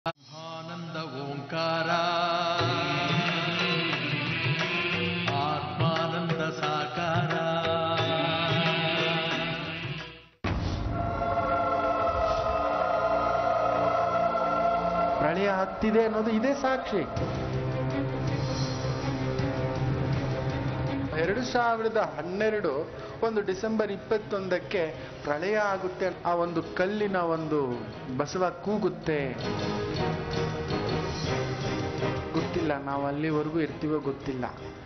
ಆನಂದ ಓಂಕಾರ ಆತ್ಮಾನಂದ ಸಾಕಾರ ಪ್ರಳಯ ಆಗ್ತಿದೆ ಅನ್ನೋದು ಇದೇ ಸಾಕ್ಷಿ ಎರಡು ಸಾವಿರದ ಹನ್ನೆರಡು ಒಂದು ಡಿಸೆಂಬರ್ ಇಪ್ಪತ್ತೊಂದಕ್ಕೆ ಪ್ರಳಯ ಆಗುತ್ತೆ ಆ ಒಂದು ಕಲ್ಲಿನ ಒಂದು ಬಸವ ಕೂಗುತ್ತೆ ಗೊತ್ತಿಲ್ಲ ನಾವು ಅಲ್ಲಿವರೆಗೂ ಇರ್ತೀವೋ ಗೊತ್ತಿಲ್ಲ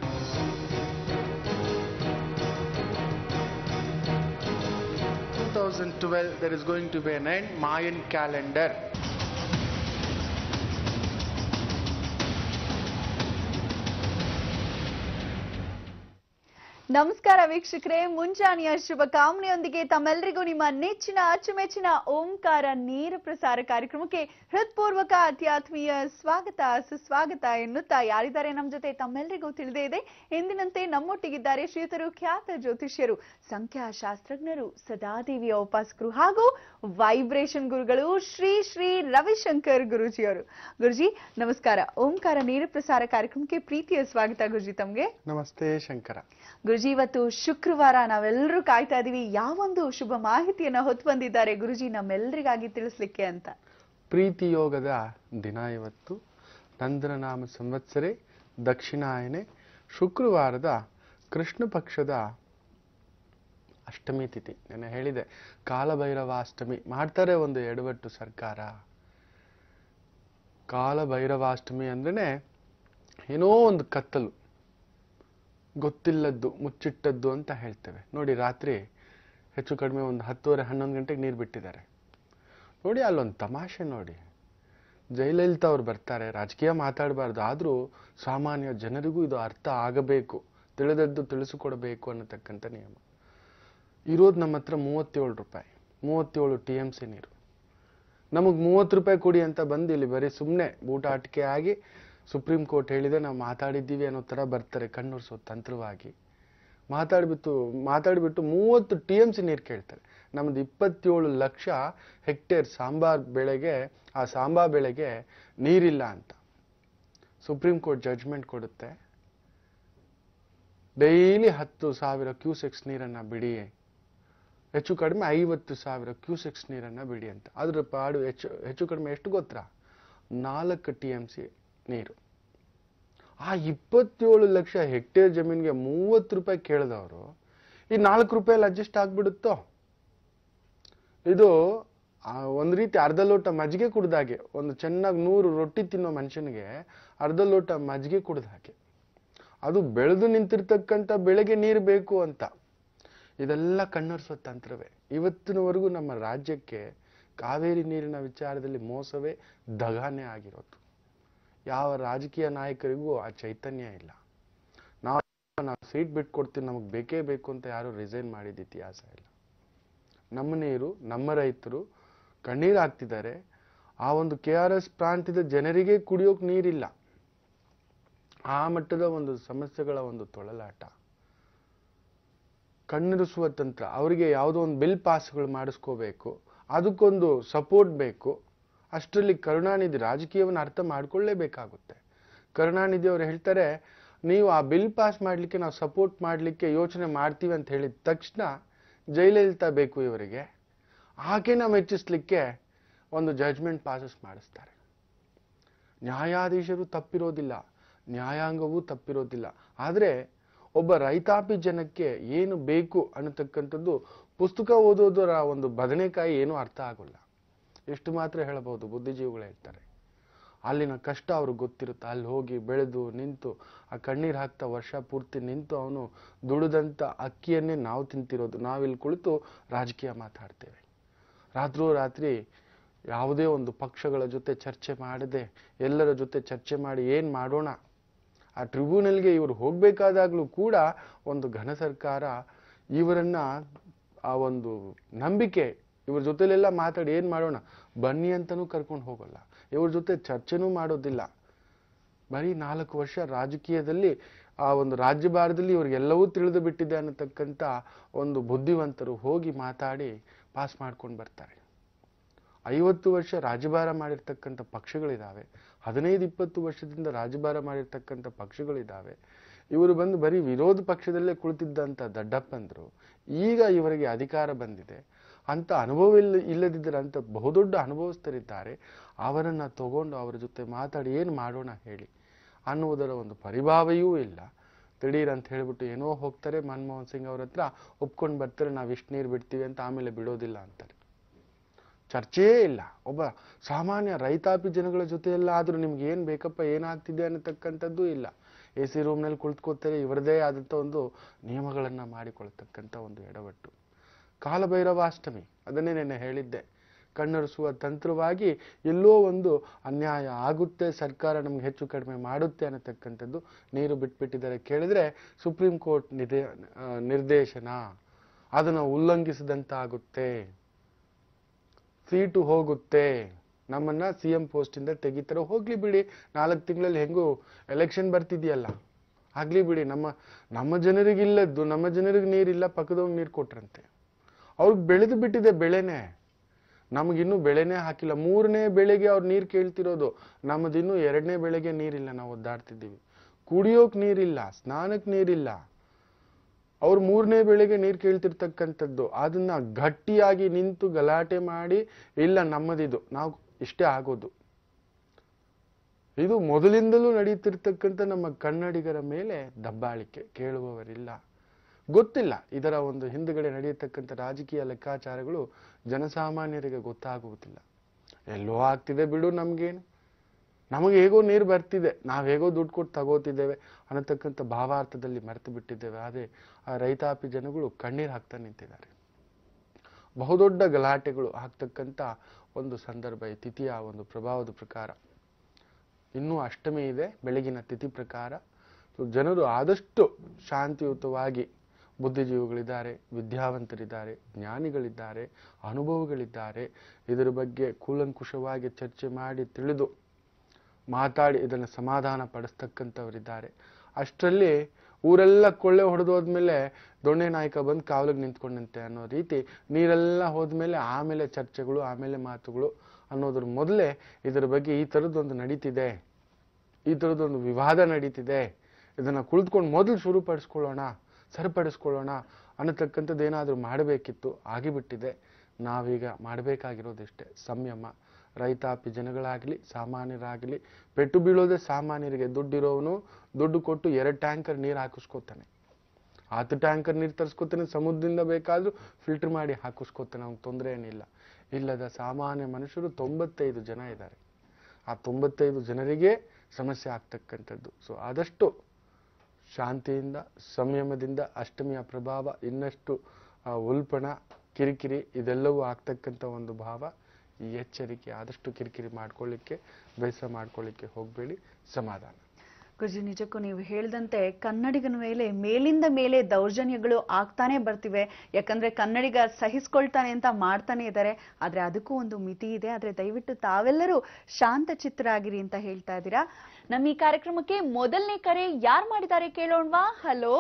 two thousand twelve there is going to be an end Mayan calendar ನಮಸ್ಕಾರ ವೀಕ್ಷಕರೇ ಮುಂಜಾನೆಯ ಶುಭ ಕಾಮನೆಯೊಂದಿಗೆ ತಮ್ಮೆಲ್ಲರಿಗೂ ನಿಮ್ಮ ನೆಚ್ಚಿನ ಅಚ್ಚುಮೆಚ್ಚಿನ ಓಂಕಾರ ನೇರ ಪ್ರಸಾರ ಕಾರ್ಯಕ್ರಮಕ್ಕೆ ಹೃತ್ಪೂರ್ವಕ ಅತ್ಯಾತ್ಮೀಯ ಸ್ವಾಗತ ಸುಸ್ವಾಗತ ಎನ್ನುತ್ತಾ ಯಾರಿದ್ದಾರೆ ನಮ್ಮ ಜೊತೆ ತಮ್ಮೆಲ್ಲರಿಗೂ ತಿಳಿದೇ ಇದೆ ಎಂದಿನಂತೆ ನಮ್ಮೊಟ್ಟಿಗಿದ್ದಾರೆ ಶ್ರೀತರು ಖ್ಯಾತ ಜ್ಯೋತಿಷ್ಯರು ಸಂಖ್ಯಾಶಾಸ್ತ್ರಜ್ಞರು ಸದಾದೇವಿಯ ಉಪಾಸಕರು ಹಾಗೂ ವೈಬ್ರೇಷನ್ ಗುರುಗಳು ಶ್ರೀ ಶ್ರೀ ರವಿಶಂಕರ್ ಗುರುಜಿಯವರು ಗುರುಜಿ ನಮಸ್ಕಾರ ಓಂಕಾರ ನೇರ ಪ್ರಸಾರ ಕಾರ್ಯಕ್ರಮಕ್ಕೆ ಪ್ರೀತಿಯ ಸ್ವಾಗತ ಗುರುಜಿ ತಮ್ಗೆ ನಮಸ್ತೆ ಶಂಕರ ಗುರುಜಿ ಇವತ್ತು ಶುಕ್ರವಾರ ನಾವೆಲ್ಲರೂ ಕಾಯ್ತಾ ಇದೀವಿ ಯಾವೊಂದು ಶುಭ ಮಾಹಿತಿಯನ್ನ ಹೊತ್ತು ಬಂದಿದ್ದಾರೆ ಗುರುಜಿ ನಮ್ಮೆಲ್ಲರಿಗಾಗಿ ತಿಳಿಸ್ಲಿಕ್ಕೆ ಅಂತ ಪ್ರೀತಿ ಯೋಗದ ದಿನ ಇವತ್ತು ನಂದನನಾಮ ಸಂವತ್ಸರೆ ದಕ್ಷಿಣಾಯನೆ ಶುಕ್ರವಾರದ ಕೃಷ್ಣ ಪಕ್ಷದ ಅಷ್ಟಮಿ ತಿಥಿ ನಾನು ಹೇಳಿದೆ ಕಾಲಭೈರವಾಷ್ಟಮಿ ಮಾಡ್ತಾರೆ ಒಂದು ಎಡವಟ್ಟು ಸರ್ಕಾರ ಕಾಲಭೈರವಾಷ್ಟಮಿ ಅಂದ್ರೆ ಏನೋ ಒಂದು ಕತ್ತಲು ಗೊತ್ತಿಲ್ಲದ್ದು ಮುಚ್ಚಿಟ್ಟದ್ದು ಅಂತ ಹೇಳ್ತೇವೆ ನೋಡಿ ರಾತ್ರಿ ಹೆಚ್ಚು ಕಡಿಮೆ ಒಂದು ಹತ್ತುವರೆ ಹನ್ನೊಂದು ಗಂಟೆಗೆ ನೀರು ಬಿಟ್ಟಿದ್ದಾರೆ ನೋಡಿ ಅಲ್ಲೊಂದು ತಮಾಷೆ ನೋಡಿ ಜಯಲಲಿತಾ ಅವ್ರು ಬರ್ತಾರೆ ರಾಜಕೀಯ ಮಾತಾಡಬಾರ್ದು ಆದರೂ ಸಾಮಾನ್ಯ ಜನರಿಗೂ ಇದು ಅರ್ಥ ಆಗಬೇಕು ತಿಳಿದದ್ದು ತಿಳಿಸಿಕೊಡಬೇಕು ಅನ್ನತಕ್ಕಂಥ ನಿಯಮ ಇರೋದು ನಮ್ಮ ಹತ್ರ ಮೂವತ್ತೇಳು ರೂಪಾಯಿ ಮೂವತ್ತೇಳು ಟಿ ಎಮ್ ಸಿ ನೀರು ನಮಗೆ ಮೂವತ್ತು ರೂಪಾಯಿ ಕೊಡಿ ಅಂತ ಬಂದು ಇಲ್ಲಿ ಬರೀ ಸುಮ್ಮನೆ ಬೂಟಾಟಿಕೆ ಆಗಿ ಸುಪ್ರೀಂ ಕೋರ್ಟ್ ಹೇಳಿದೆ ನಾವು ಮಾತಾಡಿದ್ದೀವಿ ಅನ್ನೋ ಥರ ಬರ್ತಾರೆ ಕಣ್ಣುರ್ಸೋ ತಂತ್ರವಾಗಿ ಮಾತಾಡ್ಬಿಟ್ಟು ಮಾತಾಡಿಬಿಟ್ಟು ಮೂವತ್ತು ಟಿ ಎಮ್ ಸಿ ನೀರು ಕೇಳ್ತಾರೆ ನಮ್ದು ಇಪ್ಪತ್ತೇಳು ಲಕ್ಷ ಹೆಕ್ಟೇರ್ ಸಾಂಬಾರ್ ಬೆಳೆಗೆ ಆ ಸಾಂಬಾರ್ ಬೆಳೆಗೆ ನೀರಿಲ್ಲ ಅಂತ ಸುಪ್ರೀಂ ಕೋರ್ಟ್ ಜಡ್ಜ್ಮೆಂಟ್ ಕೊಡುತ್ತೆ ಡೈಲಿ ಹತ್ತು ಸಾವಿರ ಕ್ಯೂಸೆಕ್ಸ್ ನೀರನ್ನು ಬಿಡಿ ಹೆಚ್ಚು ಕಡಿಮೆ ಐವತ್ತು ಸಾವಿರ ಕ್ಯೂಸೆಕ್ಸ್ ನೀರನ್ನು ಬಿಡಿ ಅಂತ ಅದ್ರ ಪಾಡು ಹೆಚ್ಚು ಹೆಚ್ಚು ಕಡಿಮೆ ಎಷ್ಟು ಗೊತ್ತಾ ನಾಲ್ಕು ಟಿ ಎಮ್ ಸಿ ನೀರು ಆ ಇಪ್ಪತ್ತೇಳು ಲಕ್ಷ ಹೆಕ್ಟೇರ್ ಜಮೀನಿಗೆ ಮೂವತ್ತು ರೂಪಾಯಿ ಕೇಳಿದವರು ಈ ನಾಲ್ಕು ರೂಪಾಯಲ್ಲಿ ಅಡ್ಜಸ್ಟ್ ಆಗ್ಬಿಡುತ್ತೋ ಇದು ಆ, ಒಂದು ರೀತಿ ಅರ್ಧ ಲೋಟ ಮಜ್ಜಿಗೆ ಕುಡ್ದಾಗೆ ಒಂದು ಚೆನ್ನಾಗಿ ನೂರು ರೊಟ್ಟಿ ತಿನ್ನೋ ಮನುಷ್ಯನಿಗೆ ಅರ್ಧ ಲೋಟ ಮಜ್ಜಿಗೆ ಕುಡ್ದ ಹಾಗೆ ಅದು ಬೆಳೆದು ನಿಂತಿರ್ತಕ್ಕಂಥ ಬೆಳೆಗೆ ನೀರು ಬೇಕು ಅಂತ ಇದೆಲ್ಲ ಕಣ್ಣೊರೆಸೋ ತಂತ್ರವೇ ಇವತ್ತಿನವರೆಗೂ ನಮ್ಮ ರಾಜ್ಯಕ್ಕೆ ಕಾವೇರಿ ನೀರಿನ ವಿಚಾರದಲ್ಲಿ ಮೋಸವೇ ದಗಾನೇ ಆಗಿರೋದು ಯಾವ ರಾಜಕೀಯ ನಾಯಕರಿಗೂ ಆ ಚೈತನ್ಯ ಇಲ್ಲ ನಾವು ನಾವು ಸೀಟ್ ಬಿಟ್ಕೊಡ್ತೀವಿ ನಮಗೆ ಬೇಕೇ ಬೇಕು ಅಂತ ಯಾರು ರಿಸೈನ್ ಮಾಡಿದ ಇತಿಹಾಸ ಇಲ್ಲ ನಮ್ಮ ನೀರು ನಮ್ಮ ರೈತರು ಕಣ್ಣೀರು ಹಾಕ್ತಿದ್ದಾರೆ ಆ ಒಂದು ಕೆ ಆರ್ ಎಸ್ ಪ್ರಾಂತ್ಯದ ಜನರಿಗೆ ಕುಡಿಯೋಕೆ ನೀರಿಲ್ಲ ಆ ಮಟ್ಟದ ಒಂದು ಸಮಸ್ಯೆಗಳ ಒಂದು ತೊಳಲಾಟ ಕಣ್ಣಿರಿಸುವ ತಂತ್ರ ಅವರಿಗೆ ಯಾವುದೋ ಒಂದು ಬಿಲ್ ಪಾಸ್ಗಳು ಮಾಡಿಸ್ಕೋಬೇಕು ಅದಕ್ಕೊಂದು ಸಪೋರ್ಟ್ ಬೇಕು ಅಷ್ಟರಲ್ಲಿ ಕರುಣಾನಿಧಿ ರಾಜಕೀಯವನ್ನು ಅರ್ಥ ಮಾಡ್ಕೊಳ್ಳೇಬೇಕಾಗುತ್ತೆ ಕರುಣಾನಿಧಿ ಅವರು ಹೇಳ್ತಾರೆ ನೀವು ಆ ಬಿಲ್ ಪಾಸ್ ಮಾಡಲಿಕ್ಕೆ ನಾವು ಸಪೋರ್ಟ್ ಮಾಡಲಿಕ್ಕೆ ಯೋಚನೆ ಮಾಡ್ತೀವಿ ಅಂತ ಹೇಳಿದ ತಕ್ಷಣ ಜೈಲಲಿತಾ ಬೇಕು ಇವರಿಗೆ ಆಕೆನ ಮೆಚ್ಚಿಸ್ಲಿಕ್ಕೆ ಒಂದು ಜಡ್ಜ್ಮೆಂಟ್ ಪಾಸಸ್ ಮಾಡಿಸ್ತಾರೆ ನ್ಯಾಯಾಧೀಶರು ತಪ್ಪಿರೋದಿಲ್ಲ ನ್ಯಾಯಾಂಗವೂ ತಪ್ಪಿರೋದಿಲ್ಲ ಆದರೆ ಒಬ್ಬ ರೈತಾಪಿ ಜನಕ್ಕೆ ಏನು ಬೇಕು ಅನ್ನತಕ್ಕಂಥದ್ದು ಪುಸ್ತಕ ಓದೋದರ ಒಂದು ಬದನೆಕಾಯಿ ಏನೂ ಅರ್ಥ ಆಗೋಲ್ಲ ಎಷ್ಟು ಮಾತ್ರ ಹೇಳಬಹುದು ಬುದ್ಧಿಜೀವಿಗಳು ಹೇಳ್ತಾರೆ ಅಲ್ಲಿನ ಕಷ್ಟ ಅವ್ರಿಗೆ ಗೊತ್ತಿರುತ್ತೆ ಅಲ್ಲಿ ಹೋಗಿ ಬೆಳೆದು ನಿಂತು ಆ ಕಣ್ಣೀರು ಹಾಕ್ತಾ ವರ್ಷ ಪೂರ್ತಿ ನಿಂತು ಅವನು ದುಡಿದಂಥ ಅಕ್ಕಿಯನ್ನೇ ನಾವು ತಿಂತಿರೋದು ನಾವಿಲ್ಲಿ ಕುಳಿತು ರಾಜಕೀಯ ಮಾತಾಡ್ತೇವೆ ರಾತ್ರೋ ರಾತ್ರಿ ಯಾವುದೇ ಒಂದು ಪಕ್ಷಗಳ ಜೊತೆ ಚರ್ಚೆ ಮಾಡದೆ ಎಲ್ಲರ ಜೊತೆ ಚರ್ಚೆ ಮಾಡಿ ಏನು ಮಾಡೋಣ ಆ ಟ್ರಿಬ್ಯುನಲ್ಗೆ ಇವರು ಹೋಗಬೇಕಾದಾಗಲೂ ಕೂಡ ಒಂದು ಘನ ಸರ್ಕಾರ ಇವರನ್ನ ಆ ಒಂದು ನಂಬಿಕೆ ಇವ್ರ ಜೊತೆಲೆಲ್ಲ ಮಾತಾಡಿ ಏನು ಮಾಡೋಣ ಬನ್ನಿ ಅಂತನೂ ಕರ್ಕೊಂಡು ಹೋಗಲ್ಲ ಇವ್ರ ಜೊತೆ ಚರ್ಚೆನೂ ಮಾಡೋದಿಲ್ಲ ಬರೀ ನಾಲ್ಕು ವರ್ಷ ರಾಜಕೀಯದಲ್ಲಿ ಆ ಒಂದು ರಾಜ್ಯಭಾರದಲ್ಲಿ ಇವ್ರಿಗೆಲ್ಲವೂ ತಿಳಿದು ಬಿಟ್ಟಿದೆ ಅನ್ನತಕ್ಕಂಥ ಒಂದು ಬುದ್ಧಿವಂತರು ಹೋಗಿ ಮಾತಾಡಿ ಪಾಸ್ ಮಾಡ್ಕೊಂಡು ಬರ್ತಾರೆ ಐವತ್ತು ವರ್ಷ ರಾಜಭಾರ ಮಾಡಿರ್ತಕ್ಕಂಥ ಪಕ್ಷಗಳಿದ್ದಾವೆ ಹದಿನೈದು ಇಪ್ಪತ್ತು ವರ್ಷದಿಂದ ರಾಜಭಾರ ಮಾಡಿರ್ತಕ್ಕಂಥ ಪಕ್ಷಗಳಿದ್ದಾವೆ ಇವರು ಬಂದು ಬರೀ ವಿರೋಧ ಪಕ್ಷದಲ್ಲೇ ಕುಳಿತಿದ್ದಂಥ ದಡ್ಡಪ್ಪಂದರು ಈಗ ಇವರಿಗೆ ಅಧಿಕಾರ ಬಂದಿದೆ ಅಂತ ಅನುಭವ ಇಲ್ಲ ಇಲ್ಲದಿದ್ದರೆ ಅಂತ ಬಹುದೊಡ್ಡ ಅನುಭವಸ್ಥರಿದ್ದಾರೆ ಅವರನ್ನು ತಗೊಂಡು ಅವರ ಜೊತೆ ಮಾತಾಡಿ ಏನು ಮಾಡೋಣ ಹೇಳಿ ಅನ್ನುವುದರ ಒಂದು ಪರಿಭಾವೆಯೂ ಇಲ್ಲ ದಿಢೀರ್ ಅಂತ ಹೇಳ್ಬಿಟ್ಟು ಏನೋ ಹೋಗ್ತಾರೆ ಮನಮೋಹನ್ ಸಿಂಗ್ ಅವ್ರ ಹತ್ರ ಒಪ್ಕೊಂಡು ಬರ್ತಾರೆ ನಾವು ಇಷ್ಟು ನೀರು ಬಿಡ್ತೀವಿ ಅಂತ ಆಮೇಲೆ ಬಿಡೋದಿಲ್ಲ ಅಂತಾರೆ ಚರ್ಚೆಯೇ ಇಲ್ಲ ಒಬ್ಬ ಸಾಮಾನ್ಯ ರೈತಾಪಿ ಜನಗಳ ಜೊತೆಯೆಲ್ಲ ಆದ್ರೂ ನಿಮ್ಗೆ ಏನ್ ಬೇಕಪ್ಪ ಏನಾಗ್ತಿದೆ ಅನ್ನತಕ್ಕಂಥದ್ದು ಇಲ್ಲ ಎ ಸಿ ರೂಮ್ನಲ್ಲಿ ಕುಳಿತುಕೋತಾರೆ ಇವರದೇ ಆದಂಥ ಒಂದು ನಿಯಮಗಳನ್ನ ಮಾಡಿಕೊಳ್ತಕ್ಕಂಥ ಒಂದು ಎಡವಟ್ಟು ಕಾಲಭೈರವಾಷ್ಟಮಿ ಅದನ್ನೇ ನೆನ್ನೆ ಹೇಳಿದ್ದೆ ಕಣ್ಣೊರೆಸುವ ತಂತ್ರವಾಗಿ ಎಲ್ಲೋ ಒಂದು ಅನ್ಯಾಯ ಆಗುತ್ತೆ ಸರ್ಕಾರ ನಮ್ಗೆ ಹೆಚ್ಚು ಕಡಿಮೆ ಮಾಡುತ್ತೆ ಅನ್ನತಕ್ಕಂಥದ್ದು ನೀರು ಬಿಟ್ಬಿಟ್ಟಿದ್ದಾರೆ ಕೇಳಿದ್ರೆ ಸುಪ್ರೀಂ ಕೋರ್ಟ್ ನಿದೇ ಆ, ನಿರ್ದೇಶನ ಅದನ್ನು ಉಲ್ಲಂಘಿಸಿದಂತಾಗುತ್ತೆ ಸೀಟು ಹೋಗುತ್ತೆ ನಮ್ಮನ್ನ ಸಿ ಎಂ ಪೋಸ್ಟಿಂದ ತೆಗಿತಾರೆ ಹೋಗ್ಲಿ ಬಿಡಿ ನಾಲ್ಕು ತಿಂಗಳಲ್ಲಿ ಹೆಂಗೂ ಎಲೆಕ್ಷನ್ ಬರ್ತಿದೆಯಲ್ಲ ಆಗ್ಲಿ ಬಿಡಿ ನಮ್ಮ ನಮ್ಮ ಜನರಿಗಿಲ್ಲದ್ದು ನಮ್ಮ ಜನರಿಗೆ ನೀರಿಲ್ಲ ಪಕ್ಕದವ್ರಿಗೆ ನೀರು ಕೊಟ್ರಂತೆ ಅವ್ರಿಗೆ ಬೆಳೆದು ಬಿಟ್ಟಿದೆ ಬೆಳೆನೇ ನಮಗಿನ್ನೂ ಬೆಳೆನೇ ಹಾಕಿಲ್ಲ ಮೂರನೇ ಬೆಳೆಗೆ ಅವ್ರು ನೀರು ಕೇಳ್ತಿರೋದು ನಮ್ಮದಿನ್ನೂ ಎರಡನೇ ಬೆಳೆಗೆ ನೀರಿಲ್ಲ ನಾವು ಒದ್ದಾಡ್ತಿದ್ದೀವಿ ಕುಡಿಯೋಕ್ ನೀರಿಲ್ಲ ಸ್ನಾನಕ್ಕೆ ನೀರಿಲ್ಲ ಅವ್ರು ಮೂರನೇ ಬೆಳೆಗೆ ನೀರು ಕೇಳ್ತಿರ್ತಕ್ಕಂಥದ್ದು ಅದನ್ನ ಗಟ್ಟಿಯಾಗಿ ನಿಂತು ಗಲಾಟೆ ಮಾಡಿ ಇಲ್ಲ ನಮ್ಮದಿದು ನಾವು ಇಷ್ಟೇ ಆಗೋದು ಇದು ಮೊದಲಿಂದಲೂ ನಡೀತಿರ್ತಕ್ಕಂಥ ನಮ್ಮ ಕನ್ನಡಿಗರ ಮೇಲೆ ದಬ್ಬಾಳಿಕೆ ಕೇಳುವವರಿಲ್ಲ ಗೊತ್ತಿಲ್ಲ ಇದರ ಒಂದು ಹಿಂದುಗಡೆ ನಡೆಯತಕ್ಕಂಥ ರಾಜಕೀಯ ಲೆಕ್ಕಾಚಾರಗಳು ಜನಸಾಮಾನ್ಯರಿಗೆ ಗೊತ್ತಾಗುವುದಿಲ್ಲ ಎಲ್ಲೋ ಆಗ್ತಿದೆ ಬಿಡು ನಮ್ಗೇನು ನಮಗೆ ಹೇಗೋ ನೀರು ಬರ್ತಿದೆ ನಾವು ಹೇಗೋ ದುಡ್ಡು ಕೊಟ್ಟು ತಗೋತಿದ್ದೇವೆ ಅನ್ನತಕ್ಕಂಥ ಭಾವಾರ್ಥದಲ್ಲಿ ಮರೆತು ಬಿಟ್ಟಿದ್ದೇವೆ ಆದರೆ ಆ ರೈತಾಪಿ ಜನಗಳು ಕಣ್ಣೀರು ಹಾಕ್ತಾ ನಿಂತಿದ್ದಾರೆ ಬಹುದೊಡ್ಡ ಗಲಾಟೆಗಳು ಆಗ್ತಕ್ಕಂಥ ಒಂದು ಸಂದರ್ಭ ಈ ತಿಥಿಯ ಒಂದು ಪ್ರಭಾವದ ಪ್ರಕಾರ ಇನ್ನೂ ಅಷ್ಟಮಿ ಇದೆ ಬೆಳಗಿನ ತಿಥಿ ಪ್ರಕಾರ ಸೊ ಜನರು ಆದಷ್ಟು ಶಾಂತಿಯುತವಾಗಿ ಬುದ್ಧಿಜೀವಿಗಳಿದ್ದಾರೆ ವಿದ್ಯಾವಂತರಿದ್ದಾರೆ ಜ್ಞಾನಿಗಳಿದ್ದಾರೆ ಅನುಭವಗಳಿದ್ದಾರೆ ಇದರ ಬಗ್ಗೆ ಕೂಲಂಕುಷವಾಗಿ ಚರ್ಚೆ ಮಾಡಿ ತಿಳಿದು ಮಾತಾಡಿ ಇದನ್ನು ಸಮಾಧಾನ ಪಡಿಸ್ತಕ್ಕಂಥವರಿದ್ದಾರೆ ಅಷ್ಟರಲ್ಲಿ ಊರೆಲ್ಲ ಕೊಳ್ಳೆ ಹೊಡೆದೋದ್ಮೇಲೆ ದೊಣ್ಣೆ ನಾಯಕ ಬಂದು ಕಾವಲಿಗೆ ನಿಂತ್ಕೊಂಡಂತೆ ಅನ್ನೋ ರೀತಿ ನೀರೆಲ್ಲ ಹೋದ್ಮೇಲೆ ಆಮೇಲೆ ಚರ್ಚೆಗಳು ಆಮೇಲೆ ಮಾತುಗಳು ಅನ್ನೋದ್ರ ಮೊದಲೇ ಇದರ ಬಗ್ಗೆ ಈ ಥರದ್ದೊಂದು ನಡೀತಿದೆ ಈ ಥರದ್ದೊಂದು ವಿವಾದ ನಡೀತಿದೆ ಇದನ್ನು ಕುಳಿತುಕೊಂಡು ಮೊದಲು ಶುರುಪಡಿಸ್ಕೊಳ್ಳೋಣ ಸರಿಪಡಿಸ್ಕೊಳ್ಳೋಣ ಅನ್ನತಕ್ಕಂಥದ್ದು ಏನಾದರೂ ಮಾಡಬೇಕಿತ್ತು ಆಗಿಬಿಟ್ಟಿದೆ ನಾವೀಗ ಮಾಡಬೇಕಾಗಿರೋದಿಷ್ಟೇ ಸಂಯಮ ರೈತಾಪಿ ಜನಗಳಾಗಲಿ ಸಾಮಾನ್ಯರಾಗಲಿ ಪೆಟ್ಟು ಬೀಳೋದೇ ಸಾಮಾನ್ಯರಿಗೆ ದುಡ್ಡಿರೋವನು ದುಡ್ಡು ಕೊಟ್ಟು ಎರಡು ಟ್ಯಾಂಕರ್ ನೀರು ಹಾಕಿಸ್ಕೊತಾನೆ ಹತ್ತು ಟ್ಯಾಂಕರ್ ನೀರು ತರಿಸ್ಕೊತಾನೆ ಸಮುದ್ರದಿಂದ ಬೇಕಾದ್ರೂ ಫಿಲ್ಟರ್ ಮಾಡಿ ಹಾಕಿಸ್ಕೊತಾನೆ ಅವ್ನಿಗೆ ತೊಂದರೆ ಏನಿಲ್ಲ ಇಲ್ಲದ ಸಾಮಾನ್ಯ ಮನುಷ್ಯರು ತೊಂಬತ್ತೈದು ಜನ ಇದ್ದಾರೆ ಆ ತೊಂಬತ್ತೈದು ಜನರಿಗೆ ಸಮಸ್ಯೆ ಆಗ್ತಕ್ಕಂಥದ್ದು ಸೊ ಆದಷ್ಟು ಶಾಂತಿಯಿಂದ ಸಂಯಮದಿಂದ ಅಷ್ಟಮಿಯ ಪ್ರಭಾವ ಇನ್ನಷ್ಟು ಆ, ಉಲ್ಪಣ ಕಿರಿಕಿರಿ ಇದೆಲ್ಲವೂ ಆಗ್ತಕ್ಕಂಥ ಒಂದು ಭಾವ ಈ ಎಚ್ಚರಿಕೆ ಆದಷ್ಟು ಕಿರಿಕಿರಿ ಮಾಡ್ಕೊಳ್ಳಿಕ್ಕೆ ಬೇಸರ ಮಾಡ್ಕೊಳ್ಳಿಕ್ಕೆ ಹೋಗಬೇಡಿ ಸಮಾಧಾನ ಗುರುಜಿ ನಿಜಕ್ಕೂ ನೀವು ಹೇಳ್ದಂತೆ ಕನ್ನಡಿಗನ ಮೇಲೆ ಮೇಲಿಂದ ಮೇಲೆ ದೌರ್ಜನ್ಯಗಳು ಆಗ್ತಾನೆ ಬರ್ತಿವೆ ಯಾಕಂದ್ರೆ ಕನ್ನಡಿಗ ಸಹಿಸ್ಕೊಳ್ತಾನೆ ಅಂತ ಮಾಡ್ತಾನೆ ಇದ್ದಾರೆ ಆದ್ರೆ ಅದಕ್ಕೂ ಒಂದು ಮಿತಿ ಇದೆ ಆದ್ರೆ ದಯವಿಟ್ಟು ತಾವೆಲ್ಲರೂ ಶಾಂತ ಚಿತ್ತರಾಗಿರಿ ಅಂತ ಹೇಳ್ತಾ ಇದ್ದೀರಾ ನಮ್ಮ ಈ ಕಾರ್ಯಕ್ರಮಕ್ಕೆ ಮೊದಲನೇ ಕರೆ ಯಾರು ಮಾಡಿದ್ದಾರೆ ಕೇಳೋಣವಾ ಹಲೋ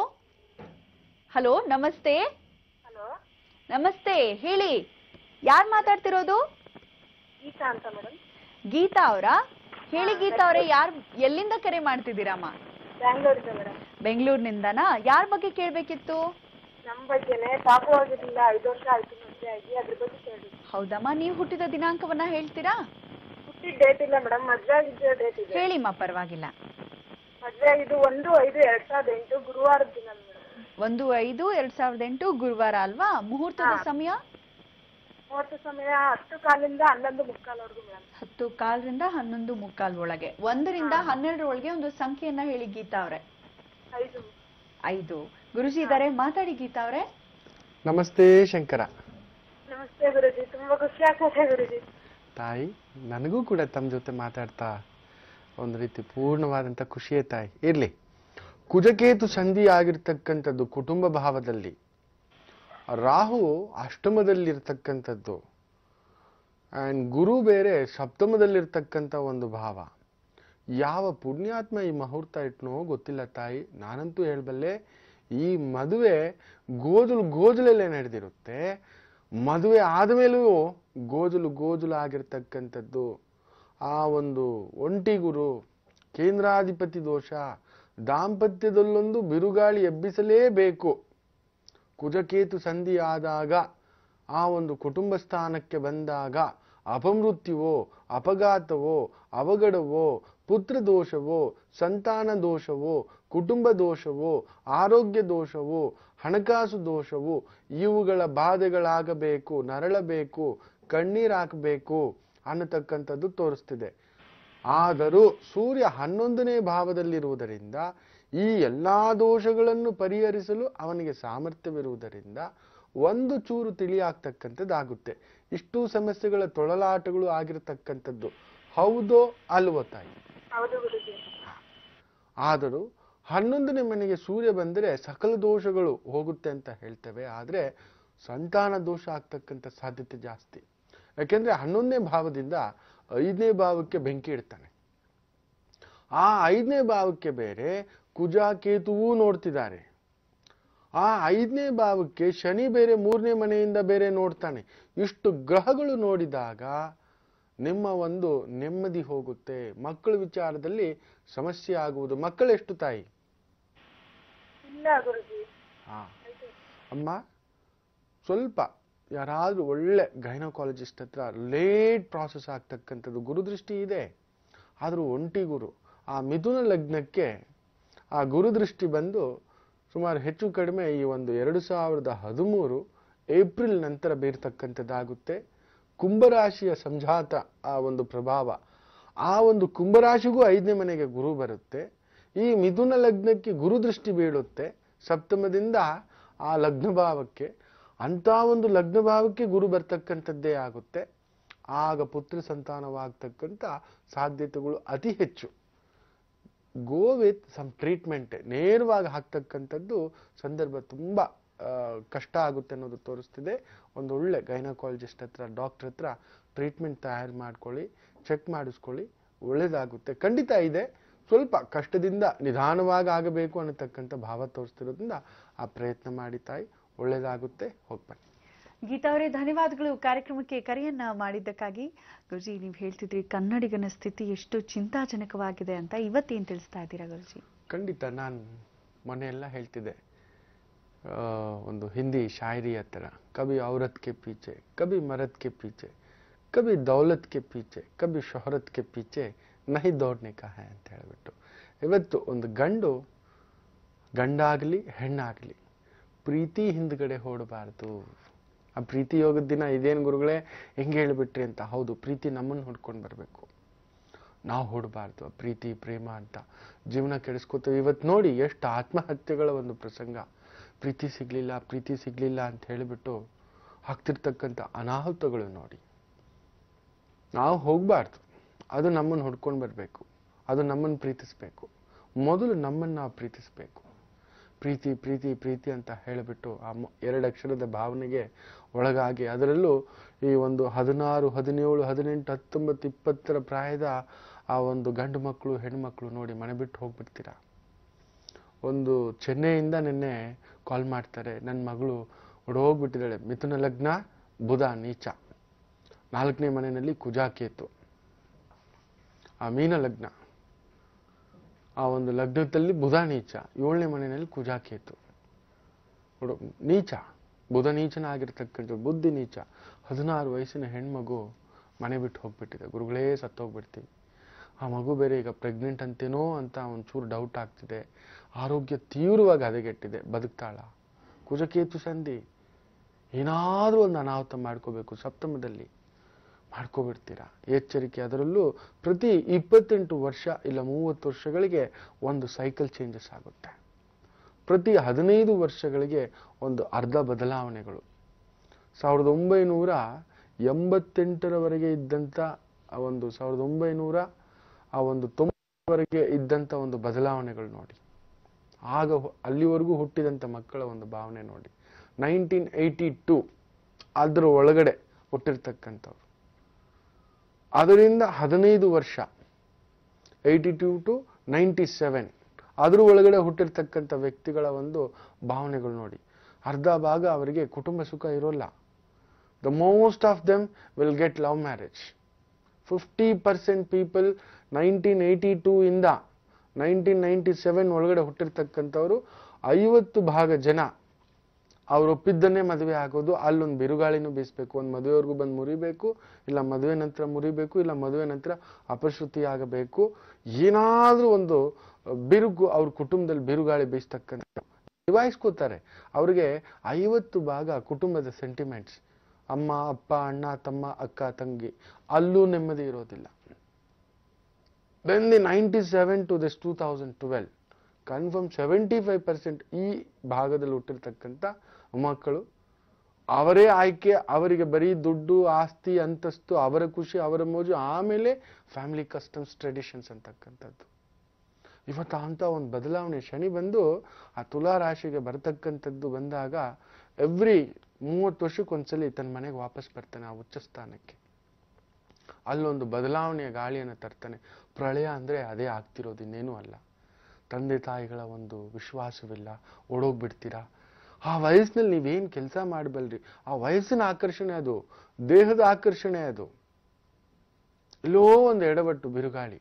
ಹಲೋ ನಮಸ್ತೆ ಹಲೋ ನಮಸ್ತೆ ಹೇಳಿ ಯಾರು ಮಾತಾಡ್ತಿರೋದು ಗೀತಾ ಅಂತ ಮೇಡಮ್ ಗೀತಾ ಅವರಾ ಹೇಳಿ ಗೀತಾ ಅವರೇ ಯಾರ್ ಎಲ್ಲಿಂದ ಕರೆ ಮಾಡ್ತಿದ್ದೀರಮ್ಮ ಬ್ಯಾಂಗ್ಳೂರಿಂದ ಮೇಡಮ್ ಬೆಂಗಳೂರಿನಿಂದನಾ ಯಾರ ಬಗ್ಗೆ ಕೇಳ್ಬೇಕಿತ್ತು ನಮ್ಮ ಬಗ್ಗೆನೆ ಪಾಪು ಆಗಿರಲಿಲ್ಲ ಐದು ವರ್ಷ ಆಯ್ತು ಮದುವೆ ಆಗಿ ಅದ್ರ ಬಗ್ಗೆ ಕೇಳಿ ಹೌದಮ್ಮ ನೀವು ಹುಟ್ಟಿದ ದಿನಾಂಕವನ್ನ ಹೇಳ್ತೀರಾ ಹುಟ್ಟಿದ ಡೇಟ್ ಇಲ್ಲ ಮೇಡಮ್ ಮದುವೆ ಆಗಿದ್ದ ಡೇಟ್ ಇದೆ ಹೇಳಿಮ್ಮ ಪರವಾಗಿಲ್ಲ ಮದುವೆ ಆಗಿದ್ದು ಒಂದು ಐದು ಎರಡ್ ಸಾವಿರದ ಎಂಟು ಗುರುವಾರದ ದಿನ ಮೇಡಮ್ ಒಂದು ಐದು ಎರಡ್ ಸಾವಿರದ ಎಂಟು ಗುರುವಾರ ಅಲ್ವಾ ಮುಹೂರ್ತದ ಹಾ. ಸಮಯ ಮೂವತ್ತು ಸಮಯ ಹತ್ತು ಕಾಲಿಂದ ಹನ್ನೊಂದು ಮುಕ್ಕಾಲ್ವರೆಗೂ ಮೇಡಮ್ ಹತ್ತು ಕಾಲರಿಂದ ಹನ್ನೊಂದು ಮುಕ್ಕಾಲ್ ಒಳಗೆ ಒಂದರಿಂದ ಹನ್ನೆರಡರೊಳಗೆ ಒಂದು ಸಂಖ್ಯೆಯನ್ನ ಹೇಳಿ ಗೀತಾ ಅವರೇ ಐದು ಐದು ಗುರುಜಿ ಇದ್ದಾರೆ ಮಾತಾಡಿ ಗೀತಾ ಅವರೇ ನಮಸ್ತೆ ಶಂಕರ ನಮಸ್ತೆ ಗುರುಜಿ ತುಂಬಾ ಖುಷಿ ಆಗ್ತದೆ ಗುರುಜಿ ತಾಯಿ ನನಗೂ ಕೂಡ ತಮ್ಮ ಜೊತೆ ಮಾತಾಡ್ತಾ ಒಂದು ರೀತಿ ಪೂರ್ಣವಾದಂಥ ಖುಷಿಯೇ ತಾಯಿ ಇರಲಿ ಕುಜಕೇತು ಸಂಧಿ ಆಗಿರ್ತಕ್ಕಂಥದ್ದು ಕುಟುಂಬ ಭಾವದಲ್ಲಿ ರಾಹು ಅಷ್ಟಮದಲ್ಲಿರ್ತಕ್ಕಂಥದ್ದು ಆ್ಯಂಡ್ ಗುರು ಬೇರೆ ಸಪ್ತಮದಲ್ಲಿರ್ತಕ್ಕಂಥ ಒಂದು ಭಾವ ಯಾವ ಪುಣ್ಯಾತ್ಮ ಈ ಮುಹೂರ್ತ ಇಟ್ನೋ ಗೊತ್ತಿಲ್ಲ ತಾಯಿ ನಾನಂತೂ ಹೇಳಬಲ್ಲೆ ಈ ಮದುವೆ ಗೋಜಲು ಗೋಜಲಲ್ಲೇ ನಡೆದಿರುತ್ತೆ ಮದುವೆ ಆದಮೇಲೂ ಗೋಜಲು ಗೋಜಲು ಆಗಿರ್ತಕ್ಕಂಥದ್ದು ಆ ಒಂದು ಒಂಟಿಗುರು ಕೇಂದ್ರಾಧಿಪತಿ ದೋಷ ದಾಂಪತ್ಯದಲ್ಲೊಂದು ಬಿರುಗಾಳಿ ಎಬ್ಬಿಸಲೇಬೇಕು ಕುಜಕೇತು ಸಂಧಿ ಆದಾಗ ಆ ಒಂದು ಕುಟುಂಬ ಸ್ಥಾನಕ್ಕೆ ಬಂದಾಗ ಅಪಮೃತ್ಯುವೋ ಅಪಘಾತವೋ ಅವಘಡವೋ ಪುತ್ರ ದೋಷವೋ ಸಂತಾನ ದೋಷವೋ ಕುಟುಂಬ ದೋಷವೋ ಆರೋಗ್ಯ ದೋಷವೋ ಹಣಕಾಸು ದೋಷವು ಇವುಗಳ ಬಾಧೆಗಳಾಗಬೇಕು ನರಳಬೇಕು ಕಣ್ಣೀರಾಕಬೇಕು ಅನ್ನತಕ್ಕಂಥದ್ದು ತೋರಿಸ್ತಿದೆ ಆದರೂ ಸೂರ್ಯ ಹನ್ನೊಂದನೇ ಭಾವದಲ್ಲಿರುವುದರಿಂದ ಈ ಎಲ್ಲಾ ದೋಷಗಳನ್ನು ಪರಿಹರಿಸಲು ಅವನಿಗೆ ಸಾಮರ್ಥ್ಯವಿರುವುದರಿಂದ ಒಂದು ಚೂರು ತಿಳಿಯಾಗ್ತಕ್ಕಂಥದ್ದಾಗುತ್ತೆ ಇಷ್ಟು ಸಮಸ್ಯೆಗಳ ತೊಳಲಾಟಗಳು ಆಗಿರತಕ್ಕಂಥದ್ದು ಹೌದೋ ಅಲ್ವೋ ತಾಯಿ ಹೌದು ಗುರುಜಿ ಆದರೂ ಹನ್ನೊಂದನೇ ಮನೆಗೆ ಸೂರ್ಯ ಬಂದರೆ ಸಕಲ ದೋಷಗಳು ಹೋಗುತ್ತೆ ಅಂತ ಹೇಳ್ತೇವೆ ಆದರೆ ಸಂತಾನ ದೋಷ ಆಗ್ತಕ್ಕಂಥ ಸಾಧ್ಯತೆ ಜಾಸ್ತಿ ಯಾಕೆಂದ್ರೆ ಹನ್ನೊಂದನೇ ಭಾವದಿಂದ ಐದನೇ ಭಾವಕ್ಕೆ ಬೆಂಕಿ ಇಡ್ತಾನೆ ಆ ಐದನೇ ಭಾವಕ್ಕೆ ಬೇರೆ ಕುಜ ಕೇತುವೂ ನೋಡ್ತಿದ್ದಾರೆ ಆ ಐದನೇ ಭಾವಕ್ಕೆ ಶನಿ ಬೇರೆ ಮೂರನೇ ಮನೆಯಿಂದ ಬೇರೆ ನೋಡ್ತಾನೆ ಇಷ್ಟು ಗ್ರಹಗಳು ನೋಡಿದಾಗ ನಿಮ್ಮ ಒಂದು ನೆಮ್ಮದಿ ಹೋಗುತ್ತೆ ಮಕ್ಕಳ ವಿಚಾರದಲ್ಲಿ ಸಮಸ್ಯೆ ಆಗುವುದು ಮಕ್ಕಳೆಷ್ಟು ತಾಯಿ ಇಲ್ಲ ಗುರುಜಿ ಹಾ ಅಮ್ಮ ಸ್ವಲ್ಪ ಯಾರಾದ್ರೂ ಒಳ್ಳೆ ಗೈನಕಾಲಜಿಸ್ಟ್ ಹತ್ರ ಲೇಟ್ ಪ್ರಾಸೆಸ್ ಆಗ್ತಕ್ಕಂಥದ್ದು ಗುರುದೃಷ್ಟಿ ಇದೆ ಆದರೂ ಒಂಟಿ ಗುರು ಆ ಮಿಥುನ ಲಗ್ನಕ್ಕೆ ಆ ಗುರುದೃಷ್ಟಿ ಬಂದು ಸುಮಾರು ಹೆಚ್ಚು ಕಡಿಮೆ ಈ ಒಂದು ಎರಡು ಸಾವಿರದ ಹದಿಮೂರು ಏಪ್ರಿಲ್ ನಂತರ ಬೀರ್ತಕ್ಕಂಥದ್ದಾಗುತ್ತೆ ಕುಂಭರಾಶಿಯ ಸಂಜಾತ ಆ ಒಂದು ಪ್ರಭಾವ ಆ ಒಂದು ಕುಂಭರಾಶಿಗೂ ಐದನೇ ಮನೆಗೆ ಗುರು ಬರುತ್ತೆ ಈ ಮಿಥುನ ಲಗ್ನಕ್ಕೆ ಗುರುದೃಷ್ಟಿ ಬೀಳುತ್ತೆ ಸಪ್ತಮದಿಂದ ಆ ಲಗ್ನ ಭಾವಕ್ಕೆ ಅಂತ ಒಂದು ಲಗ್ನ ಭಾವಕ್ಕೆ ಗುರು ಬರ್ತಕ್ಕಂಥದ್ದೇ ಆಗುತ್ತೆ ಆಗ ಪುತ್ರ ಸಂತಾನವಾಗ್ತಕ್ಕಂಥ ಸಾಧ್ಯತೆಗಳು ಅತಿ ಹೆಚ್ಚು ಗೋ ವಿತ್ ಸಮ್ ಟ್ರೀಟ್ಮೆಂಟ್ ನೇರವಾಗಿ ಹಾಕ್ತಕ್ಕಂಥದ್ದು ಸಂದರ್ಭ ತುಂಬ ಆ, ಕಷ್ಟ ಆಗುತ್ತೆ ಅನ್ನೋದು ತೋರಿಸ್ತಿದೆ ಒಂದು ಒಳ್ಳೆ ಗೈನಕಾಲಜಿಸ್ಟ್ ಹತ್ರ ಡಾಕ್ಟರ್ ಹತ್ರ ಟ್ರೀಟ್ಮೆಂಟ್ ತಯಾರು ಮಾಡ್ಕೊಳ್ಳಿ ಚೆಕ್ ಮಾಡಿಸ್ಕೊಳ್ಳಿ ಒಳ್ಳೇದಾಗುತ್ತೆ ಖಂಡಿತ ಇದೆ ಸ್ವಲ್ಪ ಕಷ್ಟದಿಂದ ನಿಧಾನವಾಗಿ ಆಗಬೇಕು ಅನ್ನತಕ್ಕಂಥ ಭಾವ ತೋರಿಸ್ತಿರೋದ್ರಿಂದ ಆ ಪ್ರಯತ್ನ ಮಾಡಿ ತಾಯಿ ಒಳ್ಳೇದಾಗುತ್ತೆ ಹೋಗ್ಬನ್ನಿ ಗೀತಾ ಅವರೇ ಧನ್ಯವಾದಗಳು ಕಾರ್ಯಕ್ರಮಕ್ಕೆ ಕರೆಯನ್ನ ಮಾಡಿದ್ದಕ್ಕಾಗಿ ಗುರುಜಿ ನೀವು ಹೇಳ್ತಿದ್ರಿ ಕನ್ನಡಿಗನ ಸ್ಥಿತಿ ಎಷ್ಟು ಚಿಂತಾಜನಕವಾಗಿದೆ ಅಂತ ಇವತ್ತೇನ್ ತಿಳಿಸ್ತಾ ಇದ್ದೀರಾ ಗುರುಜಿ ಖಂಡಿತ ನಾನು ಮೊನ್ನೆಲ್ಲ ಹೇಳ್ತಿದ್ದೆ ಆ, ಒಂದು ಹಿಂದಿ ಶಾಯರಿ ಹತ್ರ ಕಭಿ ಔರತ್ ಕೆ ಪೀಚೆ ಕಭಿ ಮರದ್ ಕೆ ಪೀಚೆ ಕಭಿ ದೌಲತ್ ಕೆ ಪೀಚೆ ಕಭಿ ಶೊಹರತ್ ಕೆ ಪೀಚೆ ನಹಿ ದೌಡ್ನೆ ಕಾ ಹೈ ಅಂತ ಹೇಳ್ಬಿಟ್ಟು ಇವತ್ತು ಒಂದು ಗಂಡು ಗಂಡಾಗಲಿ ಹೆಣ್ಣಾಗಲಿ ಪ್ರೀತಿ ಹಿಂದ್ಗಡೆ ಓಡಬಾರ್ದು ಆ ಪ್ರೀತಿ ಯೋಗದ ದಿನ ಇದೇನು ಗುರುಗಳೇ ಹೆಂಗೆ ಹೇಳ್ಬಿಟ್ರಿ ಅಂತ ಹೌದು ಪ್ರೀತಿ ನಮ್ಮನ್ನು ಹೊಡ್ಕೊಂಡು ಬರಬೇಕು ನಾವು ಹೊಡಬಾರ್ದು ಆ ಪ್ರೀತಿ ಪ್ರೇಮ ಅಂತ ಜೀವನ ಕೆಡಿಸ್ಕೋತೇವೆ ಇವತ್ತು ನೋಡಿ ಎಷ್ಟು ಆತ್ಮಹತ್ಯೆಗಳ ಒಂದು ಪ್ರಸಂಗ ಪ್ರೀತಿ ಸಿಗ್ಲಿಲ್ಲ ಪ್ರೀತಿ ಸಿಗ್ಲಿಲ್ಲ ಅಂತ ಹೇಳಿಬಿಟ್ಟು ಆಗ್ತಿರ್ತಕ್ಕಂಥ ಅನಾಹುತಗಳು ನೋಡಿ ನಾವು ಹೋಗ್ಬಾರ್ದು ಅದು ನಮ್ಮನ್ನು ಹೊಡ್ಕೊಂಡು ಬರಬೇಕು ಅದು ನಮ್ಮನ್ನು ಪ್ರೀತಿಸ್ಬೇಕು ಮೊದಲು ನಮ್ಮನ್ನು ನಾವು ಪ್ರೀತಿಸ್ಬೇಕು ಪ್ರೀತಿ ಪ್ರೀತಿ ಪ್ರೀತಿ ಅಂತ ಹೇಳಿಬಿಟ್ಟು ಆ ಮ- ಎರಡು ಅಕ್ಷರದ ಭಾವನೆಗೆ ಒಳಗಾಗಿ ಅದರಲ್ಲೂ ಈ ಒಂದು ಹದಿನಾರು ಹದಿನೇಳು ಹದಿನೆಂಟು ಹತ್ತೊಂಬತ್ತು ಇಪ್ಪತ್ತರ ಪ್ರಾಯದ ಆ ಒಂದು ಗಂಡು ಮಕ್ಕಳು ಹೆಣ್ಮಕ್ಳು ನೋಡಿ ಮನೆ ಬಿಟ್ಟು ಹೋಗ್ಬಿಡ್ತೀರಾ ಒಂದು ಚೆನ್ನೈಯಿಂದ ನಿನ್ನೆ ಕಾಲ್ ಮಾಡ್ತಾರೆ ನನ್ನ ಮಗಳು ಹೊಡೋಗ್ಬಿಟ್ಟಿದ್ದಾಳೆ ಮಿಥುನ ಲಗ್ನ ಬುಧ ನೀಚ ನಾಲ್ಕನೇ ಮನೆಯಲ್ಲಿ ಕುಜಾಕೇತು ಆ ಮೀನ ಲಗ್ನ ಆ ಒಂದು ಲಗ್ನದಲ್ಲಿ ಬುಧ ನೀಚ ಏಳನೇ ಮನೆಯಲ್ಲಿ ಕುಜಾಕೇತು ನೋಡು ನೀಚ ಬುಧ ನೀಚನಾಗಿರ್ತಕ್ಕಂಥ ಬುದ್ಧಿ ನೀಚ ಹದಿನಾರು ವಯಸ್ಸಿನ ಹೆಣ್ಮಗು ಮನೆ ಬಿಟ್ಟು ಹೋಗ್ಬಿಟ್ಟಿದೆ ಗುರುಗಳೇ ಸತ್ತೋಗ್ಬಿಡ್ತೀವಿ ಆ ಮಗು ಬೇರೆ ಈಗ ಪ್ರೆಗ್ನೆಂಟ್ ಅಂತೇನೋ ಅಂತ ಒಂಚೂರು ಡೌಟ್ ಆಗ್ತಿದೆ ಆರೋಗ್ಯ ತೀವ್ರವಾಗಿ ಹದಗೆಟ್ಟಿದೆ ಬದುಕ್ತಾಳ ಕುಜಕೇತು ಸಂಧಿ ಏನಾದರೂ ಒಂದು ಅನಾಹುತ ಮಾಡ್ಕೋಬೇಕು ಸಪ್ತಮದಲ್ಲಿ ಮಾಡ್ಕೊಬಿಡ್ತೀರಾ ಎಚ್ಚರಿಕೆ ಅದರಲ್ಲೂ ಪ್ರತಿ ಇಪ್ಪತ್ತೆಂಟು ವರ್ಷ ಇಲ್ಲ ಮೂವತ್ತು ವರ್ಷಗಳಿಗೆ ಒಂದು ಸೈಕಲ್ ಚೇಂಜಸ್ ಆಗುತ್ತೆ ಪ್ರತಿ ಹದಿನೈದು ವರ್ಷಗಳಿಗೆ ಒಂದು ಅರ್ಧ ಬದಲಾವಣೆಗಳು ಸಾವಿರದ ಒಂಬೈನೂರ ಎಂಬತ್ತೆಂಟರವರೆಗೆ ಇದ್ದಂಥ ಆ ಒಂದು ಸಾವಿರದ ಒಂಬೈನೂರ ಆ ಒಂದು ತೊಂಬತ್ತರವರೆಗೆ ಇದ್ದಂಥ ಒಂದು ಬದಲಾವಣೆಗಳು ನೋಡಿ ಆಗ ಹು- ಅಲ್ಲಿವರೆಗೂ ಹುಟ್ಟಿದಂಥ ಮಕ್ಕಳ ಒಂದು ಭಾವನೆ ನೋಡಿ ನೈನ್ಟೀನ್ ಏಯ್ಟಿ ಟೂ ಅದರ ಒಳಗಡೆ ಹುಟ್ಟಿರ್ತಕ್ಕಂಥವ್ರು ಅದರಿಂದ ಹದಿನೈದು ವರ್ಷ eighty two to ninety seven ಅದ್ರ ಒಳಗಡೆ ಹುಟ್ಟಿರ್ತಕ್ಕಂಥ ವ್ಯಕ್ತಿಗಳ ಒಂದು ಭಾವನೆಗಳು ನೋಡಿ ಅರ್ಧ ಭಾಗ ಅವರಿಗೆ ಕುಟುಂಬ ಸುಖ ಇರೋಲ್ಲ the most of them will get love marriage fifty percent people nineteen eighty two ಇಂದ ನೈನ್ಟೀನ್ ನೈಂಟಿ ಸೆವೆನ್ ಒಳಗಡೆ ಹುಟ್ಟಿರ್ತಕ್ಕಂಥವ್ರು ಐವತ್ತು ಭಾಗ ಜನ ಅವ್ರು ಒಪ್ಪಿದ್ದನ್ನೇ ಮದುವೆ ಆಗೋದು ಅಲ್ಲೊಂದು ಬಿರುಗಾಳಿನೂ ಬೀಸಬೇಕು ಒಂದು ಮದುವೆವರೆಗೂ ಬಂದು ಮುರಿಬೇಕು ಇಲ್ಲ ಮದುವೆ ನಂತರ ಮುರಿಬೇಕು ಇಲ್ಲ ಮದುವೆ ನಂತರ ಅಪಶ್ರುತಿ ಆಗಬೇಕು ಏನಾದ್ರೂ ಒಂದು ಬಿರುಗು ಅವ್ರ ಕುಟುಂಬದಲ್ಲಿ ಬಿರುಗಾಳಿ ಬೀಸ್ತಕ್ಕಂಥ ನಿಭಾಯಿಸ್ಕೋತಾರೆ ಅವ್ರಿಗೆ ಐವತ್ತು ಭಾಗ ಕುಟುಂಬದ ಸೆಂಟಿಮೆಂಟ್ಸ್ ಅಮ್ಮ ಅಪ್ಪ ಅಣ್ಣ ತಮ್ಮ ಅಕ್ಕ ತಂಗಿ ಅಲ್ಲೂ ನೆಮ್ಮದಿ ಇರೋದಿಲ್ಲ then the ninety seven to this two thousand twelve confirm seventy five percent ಈ ಭಾಗದಲ್ಲಿ ಹುಟ್ಟಿರ್ತಕ್ಕಂಥ ಮಕ್ಕಳು ಅವರೇ ಆಯ್ಕೆ ಅವರಿಗೆ ಬರೀ ದುಡ್ಡು ಆಸ್ತಿ ಅಂತಸ್ತು ಅವರ ಖುಷಿ ಅವರ ಮೋಜು ಆಮೇಲೆ ಫ್ಯಾಮಿಲಿ ಕಸ್ಟಮ್ಸ್ ಟ್ರೆಡಿಷನ್ಸ್ ಅಂತಕ್ಕಂಥದ್ದು ಇವತ್ತು ಅಂತ ಒಂದು ಬದಲಾವಣೆ ಶನಿ ಬಂದು ಆ ತುಲಾ ರಾಶಿಗೆ ಬರ್ತಕ್ಕಂಥದ್ದು ಬಂದಾಗ ಎವ್ರಿ ಮೂವತ್ತು ವರ್ಷಕ್ಕೊಂದ್ಸಲಿ ತನ್ನ ಮನೆಗೆ ವಾಪಸ್ ಬರ್ತಾನೆ ಆ ಉಚ್ಚ ಸ್ಥಾನಕ್ಕೆ ಅಲ್ಲೊಂದು ಬದಲಾವಣೆಯ ಗಾಳಿಯನ್ನು ತರ್ತಾನೆ ಪ್ರಳಯ ಅಂದರೆ ಅದೇ ಆಗ್ತಿರೋದು ಇನ್ನೇನೂ ಅಲ್ಲ ತಂದೆ ತಾಯಿಗಳ ಒಂದು ವಿಶ್ವಾಸವಿಲ್ಲ ಓಡೋಗ್ಬಿಡ್ತೀರಾ ಆ ವಯಸ್ಸಿನಲ್ಲಿ ನೀವೇನು ಕೆಲಸ ಮಾಡಬಲ್ರಿ ಆ ವಯಸ್ಸಿನ ಆಕರ್ಷಣೆ ಅದು ದೇಹದ ಆಕರ್ಷಣೆ ಅದು ಎಲ್ಲೋ ಒಂದು ಎಡವಟ್ಟು ಬಿರುಗಾಳಿ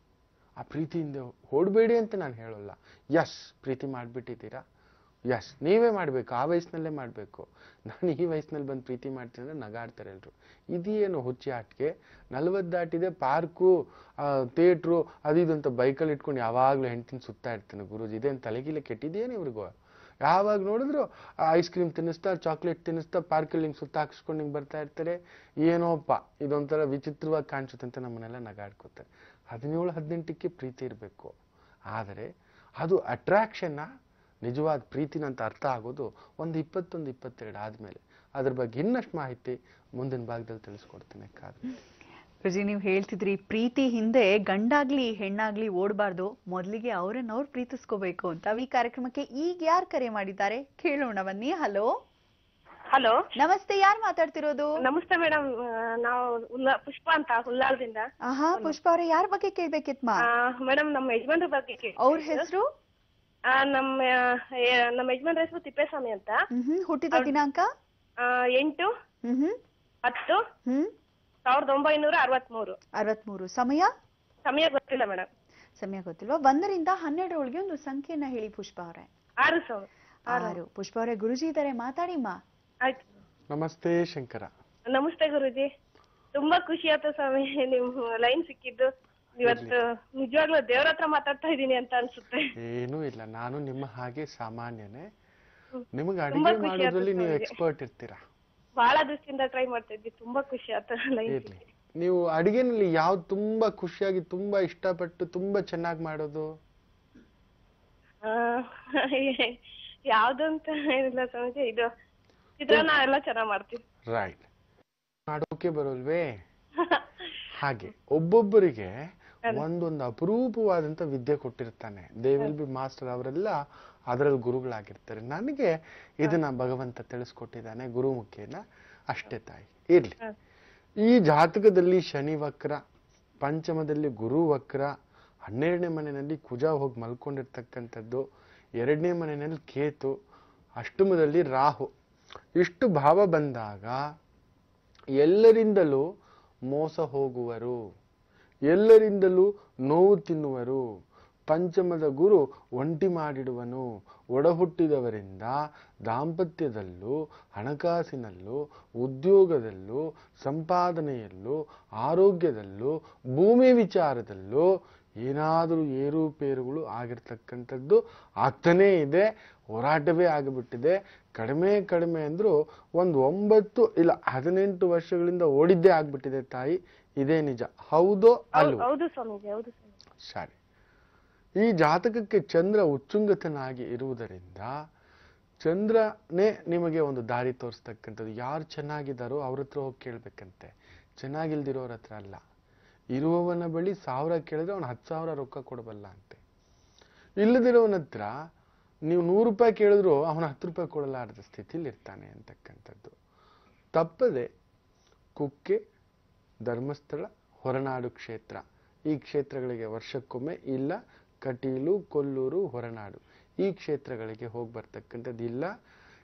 ಆ ಪ್ರೀತಿಯಿಂದ ಓಡಬೇಡಿ ಅಂತ ನಾನು ಹೇಳೋಲ್ಲ ಎಸ್ ಪ್ರೀತಿ ಮಾಡಿಬಿಟ್ಟಿದ್ದೀರಾ ಎಸ್ ನೀವೇ ಮಾಡಬೇಕು ಆ ವಯಸ್ಸಿನಲ್ಲೇ ಮಾಡಬೇಕು ನಾನು ಈ ವಯಸ್ಸಿನಲ್ಲಿ ಬಂದು ಪ್ರೀತಿ ಮಾಡ್ತೀನಿ ಅಂದ್ರೆ ನಗಾಡ್ತಾರೆ ಎಲ್ರು ಇದೇನು ಹುಚ್ಚಿ ಆಟಿಕೆ ನಲ್ವತ್ತು ದಾಟಿದೆ ಪಾರ್ಕು ಥಿಯೇಟ್ರು ಅದು ಇದು ಅಂತ ಬೈಕಲ್ಲಿ ಇಟ್ಕೊಂಡು ಯಾವಾಗಲೂ ಹೆಂಡ್ತಿನ ಸುತ್ತಾ ಇರ್ತಾನೆ ಗುರುಜಿ ಇದೇನು ತಲೆಗಿಲೆ ಕೆಟ್ಟಿದೆಯೇನು ಇವ್ರಿಗೂ ಯಾವಾಗ ನೋಡಿದ್ರು ಐಸ್ ಕ್ರೀಮ್ ತಿನ್ನಿಸ್ತಾ ಚಾಕ್ಲೇಟ್ ತಿನ್ನಿಸ್ತಾ ಪಾರ್ಕಲ್ಲಿ ಹಿಂಗೆ ಸುತ್ತ ಹಾಕಿಸ್ಕೊಂಡು ಹಿಂಗೆ ಬರ್ತಾ ಇರ್ತಾರೆ ಏನೋಪ್ಪ ಇದೊಂಥರ ವಿಚಿತ್ರವಾಗಿ ಕಾಣಿಸುತ್ತೆ ಅಂತ ನಮ್ಮನ್ನೆಲ್ಲ ನಗಾಡ್ಕೋತಾರೆ ಹದಿನೇಳು ಹದಿನೆಂಟಕ್ಕೆ ಪ್ರೀತಿ ಇರಬೇಕು ಆದರೆ ಅದು ಅಟ್ರಾಕ್ಷನ್ನ ನಿಜವಾದ ಪ್ರೀತಿನ ಅಂತ ಅರ್ಥ ಆಗೋದು ಒಂದು ಇಪ್ಪತ್ತೊಂದು ಇಪ್ಪತ್ತೆರಡು ಆದಮೇಲೆ ಅದ್ರ ಬಗ್ಗೆ ಇನ್ನಷ್ಟು ಮಾಹಿತಿ ಮುಂದಿನ ಭಾಗದಲ್ಲಿ ತಿಳಿಸ್ಕೊಡ್ತೀನಿ ಕಾದು ಗುರುಜಿ ನೀವು ಹೇಳ್ತಿದ್ರಿ ಪ್ರೀತಿ ಹಿಂದೆ ಗಂಡಾಗ್ಲಿ ಹೆಣ್ಣಾಗ್ಲಿ ಓಡಬಾರ್ದು ಮೊದಲಿಗೆ ಅವ್ರನ್ನ ಅವ್ರು ಪ್ರೀತಿಸ್ಕೋಬೇಕು ಅಂತ ಈ ಕಾರ್ಯಕ್ರಮಕ್ಕೆ ಈಗ ಯಾರು ಕರೆ ಮಾಡಿದ್ದಾರೆ ಕೇಳೋಣ ಬನ್ನಿ ಹಲೋ ಹಲೋ ನಮಸ್ತೆ ಯಾರು ಮಾತಾಡ್ತಿರೋದು ನಮಸ್ತೆ ಮೇಡಮ್ ನಾವು ಉಲ್ಲಾ ಪುಷ್ಪ ಅಂತ ಹುಲ್ಲಾಳದಿಂದ ಆಹಾ ಪುಷ್ಪ ಅವ್ರೆ ಯಾರ ಬಗ್ಗೆ ಕೇಳ್ಬೇಕಿತ್ಮ ಮೇಡಮ್ ನಮ್ಮ ಯಜಮಾನ್ರ ಬಗ್ಗೆ ಕೇಳಿ ಅವ್ರ ಹೆಸರು ಆ, ನಮ್ಮ ಆ, ಏ- ನಮ್ಮ ಯಜಮಾನ್ರ ಹೆಸರು ತಿಪ್ಪೇಸ್ವಾಮಿ ಅಂತ ಹ್ಮ್ ಹುಟ್ಟಿದ ದಿನಾಂಕ ಆ, ಎಂಟು ಹ್ಮ್ ಹ್ಮ್ ಹತ್ತು ಹ್ಮ್ ಸಾವಿರದ ಒಂಬೈನೂರ ಅರವತ್ಮೂರು ಅರವತ್ಮೂರು ಸಮಯ ಸಮಯ ಗೊತ್ತಿಲ್ಲ ಮೇಡಮ್ ಸಮಯ ಗೊತ್ತಿಲ್ವಾ ಒಂದರಿಂದ ಹನ್ನೆರಡರೊಳಗೆ ಒಂದು ಸಂಖ್ಯೆನ ಹೇಳಿ ಪುಷ್ಪ ಅವರೇ ಆರು ಸಾವಿರ ಆರು ಪುಷ್ಪ ಅವರೇ ಗುರುಜಿ ಇದ್ದಾರೆ ಮಾತಾಡಿಮ್ಮ ಆಯ್ತು ನಮಸ್ತೆ ಶಂಕರ ನಮಸ್ತೆ ಗುರುಜಿ ತುಂಬಾ ಖುಷಿ ಆಯ್ತು ಸ್ವಾಮಿ ನಿಮ್ ಲೈನ್ ಸಿಕ್ಕಿದ್ದು ಇವತ್ತು ನಿಜವಾಗ್ಲೂ ದೇವ್ರ ಹತ್ರ ಮಾತಾಡ್ತಾ ಇದೀನಿ ಅಂತ ಅನ್ಸುತ್ತೆ ಏನೂ ಇಲ್ಲ ನಾನು ನಿಮ್ಮ ಹಾಗೆ ಸಾಮಾನ್ಯನೇ ನಿಮಗೆ ತುಂಬಾ ಅಡಿಗೆ ಖುಷಿ ಆಯ್ತು ಮಾಡೋದ್ರಲ್ಲಿ ನೀವು ನನಗೆ. ಎಕ್ಸ್ಪರ್ಟ್ ಇರ್ತೀರಾ ಬಹಳ ದಿವಸದಿಂದ ಟ್ರೈ ಮಾಡ್ತಾ ಇದ್ವಿ ತುಂಬಾ ಖುಷಿ ಆಯ್ತು ಲೈನ್ ಇರ್ಲಿ ನೀವು ಅಡಿಗೆನಲ್ಲಿ ಯಾವ್ದು ತುಂಬಾ ಖುಷಿಯಾಗಿ ತುಂಬಾ ಇಷ್ಟಪಟ್ಟು ತುಂಬಾ ಚೆನ್ನಾಗಿ ಮಾಡೋದು ಯಾವ್ದು ಅಂತ ಏನಿಲ್ಲ ಸ್ವಾಮೀಜಿ ಇದು ಚಿತ್ರಾನ್ನ ಎಲ್ಲ ಚೆನ್ನಾಗ್ ಮಾಡ್ತೀವಿ ರೈಟ್ ಮಾಡೋಕೆ ಬರೋಲ್ವೇ ಹಾಗೆ ಒಬ್ಬೊಬ್ಬರಿಗೆ ಒಂದೊಂದು ಅಪರೂಪವಾದಂತ ವಿದ್ಯೆ ಕೊಟ್ಟಿರ್ತಾನೆ ದೇ ವಿಲ್ ಬಿ ಮಾಸ್ಟರ್ ಅವರೆಲ್ಲ ಅದರಲ್ಲಿ ಗುರುಗಳಾಗಿರ್ತಾರೆ ನನಗೆ ಇದನ್ನ ಭಗವಂತ ತಿಳಿಸ್ಕೊಟ್ಟಿದ್ದಾನೆ ಗುರುಮುಖೇನ ಅಷ್ಟೇ ತಾಯಿ ಇರ್ಲಿ ಈ ಜಾತಕದಲ್ಲಿ ಶನಿ ವಕ್ರ ಪಂಚಮದಲ್ಲಿ ಗುರು ವಕ್ರ ಹನ್ನೆರಡನೇ ಮನೆಯಲ್ಲಿ ಕುಜ ಹೋಗಿ ಮಲ್ಕೊಂಡಿರ್ತಕ್ಕಂಥದ್ದು ಎರಡನೇ ಮನೆಯಲ್ಲಿ ಕೇತು ಅಷ್ಟಮದಲ್ಲಿ ರಾಹು ಇಷ್ಟು ಭಾವ ಬಂದಾಗ ಎಲ್ಲರಿಂದಲೂ ಮೋಸ ಹೋಗುವರು ಎಲ್ಲರಿಂದಲೂ ನೋವು ತಿನ್ನುವರು ಪಂಚಮದ ಗುರು ಒಂಟಿ ಮಾಡಿಡುವನು ಒಡಹುಟ್ಟಿದವರಿಂದ ದಾಂಪತ್ಯದಲ್ಲೂ ಹಣಕಾಸಿನಲ್ಲೂ ಉದ್ಯೋಗದಲ್ಲೂ ಸಂಪಾದನೆಯಲ್ಲೂ ಆರೋಗ್ಯದಲ್ಲೂ ಭೂಮಿ ವಿಚಾರದಲ್ಲೂ ಏನಾದರೂ ಏರುಪೇರುಗಳು ಆಗಿರ್ತಕ್ಕಂಥದ್ದು ಆಗ್ತಾನೇ ಇದೆ ಹೋರಾಟವೇ ಆಗಿಬಿಟ್ಟಿದೆ ಕಡಿಮೆ ಕಡಿಮೆ ಅಂದರೂ ಒಂದು ಒಂಬತ್ತು ಇಲ್ಲ ಹದಿನೆಂಟು ವರ್ಷಗಳಿಂದ ಓಡಿದ್ದೇ ಆಗ್ಬಿಟ್ಟಿದೆ ತಾಯಿ ಇದೇ ನಿಜ ಹೌದೋ ಅಲ್ವೋ ಹೌದು ಸ್ವಾಮೀಜಿ ಹೌದು ಸ್ವಾಮೀಜಿ ಸರಿ ಈ ಜಾತಕಕ್ಕೆ ಚಂದ್ರ ಉಚ್ಚುಂಗತನಾಗಿ ಇರುವುದರಿಂದ ಚಂದ್ರನೇ ನಿಮಗೆ ಒಂದು ದಾರಿ ತೋರಿಸ್ತಕ್ಕಂಥದ್ದು ಯಾರು ಚೆನ್ನಾಗಿದ್ದಾರೋ ಅವ್ರ ಹತ್ರ ಹೋಗಿ ಕೇಳ್ಬೇಕಂತೆ ಚೆನ್ನಾಗಿಲ್ದಿರೋರ ಹತ್ರ ಅಲ್ಲ ಇರುವವನ ಬಳಿ ಸಾವಿರ ಕೇಳಿದ್ರೆ ಅವನು ಹತ್ತು ಸಾವಿರ ರೊಕ್ಕ ಕೊಡಬಲ್ಲ ಅಂತೆ ಇಲ್ಲದಿರೋವನ ಹತ್ರ ನೀವು ನೂರು ರೂಪಾಯಿ ಕೇಳಿದ್ರು ಅವನು ಹತ್ತು ರೂಪಾಯಿ ಕೊಡಲಾರದ ಸ್ಥಿತಿಲಿ ಇರ್ತಾನೆ ಅಂತಕ್ಕಂಥದ್ದು ತಪ್ಪದೆ ಕುಕ್ಕೆ ಧರ್ಮಸ್ಥಳ ಹೊರನಾಡು ಕ್ಷೇತ್ರ ಈ ಕ್ಷೇತ್ರಗಳಿಗೆ ವರ್ಷಕ್ಕೊಮ್ಮೆ ಇಲ್ಲ ಕಟೀಲು ಕೊಲ್ಲೂರು ಹೊರನಾಡು ಈ ಕ್ಷೇತ್ರಗಳಿಗೆ ಹೋಗಿ ಬರ್ತಕ್ಕಂಥದ್ದು ಇಲ್ಲ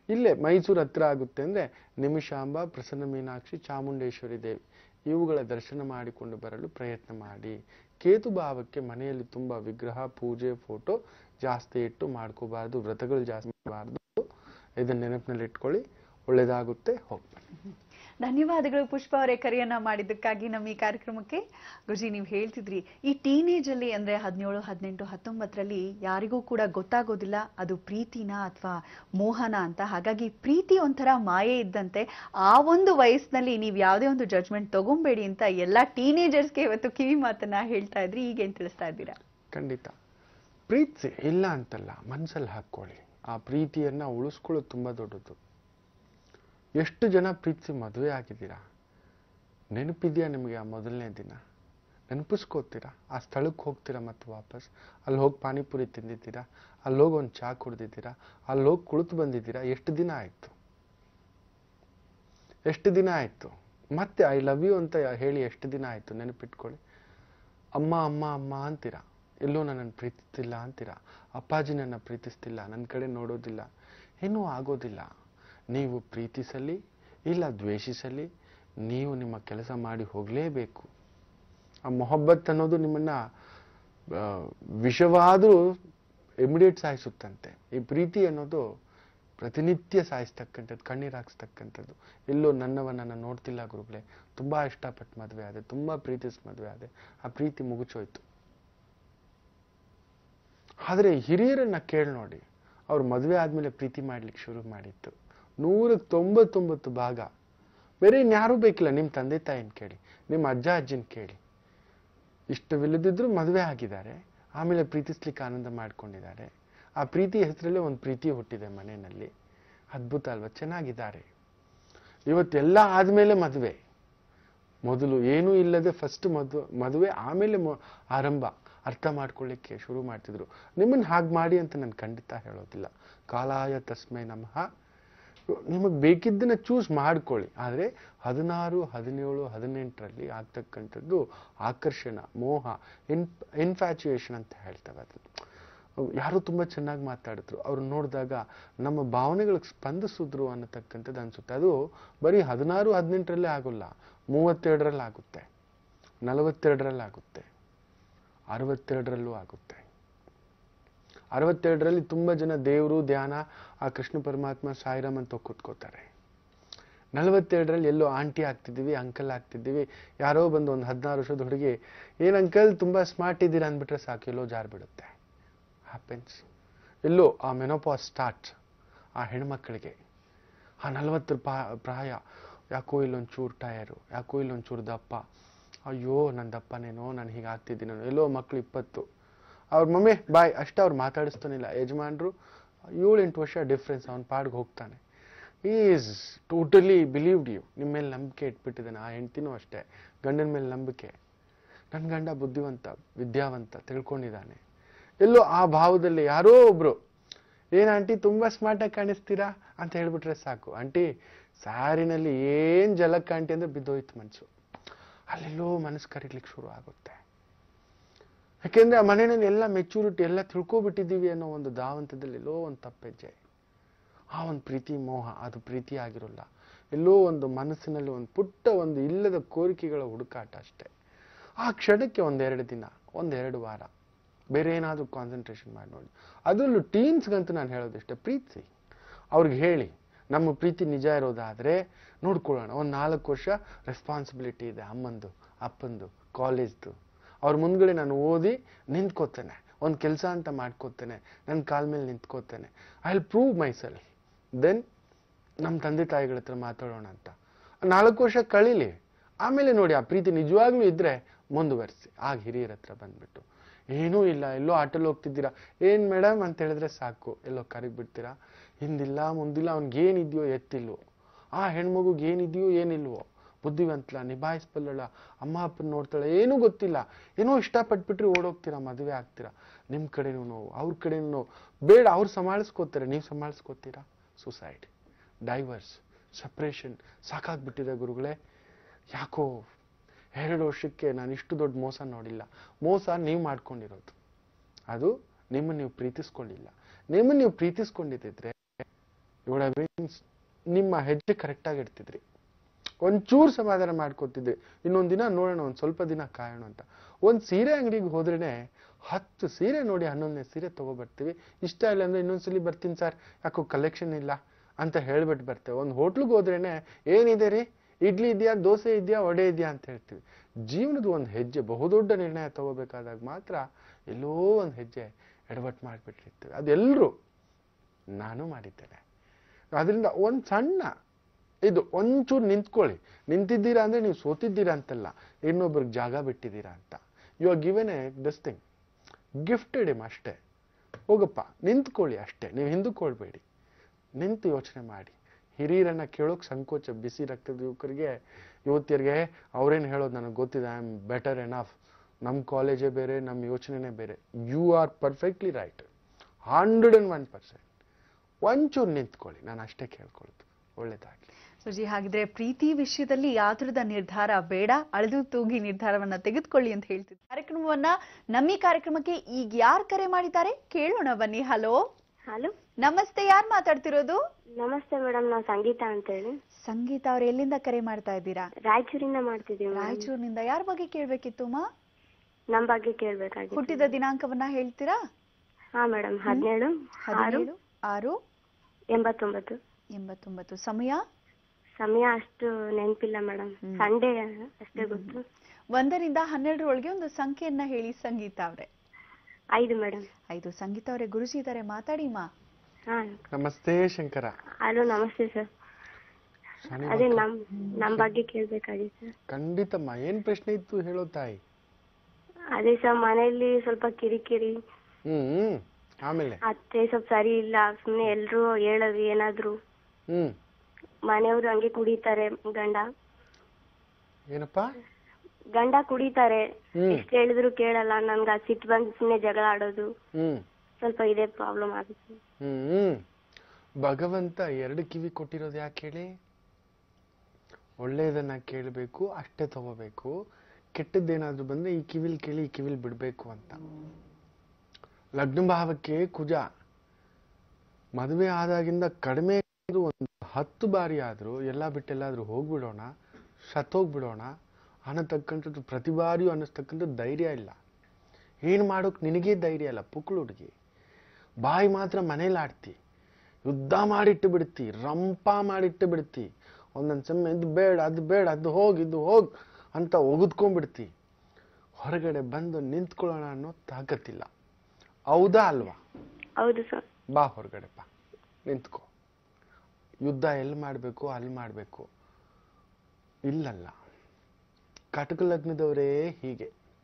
ಇಲ್ಲೇ ಮೈಸೂರು ಹತ್ರ ಆಗುತ್ತೆ ಅಂದ್ರೆ ನಿಮಿಷಾಂಬ ಪ್ರಸನ್ನ ಮೀನಾಕ್ಷಿ ಚಾಮುಂಡೇಶ್ವರಿ ದೇವಿ ಇವುಗಳ ದರ್ಶನ ಮಾಡಿಕೊಂಡು ಬರಲು ಪ್ರಯತ್ನ ಮಾಡಿ ಕೇತು ಭಾವಕ್ಕೆ ಮನೆಯಲ್ಲಿ ತುಂಬಾ ವಿಗ್ರಹ ಪೂಜೆ ಫೋಟೋ ಜಾಸ್ತಿ ಇಟ್ಟು ಮಾಡ್ಕೋಬಾರ್ದು ವ್ರತಗಳು ಜಾಸ್ತಿ ಮಾಡಬಾರ್ದು ಇದನ್ನ ನೆನಪಿನಲ್ಲಿ ಇಟ್ಕೊಳ್ಳಿ ಒಳ್ಳೇದಾಗುತ್ತೆ ಹೋಗಿ ಧನ್ಯವಾದಗಳು ಪುಷ್ಪ ಅವರೇ ಕರೆಯನ್ನ ಮಾಡಿದ್ದಕ್ಕಾಗಿ ನಮ್ಮ ಈ ಕಾರ್ಯಕ್ರಮಕ್ಕೆ ಗುರುಜಿ ನೀವು ಹೇಳ್ತಿದ್ರಿ ಈ ಟೀನೇಜ್ ಅಲ್ಲಿ ಅಂದ್ರೆ ಹದಿನೇಳು ಹದಿನೆಂಟು ಹತ್ತೊಂಬತ್ತರಲ್ಲಿ ಯಾರಿಗೂ ಕೂಡ ಗೊತ್ತಾಗೋದಿಲ್ಲ ಅದು ಪ್ರೀತಿನ ಅಥವಾ ಮೋಹನ ಅಂತ ಹಾಗಾಗಿ ಪ್ರೀತಿ ಒಂಥರ ಮಾಯೆ ಇದ್ದಂತೆ ಆ ಒಂದು ವಯಸ್ಸಿನಲ್ಲಿ ನೀವು ಯಾವುದೇ ಒಂದು ಜಡ್ಜ್ಮೆಂಟ್ ತಗೊಂಬೇಡಿ ಅಂತ ಎಲ್ಲಾ ಟೀನೇಜರ್ಸ್ಗೆ ಇವತ್ತು ಕಿವಿ ಮಾತನ್ನ ಹೇಳ್ತಾ ಇದ್ರಿ ಈಗೇನ್ ತಿಳಿಸ್ತಾ ಇದ್ದೀರಾ ಖಂಡಿತ ಪ್ರೀತಿ ಇಲ್ಲ ಅಂತಲ್ಲ ಮನ್ಸಲ್ಲಿ ಹಾಕ್ಕೊಳ್ಳಿ ಆ ಪ್ರೀತಿಯನ್ನ ಉಳಿಸ್ಕೊಳ್ಳೋದು ತುಂಬಾ ದೊಡ್ಡದು ಎಷ್ಟು ಜನ ಪ್ರೀತಿಸಿ ಮದುವೆ ಆಗಿದ್ದೀರಾ ನೆನಪಿದೆಯಾ ನಿಮಗೆ ಆ ಮೊದಲನೇ ದಿನ ನೆನಪಿಸ್ಕೋತೀರಾ ಆ ಸ್ಥಳಕ್ಕೆ ಹೋಗ್ತೀರಾ ಮತ್ತೆ ವಾಪಸ್ ಅಲ್ಲಿ ಹೋಗಿ ಪಾನಿಪುರಿ ತಿಂದಿದ್ದೀರಾ ಅಲ್ಲಿ ಹೋಗಿ ಒಂದು ಚಹಾ ಕುಡ್ದಿದ್ದೀರಾ ಅಲ್ಲಿ ಹೋಗಿ ಕುಳಿತು ಬಂದಿದ್ದೀರಾ ಎಷ್ಟು ದಿನ ಆಯ್ತು ಎಷ್ಟು ದಿನ ಆಯ್ತು ಮತ್ತೆ ಐ ಲವ್ ಯು ಅಂತ ಹೇಳಿ ಎಷ್ಟು ದಿನ ಆಯ್ತು ನೆನಪಿಟ್ಕೊಳ್ಳಿ ಅಮ್ಮ ಅಮ್ಮ ಅಮ್ಮ ಅಂತೀರಾ ಎಲ್ಲೋ ನನ್ನನ್ನು ಪ್ರೀತಿಸ್ತಿಲ್ಲ ಅಂತೀರಾ ಅಪ್ಪಾಜಿ ನನ್ನ ಪ್ರೀತಿಸ್ತಿಲ್ಲ ನನ್ನ ಕಡೆ ನೋಡೋದಿಲ್ಲ ಏನೂ ಆಗೋದಿಲ್ಲ ನೀವು ಪ್ರೀತಿಸಲಿ ಇಲ್ಲ ದ್ವೇಷಿಸಲಿ ನೀವು ನಿಮ್ಮ ಕೆಲಸ ಮಾಡಿ ಹೋಗಲೇಬೇಕು ಆ ಮೊಹಬ್ಬತ್ ಅನ್ನೋದು ನಿಮ್ಮನ್ನ ಆ, ವಿಷವಾದರೂ ಇಮಿಡಿಯೇಟ್ ಸಾಯಿಸುತ್ತಂತೆ ಈ ಪ್ರೀತಿ ಅನ್ನೋದು ಪ್ರತಿನಿತ್ಯ ಸಾಯಿಸ್ತಕ್ಕಂಥದ್ದು ಕಣ್ಣೀರು ಹಾಕ್ಸ್ತಕ್ಕಂಥದ್ದು ಎಲ್ಲೋ ನನ್ನವನನ್ನ ನೋಡ್ತಿಲ್ಲ ಗುರುಗಳೇ ತುಂಬಾ ಇಷ್ಟಪಟ್ಟು ಮದುವೆ ಆದೆ ತುಂಬಾ ಪ್ರೀತಿಸಿ ಮದುವೆ ಆದೆ ಆ ಪ್ರೀತಿ ಮುಗುಚೋಯ್ತು ಆದ್ರೆ ಹಿರಿಯರನ್ನ ಕೇಳಿ ನೋಡಿ ಅವ್ರು ಮದುವೆ ಆದ್ಮೇಲೆ ಪ್ರೀತಿ ಮಾಡ್ಲಿಕ್ಕೆ ಶುರು ಮಾಡಿತ್ತು ನೂರಕ್ಕೆ ತೊಂಬತ್ತೊಂಬತ್ತು ಭಾಗ ಬೇರೆ ಇನ್ಯಾರೂ ಬೇಕಿಲ್ಲ ನಿಮ್ಮ ತಂದೆ ತಾಯಿನ ಕೇಳಿ ನಿಮ್ಮ ಅಜ್ಜ ಅಜ್ಜಿನ ಕೇಳಿ ಇಷ್ಟವಿಲ್ಲದಿದ್ರು ಮದುವೆ ಆಗಿದ್ದಾರೆ ಆಮೇಲೆ ಪ್ರೀತಿಸ್ಲಿಕ್ಕೆ ಆನಂದ ಮಾಡ್ಕೊಂಡಿದ್ದಾರೆ ಆ ಪ್ರೀತಿ ಹೆಸರಲ್ಲೇ ಒಂದು ಪ್ರೀತಿ ಹುಟ್ಟಿದೆ ಮನೆಯಲ್ಲಿ ಅದ್ಭುತ ಅಲ್ವಾ ಚೆನ್ನಾಗಿದ್ದಾರೆ ಇವತ್ತೆಲ್ಲ ಆದ್ಮೇಲೆ ಮದುವೆ ಮೊದಲು ಏನೂ ಇಲ್ಲದೆ ಫಸ್ಟ್ ಮದುವೆ ಮದುವೆ ಆಮೇಲೆ ಮೊ- ಆರಂಭ ಅರ್ಥ ಮಾಡ್ಕೊಳ್ಳಿಕ್ಕೆ ಶುರು ಮಾಡ್ತಿದ್ರು ನಿಮ್ಮನ್ನ ಹಾಗೆ ಮಾಡಿ ಅಂತ ನಾನು ಖಂಡಿತ ಹೇಳೋದಿಲ್ಲ ಕಾಲಾಯ ತಸ್ಮೈ ನಮಃ ನಿಮಗೆ ಬೇಕಿದ್ದನ್ನ ಚೂಸ್ ಮಾಡ್ಕೊಳ್ಳಿ ಆದರೆ ಹದಿನಾರು ಹದಿನೇಳು ಹದಿನೆಂಟರಲ್ಲಿ ಆಗ್ತಕ್ಕಂಥದ್ದು ಆಕರ್ಷಣ ಮೋಹ ಇನ್ ಇನ್ಫ್ಯಾಚುಯೇಷನ್ ಅಂತ ಹೇಳ್ತೇವೆ ಅದು ಯಾರೋ ತುಂಬಾ ಚೆನ್ನಾಗಿ ಮಾತಾಡಿದ್ರು ಅವ್ರು ನೋಡಿದಾಗ ನಮ್ಮ ಭಾವನೆಗಳಿಗೆ ಸ್ಪಂದಿಸಿದ್ರು ಅನ್ನತಕ್ಕಂಥದ್ದು ಅನ್ಸುತ್ತೆ ಅದು ಬರೀ ಹದಿನಾರು ಹದಿನೆಂಟರಲ್ಲೇ ಆಗೋಲ್ಲ ಮೂವತ್ತೆರಡರಲ್ಲಿ ಆಗುತ್ತೆ ನಲವತ್ತೆರಡರಲ್ಲಿ ಆಗುತ್ತೆ ಅರವತ್ತೆರಡರಲ್ಲೂ ಆಗುತ್ತೆ ಅರವತ್ತೆರಡರಲ್ಲಿ ತುಂಬಾ ಜನ ದೇವರು ಧ್ಯಾನ ಆ ಕೃಷ್ಣ ಪರಮಾತ್ಮ ಸಾಯಿರಾಮ್ ಅಂತ ಕೂತ್ಕೋತಾರೆ ನಲವತ್ತೆರಡರಲ್ಲಿ ಎಲ್ಲೋ ಆಂಟಿ ಆಗ್ತಿದ್ದೀವಿ ಅಂಕಲ್ ಆಗ್ತಿದ್ದೀವಿ ಯಾರೋ ಬಂದು ಒಂದು ಹದಿನಾರು ವರ್ಷದ ಹುಡುಗಿ ಏನ್ ಅಂಕಲ್ ತುಂಬಾ ಸ್ಮಾರ್ಟ್ ಇದ್ದೀರಾ ಅಂದ್ಬಿಟ್ರೆ ಸಾಕು ಎಲ್ಲೋ ಜಾರ್ ಬಿಡುತ್ತೆ ಹ್ಯಾಪೆನ್ಸ್ ಎಲ್ಲೋ ಆ ಮೆನೋಪಾಸ್ ಸ್ಟಾರ್ಟ್ ಆ ಹೆಣ್ಮಕ್ಳಿಗೆ ಆ ನಲವತ್ತರ ಪಾ- ಪ್ರಾಯ ಯಾಕೋ ಇಲ್ಲೊಂದು ಚೂರು ಟಯರು ಯಾಕೋ ಇಲ್ಲೊಂದು ಚೂರು ದಪ್ಪ ಅಯ್ಯೋ ನನ್ನ ದಪ್ಪನೇನೋ ನಾನು ಹೀಗೆ ಆಗ್ತಿದ್ದೀನೋ ಎಲ್ಲೋ ಮಕ್ಳು ಇಪ್ಪತ್ತು ಅವ್ರ ಮಮ್ಮಿ ಬಾಯ್ ಅಷ್ಟೇ ಅವ್ರು ಮಾತಾಡಿಸ್ತಾನಿಲ್ಲ ಯಜಮಾನ್ರು ಏಳು ಎಂಟು ವರ್ಷ ಡಿಫ್ರೆನ್ಸ್ ಅವನ ಪಾಡ್ಗೆ ಹೋಗ್ತಾನೆ ಈಸ್ ಟೋಟಲಿ ಬಿಲೀವ್ಡ್ ಯು ನಿಮ್ಮ ಮೇಲೆ ನಂಬಿಕೆ ಇಟ್ಬಿಟ್ಟಿದ್ದಾನೆ ಆ ಹೆಂಡ್ತಿನೂ ಅಷ್ಟೇ ಗಂಡನ ಮೇಲೆ ನಂಬಿಕೆ ನನ್ನ ಗಂಡ ಬುದ್ಧಿವಂತ ವಿದ್ಯಾವಂತ ತಿಳ್ಕೊಂಡಿದ್ದಾನೆ ಎಲ್ಲೋ ಆ ಭಾವದಲ್ಲಿ ಯಾರೋ ಒಬ್ರು ಏನ್ ಆಂಟಿ ತುಂಬಾ ಸ್ಮಾರ್ಟ್ ಆಗಿ ಕಾಣಿಸ್ತೀರಾ ಅಂತ ಹೇಳ್ಬಿಟ್ರೆ ಸಾಕು ಆಂಟಿ ಸ್ಯಾರಿನಲ್ಲಿ ಏನ್ ಜಲಕ್ ಆಂಟಿ ಅಂದ್ರೆ ಬಿದ್ದೋಯ್ತು ಮನ್ಸು ಅಲ್ಲೆಲ್ಲೋ ಮನಸ್ಸು ಕರೀಲಿಕ್ಕೆ ಶುರು ಆಗುತ್ತೆ ಯಾಕೆಂದ್ರೆ ಆ ಮನೆಯಲ್ಲಿ ಎಲ್ಲ ಮೆಚೂರಿಟಿ ಎಲ್ಲ ತಿಳ್ಕೊಬಿಟ್ಟಿದ್ದೀವಿ ಅನ್ನೋ ಒಂದು ಧಾವಂತದಲ್ಲಿ ಎಲ್ಲೋ ಒಂದು ತಪ್ಪೆಜ್ಜೆ ಆ ಒಂದು ಪ್ರೀತಿ ಮೋಹ ಅದು ಪ್ರೀತಿ ಆಗಿರೋಲ್ಲ ಎಲ್ಲೋ ಒಂದು ಮನಸ್ಸಿನಲ್ಲಿ ಒಂದು ಪುಟ್ಟ ಒಂದು ಇಲ್ಲದ ಕೋರಿಕೆಗಳ ಹುಡುಕಾಟ ಅಷ್ಟೇ ಆ ಕ್ಷಣಕ್ಕೆ ಒಂದೆರಡು ದಿನ ಒಂದೆರಡು ವಾರ ಬೇರೆ ಏನಾದರೂ ಕಾನ್ಸಂಟ್ರೇಷನ್ ಮಾಡಿ ನೋಡಿ ಅದರಲ್ಲೂ ಟೀನ್ಸ್ಗಂತೂ ನಾನು ಹೇಳೋದಿಷ್ಟೇ ಪ್ರೀತಿ ಅವ್ರಿಗೆ ಹೇಳಿ ನಮ್ಮ ಪ್ರೀತಿ ನಿಜ ಇರೋದಾದ್ರೆ ನೋಡ್ಕೊಳ್ಳೋಣ ಒಂದು ನಾಲ್ಕು ವರ್ಷ ರೆಸ್ಪಾನ್ಸಿಬಿಲಿಟಿ ಇದೆ ಅಮ್ಮಂದು ಅಪ್ಪಂದು ಕಾಲೇಜ್ದು ಅವ್ರ ಮುಂದ್ಗಡೆ ನಾನು ಓದಿ ನಿಂತ್ಕೋತೇನೆ ಒಂದು ಕೆಲಸ ಅಂತ ಮಾಡ್ಕೋತೇನೆ ನನ್ನ ಕಾಲ ಮೇಲೆ ನಿಂತ್ಕೋತೇನೆ I will prove myself then ನಮ್ಮ ತಂದೆ ತಾಯಿಗಳ ಹತ್ರ ಮಾತಾಡೋಣ ಅಂತ ನಾಲ್ಕು ವರ್ಷ ಕಳೀಲಿ ಆಮೇಲೆ ನೋಡಿ ಆ ಪ್ರೀತಿ ನಿಜವಾಗ್ಲೂ ಇದ್ರೆ ಮುಂದುವರಿಸಿ ಆಗ ಹಿರಿಯರ ಹತ್ರ ಬಂದ್ಬಿಟ್ಟು ಏನೂ ಇಲ್ಲ ಎಲ್ಲೋ ಆಟೋಲ್ಲಿ ಹೋಗ್ತಿದ್ದೀರಾ ಏನ್ ಮೇಡಮ್ ಅಂತ ಹೇಳಿದ್ರೆ ಸಾಕು ಎಲ್ಲೋ ಕರೆಗ್ ಬಿಡ್ತೀರಾ ಹಿಂದಿಲ್ಲ ಮುಂದಿಲ್ಲ ಅವ್ನಿಗೆ ಏನಿದೆಯೋ ಎತ್ತಿಲ್ವೋ ಆ ಹೆಣ್ಮಗುಗೆ ಏನಿದೆಯೋ ಏನಿಲ್ವೋ ಬುದ್ಧಿವಂತಲ ನಿಭಾಯಿಸ್ಬಲ್ಲಳ ಅಮ್ಮ ಅಪ್ಪನ ನೋಡ್ತಾಳೆ ಏನೂ ಗೊತ್ತಿಲ್ಲ ಏನೋ ಇಷ್ಟಪಟ್ಬಿಟ್ರೆ ಓಡೋಗ್ತೀರಾ ಮದುವೆ ಆಗ್ತೀರಾ ನಿಮ್ ಕಡೆನೂ ನೋವು ಅವ್ರ ಕಡೆನೂ ನೋವು ಬೇಡ ಅವ್ರು ಸಂಭಾಳಿಸ್ಕೋತಾರೆ ನೀವು ಸಂಭಾಳಿಸ್ಕೋತೀರಾ ಸುಸೈಡ್ ಡೈವರ್ಸ್ ಸಪ್ರೇಷನ್ ಸಾಕಾಗ್ಬಿಟ್ಟಿದೆ ಗುರುಗಳೇ ಯಾಕೋ ಎರಡು ವರ್ಷಕ್ಕೆ ನಾನು ಇಷ್ಟು ದೊಡ್ಡ ಮೋಸ ನೋಡಿಲ್ಲ ಮೋಸ ನೀವು ಮಾಡ್ಕೊಂಡಿರೋದು ಅದು ನಿಮ್ಮನ್ನು ನೀವು ಪ್ರೀತಿಸ್ಕೊಂಡಿಲ್ಲ ನಿಮ್ಮನ್ನು ನೀವು ಪ್ರೀತಿಸ್ಕೊಂಡಿದ್ದಿದ್ರೆ ಇವಡ ಮೀನ್ಸ್ ನಿಮ್ಮ ಹೆಜ್ಜೆ ಕರೆಕ್ಟಾಗಿ ಇಡ್ತಿದ್ರಿ ಒಂಚೂರು ಸಮಾಧಾನ ಮಾಡ್ಕೊತಿದ್ರಿ ಇನ್ನೊಂದು ದಿನ ನೋಡೋಣ ಒಂದು ಸ್ವಲ್ಪ ದಿನ ಕಾಯೋಣ ಅಂತ ಒಂದು ಸೀರೆ ಅಂಗಡಿಗೆ ಹೋದ್ರೇನೆ ಹತ್ತು ಸೀರೆ ನೋಡಿ ಹನ್ನೊಂದನೇ ಸೀರೆ ತಗೊಬರ್ತೀವಿ ಇಷ್ಟ ಇಲ್ಲ ಅಂದ್ರೆ ಇನ್ನೊಂದ್ಸಲಿ ಬರ್ತೀನಿ ಸರ್ ಯಾಕೋ ಕಲೆಕ್ಷನ್ ಇಲ್ಲ ಅಂತ ಹೇಳ್ಬಿಟ್ಟು ಬರ್ತೇವೆ ಒಂದು ಹೋಟ್ಲಿಗೆ ಹೋದ್ರೇನೆ ಏನಿದೆ ರೀ ಇಡ್ಲಿ ಇದೆಯಾ ದೋಸೆ ಇದೆಯಾ ವಡೆ ಇದೆಯಾ ಅಂತ ಹೇಳ್ತೀವಿ ಜೀವನದ ಒಂದು ಹೆಜ್ಜೆ ಬಹುದೊಡ್ಡ ನಿರ್ಣಯ ತಗೋಬೇಕಾದಾಗ ಮಾತ್ರ ಎಲ್ಲೋ ಒಂದು ಹೆಜ್ಜೆ ಎಡವಟ್ಟು ಮಾಡಿಬಿಟ್ಟಿರ್ತೀವಿ ಅದೆಲ್ಲರೂ ನಾನು ಮಾಡಿದ್ದೇನೆ ಅದರಿಂದ ಒಂದು ಸಣ್ಣ ಇದು ಒಂಚೂರು ನಿಂತ್ಕೊಳ್ಳಿ ನಿಂತಿದ್ದೀರಾ ಅಂದ್ರೆ ನೀವು ಸೋತಿದ್ದೀರಾ ಅಂತಲ್ಲ ಇನ್ನೊಬ್ರಿಗೆ ಜಾಗ ಬಿಟ್ಟಿದ್ದೀರಾ ಅಂತ you are given a this thing gifted him ಅಷ್ಟೇ ಹೋಗಪ್ಪ ನಿಂತ್ಕೊಳ್ಳಿ ಅಷ್ಟೇ ನೀವು ಹಿಂದಕ್ಕೊಳ್ಬೇಡಿ ನಿಂತು ಯೋಚನೆ ಮಾಡಿ ಹಿರಿಯರನ್ನ ಕೇಳೋಕ್ ಸಂಕೋಚ ಬಿಸಿ ರಕ್ತದ ಯುವಕರಿಗೆ ಯುವತಿಯರಿಗೆ ಅವ್ರೇನು ಹೇಳೋದು ನನಗೆ ಗೊತ್ತಿದೆ ಐ ಆಮ್ ಬೆಟರ್ ಎನಫ್ ನಮ್ಮ ಕಾಲೇಜೇ ಬೇರೆ ನಮ್ಮ ಯೋಚನೆನೇ ಬೇರೆ you are perfectly right hundred and one percent ಒಂಚೂರು ನಿಂತ್ಕೊಳ್ಳಿ ನಾನು ಅಷ್ಟೇ ಕೇಳ್ಕೊಳ್ತು ಒಳ್ಳೇದಾಗಲಿ ಸುಜಿ ಹಾಗಿದ್ರೆ ಪ್ರೀತಿ ವಿಷಯದಲ್ಲಿ ಯಾತರದ ನಿರ್ಧಾರ ಬೇಡ ಅಳೆದು ತೂಗಿ ನಿರ್ಧಾರವನ್ನ ತೆಗೆದುಕೊಳ್ಳಿ ಅಂತ ಹೇಳ್ತಿದ್ದೆ ಕಾರ್ಯಕ್ರಮವನ್ನ ನಮ್ಮಿ ಕಾರ್ಯಕ್ರಮಕ್ಕೆ ಈಗ ಯಾರು ಕರೆ ಮಾಡಿದ್ದಾರೆ ಕೇಳೋಣ ಬನ್ನಿ ಹಲೋ ಹಲೋ ನಮಸ್ತೆ ಯಾರು ಮಾತಾಡ್ತಿರೋದು ನಮಸ್ತೆ ಮೇಡಮ್ ನಾವು ಸಂಗೀತ ಅಂತ ಹೇಳಿ ಸಂಗೀತ ಅವ್ರು ಎಲ್ಲಿಂದ ಕರೆ ಮಾಡ್ತಾ ಇದ್ದೀರಾ ರಾಯಚೂರಿಂದ ಮಾಡ್ತಿದೀವಿ ಮೇಡಮ್ ರಾಯಚೂರಿನಿಂದ ಯಾರ ಬಗ್ಗೆ ಕೇಳ್ಬೇಕಿತ್ತು ಮಾ ನಮ್ ಬಗ್ಗೆ ಕೇಳ್ಬೇಕಾಗಿತ್ತು ಹುಟ್ಟಿದ ದಿನಾಂಕವನ್ನ ಹೇಳ್ತೀರಾ ಹಾ ಮೇಡಮ್ ಹದಿನೇಳು ಆರು ಹದಿನೇಳು ಆರು ಎಂಬತ್ತೊಂಬತ್ತು ಎಂಬತ್ತೊಂಬತ್ತು ಸಮಯ ಸಮಯ ಅಷ್ಟು ನೆನಪಿಲ್ಲ ಮೇಡಮ್ ಹ್ಮ್. ಸಂಡೇ ಅಷ್ಟೇ ಗೊತ್ತು ಒಂದರಿಂದ ಹನ್ನೆರಡರೊಳಗೆ ಒಂದು ಸಂಖ್ಯೆಯನ್ನ ಹೇಳಿ ಸಂಗೀತ ಅವ್ರೆ ಐದು ಮೇಡಮ್ ಐದು ಸಂಗೀತ ಅವರೇ ಗುರುಜಿ ಇದ್ದಾರೆ ಮಾತಾಡಿ ಮಾ ಹಾ ನಮಸ್ತೆ ಶಂಕರ ಹಲೋ ನಮಸ್ತೆ ಸರ್ ಶನಿ ಅದೇ ಮಕ್ಕಳು. ನಮ್ ನಮ್ ಬಗ್ಗೆ ಕೇಳ್ಬೇಕಾಗಿತ್ತು ಸರ್ ಖಂಡಿತಮ್ಮ ಏನ್ ಪ್ರಶ್ನೆ ಇತ್ತು ಹೇಳೋ ತಾಯಿ ಅದೇ ಸರ್ ಮನೆಯಲ್ಲಿ ಸ್ವಲ್ಪ ಕಿರಿಕಿರಿ ಹ್ಮ್ ಹ್ಮ್ ಆಮೇಲೆ ಅತ್ತೆ ಸ್ವಲ್ಪ ಸರಿ ಇಲ್ಲ ಸುಮ್ನೆ ಎಲ್ರು ಹೇಳವಿ ಏನಾದ್ರು ಹ್ಮ್ ಮನೆಯವ್ರು ಹಂಗೆ ಕುಡಿತಾರೆ ಗಂಡ ಏನಪ್ಪಾ ಗಂಡ ಕುಡಿತಾರೆ ಹ್ಮ್. ಎಷ್ಟ್ ಹೇಳಿದ್ರು ಕೇಳಲ್ಲ ನನ್ಗ ಸಿಟ್ಟು ಬಂದು ಸುಮ್ನೆ ಜಗಳ ಆಡೋದು ಹ್ಮ್ ಸ್ವಲ್ಪ ಇದೇ ಪ್ರಾಬ್ಲಮ್ ಆಗುತ್ತೆ ಹ್ಮ್ ಭಗವಂತ ಎರಡು ಕಿವಿ ಕೊಟ್ಟಿರೋದು ಯಾಕೆ ಹೇಳಿ ಒಳ್ಳೆಯದನ್ನ ಕೇಳಬೇಕು ಅಷ್ಟೇ ತಗೋಬೇಕು ಕೆಟ್ಟದ್ದೇನಾದ್ರೂ ಬಂದ್ರೆ ಈ ಕಿವಿಲ್ ಕೇಳಿ ಈ ಕಿವಿಲ್ ಬಿಡ್ಬೇಕು ಅಂತ ಲಗ್ನ ಭಾವಕ್ಕೆ ಕುಜ ಮದುವೆ ಆದಾಗಿಂದ ಕಡಿಮೆ ಆದ್ರೂ ಒಂದು ಹತ್ತು ಬಾರಿ ಆದ್ರೂ ಎಲ್ಲ ಬಿಟ್ಟೆಲ್ಲಾದ್ರೂ ಹೋಗ್ಬಿಡೋಣ ಸತ್ತೋಗ್ಬಿಡೋಣ ಅನ್ನತಕ್ಕಂಥದ್ದು ಪ್ರತಿ ಬಾರಿಯೂ ಅನ್ನಿಸ್ತಕ್ಕಂಥದ್ದು ಧೈರ್ಯ ಇಲ್ಲ ಏನು ಮಾಡೋಕ್ ನಿನಗೇ ಧೈರ್ಯ ಇಲ್ಲ ಪುಕ್ಳು ಹುಡುಗಿ ಬಾಯಿ ಮಾತ್ರ ಮನೇಲಿ ಆಡ್ತಿ ಯುದ್ಧ ಮಾಡಿಟ್ಟು ಬಿಡ್ತಿ ರಂಪ ಮಾಡಿಟ್ಟು ಬಿಡ್ತಿ ಒಂದೊಂದು ಸಮಯ ಇದು ಬೇಡ ಅದು ಬೇಡ ಅದು ಹೋಗ್ ಇದು ಹೋಗ್ ಅಂತ ಒಗದ್ಕೊಂಡ್ಬಿಡ್ತಿ ಹೊರಗಡೆ ಬಂದು ನಿಂತ್ಕೊಳ್ಳೋಣ ಅನ್ನೋ ತಾಕತ್ತಿಲ್ಲ ಹೌದಾ ಅಲ್ವಾ ಹೌದು ಸರ್ ಬಾ ಹೊರಗಡೆ ಬಾ ನಿಂತ್ಕೋ ಯುದ್ಧ ಎಲ್ಲಿ ಮಾಡಬೇಕು ಅಲ್ಲಿ ಮಾಡಬೇಕು ಇಲ್ಲಲ್ಲ ಕಟಕ ಲಗ್ನದವರೇ ಹೀಗೆ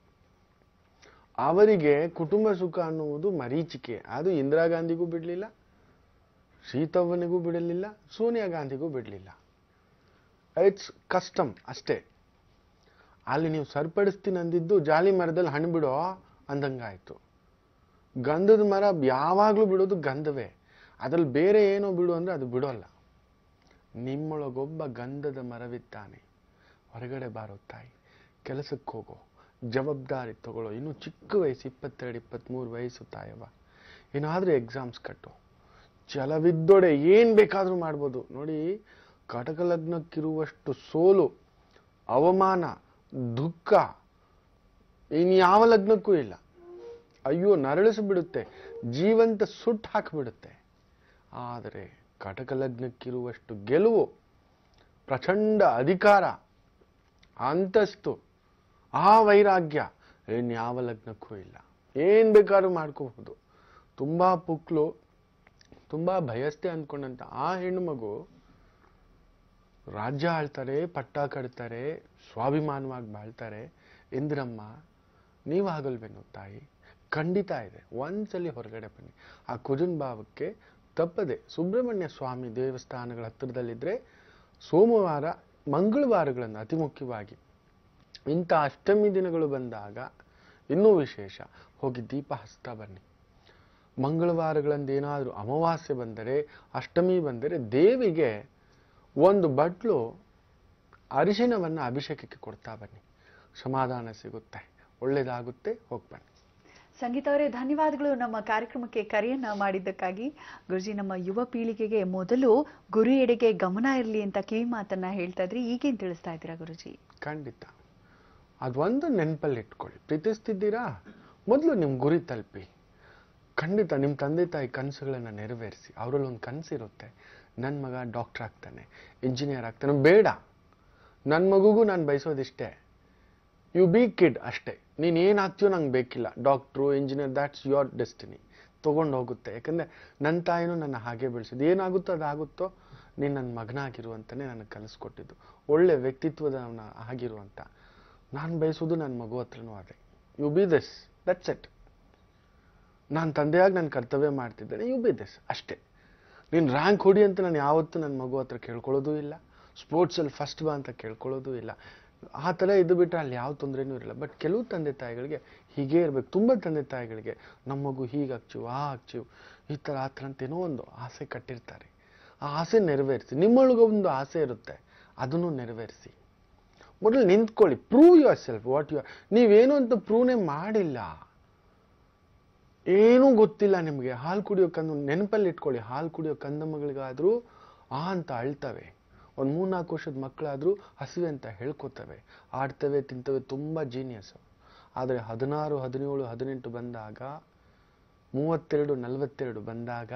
ಅವರಿಗೆ ಕುಟುಂಬ ಸುಖ ಅನ್ನುವುದು ಮರೀಚಿಕೆ ಅದು ಇಂದಿರಾ ಗಾಂಧಿಗೂ ಬಿಡಲಿಲ್ಲ ಸೀತವ್ವನಿಗೂ ಬಿಡಲಿಲ್ಲ ಸೋನಿಯಾ ಗಾಂಧಿಗೂ ಬಿಡಲಿಲ್ಲ ಇಟ್ಸ್ ಕಸ್ಟಮ್ ಅಷ್ಟೇ ಅಲ್ಲಿ ನೀವು ಸರಿಪಡಿಸ್ತೀನಿ ಅಂದಿದ್ದು ಜಾಲಿ ಮರದಲ್ಲಿ ಹಣ್ಣು ಬಿಡೋ ಅಂದಂಗಾಯ್ತು ಗಂಧದ ಮರ ಯಾವಾಗಲೂ ಬಿಡೋದು ಗಂಧವೇ ಅದ್ರಲ್ಲಿ ಬೇರೆ ಏನೋ ಬಿಡು ಅಂದ್ರೆ ಅದು ಬಿಡೋಲ್ಲ ನಿಮ್ಮೊಳಗೊಬ್ಬ ಗಂಧದ ಮರವಿದ್ದಾನೆ ಹೊರಗಡೆ ಬಾರೋ ತಾಯಿ ಕೆಲಸಕ್ಕೆ ಹೋಗೋ ಜವಾಬ್ದಾರಿ ತಗೊಳ್ಳೋ ಇನ್ನು ಚಿಕ್ಕ ವಯಸ್ಸು ಇಪ್ಪತ್ತೆರಡು ಇಪ್ಪತ್ತ್ಮೂರು ವಯಸ್ಸು ತಾಯವ್ವ ಏನಾದರೂ ಎಕ್ಸಾಮ್ಸ್ ಕಟ್ಟು ಛಲವಿದ್ದೊಡೆ ಏನ್ ಬೇಕಾದ್ರೂ ಮಾಡ್ಬೋದು ನೋಡಿ ಕಟಕ ಲಗ್ನಕ್ಕಿರುವಷ್ಟು ಸೋಲು ಅವಮಾನ ದುಃಖ ಇನ್ಯಾವ ಲಗ್ನಕ್ಕೂ ಇಲ್ಲ ಅಯ್ಯೋ ನರಳಿಸಿಬಿಡುತ್ತೆ ಜೀವಂತ ಸುಟ್ಟು ಹಾಕಿಬಿಡುತ್ತೆ ಆದರೆ ಕಟಕ ಲಗ್ನಕ್ಕಿರುವಷ್ಟು ಗೆಲುವು ಪ್ರಚಂಡ ಅಧಿಕಾರ ಅಂತಸ್ತು ಆ ವೈರಾಗ್ಯ ಇನ್ಯಾವ ಲಗ್ನಕ್ಕೂ ಇಲ್ಲ ಏನ್ ಬೇಕಾದ್ರೂ ಮಾಡ್ಕೋಬಹುದು ತುಂಬಾ ಪುಕ್ಲು ತುಂಬಾ ಭಯಸ್ಥೆ ಅಂದ್ಕೊಂಡಂತ ಆ ಹೆಣ್ಣು ಮಗು ರಾಜ್ಯ ಆಳ್ತಾರೆ ಪಟ್ಟ ಕಟ್ತಾರೆ ಸ್ವಾಭಿಮಾನವಾಗಿ ಬಾಳ್ತಾರೆ ಇಂದಿರಮ್ಮ ನೀವಾಗಲ್ವೇನೋ ತಾಯಿ ಖಂಡಿತ ಇದೆ ಒಂದ್ಸಲಿ ಹೊರಗಡೆ ಬನ್ನಿ ಆ ಕುಜನ್ ಭಾವಕ್ಕೆ ತಪ್ಪದೆ ಸುಬ್ರಹ್ಮಣ್ಯ ಸ್ವಾಮಿ ದೇವಸ್ಥಾನಗಳ ಹತ್ತಿರದಲ್ಲಿದ್ರೆ ಸೋಮವಾರ ಮಂಗಳವಾರಗಳನ್ನು ಅತಿ ಮುಖ್ಯವಾಗಿ ಇಂಥ ಅಷ್ಟಮಿ ದಿನಗಳು ಬಂದಾಗ ಇನ್ನೂ ವಿಶೇಷ ಹೋಗಿ ದೀಪ ಹಚ್ತಾ ಬನ್ನಿ ಮಂಗಳವಾರಗಳಂದು ಏನಾದರೂ ಅಮಾವಾಸ್ಯೆ ಬಂದರೆ ಅಷ್ಟಮಿ ಬಂದರೆ ದೇವಿಗೆ ಒಂದು ಬಟ್ಲು ಅರಿಶಿನವನ್ನು ಅಭಿಷೇಕಕ್ಕೆ ಕೊಡ್ತಾ ಬನ್ನಿ ಸಮಾಧಾನ ಸಿಗುತ್ತೆ ಒಳ್ಳೇದಾಗುತ್ತೆ ಹೋಗಿ ಬನ್ನಿ ಸಂಗೀತ ಅವರೇ ಧನ್ಯವಾದಗಳು ನಮ್ಮ ಕಾರ್ಯಕ್ರಮಕ್ಕೆ ಕರೆಯನ್ನ ಮಾಡಿದ್ದಕ್ಕಾಗಿ ಗುರುಜಿ ನಮ್ಮ ಯುವ ಪೀಳಿಗೆಗೆ ಮೊದಲು ಗುರಿ ಎಡೆಗೆ ಗಮನ ಇರಲಿ ಅಂತ ಕಿವಿ ಮಾತನ್ನ ಹೇಳ್ತಾ ಇದ್ರಿ ಈಗೇನ್ ತಿಳಿಸ್ತಾ ಇದ್ದೀರಾ ಗುರುಜಿ ಖಂಡಿತ ಅದೊಂದು ನೆನಪಲ್ಲಿ ಇಟ್ಕೊಳ್ಳಿ ಪ್ರೀತಿಸ್ತಿದ್ದೀರಾ ಮೊದಲು ನಿಮ್ಮ ಗುರಿ ತಲುಪಿ ಖಂಡಿತ ನಿಮ್ಮ ತಂದೆ ತಾಯಿ ಕನಸುಗಳನ್ನು ನೆರವೇರಿಸಿ ಅವರಲ್ಲಿ ಒಂದು ಕನಸಿರುತ್ತೆ ನನ್ನ ಮಗ ಡಾಕ್ಟರ್ ಆಗ್ತಾನೆ ಇಂಜಿನಿಯರ್ ಆಗ್ತಾನೆ ಬೇಡ ನನ್ನ ಮಗುಗೂ ನಾನು ಬಯಸೋದಿಷ್ಟೇ ಯು ಬಿ ಕಿಡ್ ಅಷ್ಟೇ ನೀನು ಏನಾಗ್ತೀಯೋ ನಂಗೆ ಬೇಕಿಲ್ಲ doctor engineer that's your destiny ತೊಗೊಂಡು ಹೋಗುತ್ತೆ ಯಾಕಂದರೆ ನನ್ನ ತಾಯಿನೂ ನನ್ನ ಹಾಗೆ ಬೆಳೆಸಿದ್ದು ಏನಾಗುತ್ತೋ ಅದಾಗುತ್ತೋ ನೀನು ನನ್ನ ಮಗನಾಗಿರುವಂತಲೇ ನನಗೆ ಕಲಿಸ್ಕೊಟ್ಟಿದ್ದು ಒಳ್ಳೆ ವ್ಯಕ್ತಿತ್ವದವನ ಆಗಿರುವಂತ ನಾನು ಬಯಸೋದು ನನ್ನ ಮಗು ಹತ್ರನೂ ಅದೇ you be this that's it ನಾನು ತಂದೆಯಾಗಿ ನನ್ನ ಕರ್ತವ್ಯ ಮಾಡ್ತಿದ್ದೇನೆ ಯು ಬಿ ದಿಸ್ ಅಷ್ಟೇ ನೀನು ರ್ಯಾಂಕ್ ಹೊಡಿ ಅಂತ ನಾನು ಯಾವತ್ತೂ ನನ್ನ ಮಗು ಹತ್ರ ಕೇಳ್ಕೊಳ್ಳೋದು ಇಲ್ಲ ಸ್ಪೋರ್ಟ್ಸಲ್ಲಿ ಫಸ್ಟ್ ಬಾ ಅಂತ ಕೇಳ್ಕೊಳ್ಳೋದು ಇಲ್ಲ ಆ ಥರ ಇದು ಬಿಟ್ಟರೆ ಅಲ್ಲಿ ಯಾವ ತೊಂದರೆನೂ ಇರಲ್ಲ ಬಟ್ ಕೆಲವು ತಂದೆ ತಾಯಿಗಳಿಗೆ ಹೀಗೇ ಇರಬೇಕು ತುಂಬ ತಂದೆ ತಾಯಿಗಳಿಗೆ ನಮ್ಮ ಮಗು ಹೀಗೆ ಆಗ್ಚೀವ್ ಆ ಆಗ್ಚೀವ್ ಈ ಥರ ಆ ಥರ ಅಂತ ಏನೋ ಒಂದು ಆಸೆ ಕಟ್ಟಿರ್ತಾರೆ ಆ ಆಸೆ ನೆರವೇರಿಸಿ ನಿಮ್ಮೊಳಗೆ ಒಂದು ಆಸೆ ಇರುತ್ತೆ ಅದನ್ನು ನೆರವೇರಿಸಿ ಮೊದಲು ನಿಂತ್ಕೊಳ್ಳಿ prove yourself what you ನೀವೇನು ಅಂತ ಪ್ರೂವ್ನೇ ಮಾಡಿಲ್ಲ ಏನೂ ಗೊತ್ತಿಲ್ಲ ನಿಮಗೆ ಹಾಲು ಕುಡಿಯೋ ಕಂದು ನೆನಪಲ್ಲಿ ಇಟ್ಕೊಳ್ಳಿ ಹಾಲು ಕುಡಿಯೋ ಕಂದಮ್ಮಗಳಿಗಾದರೂ ಆ ಅಂತ ಅಳ್ತವೆ ಒಂದು ಮೂರ್ನಾಲ್ಕು ವರ್ಷದ ಮಕ್ಕಳಾದರೂ ಹಸಿವೆ ಅಂತ ಹೇಳ್ಕೊತವೆ ಆಡ್ತವೆ ತಿಂತವೆ ತುಂಬ ಜೀನಿಯಸ್ ಆದರೆ ಹದಿನಾರು ಹದಿನೇಳು ಹದಿನೆಂಟು ಬಂದಾಗ ಮೂವತ್ತೆರಡು ನಲವತ್ತೆರಡು ಬಂದಾಗ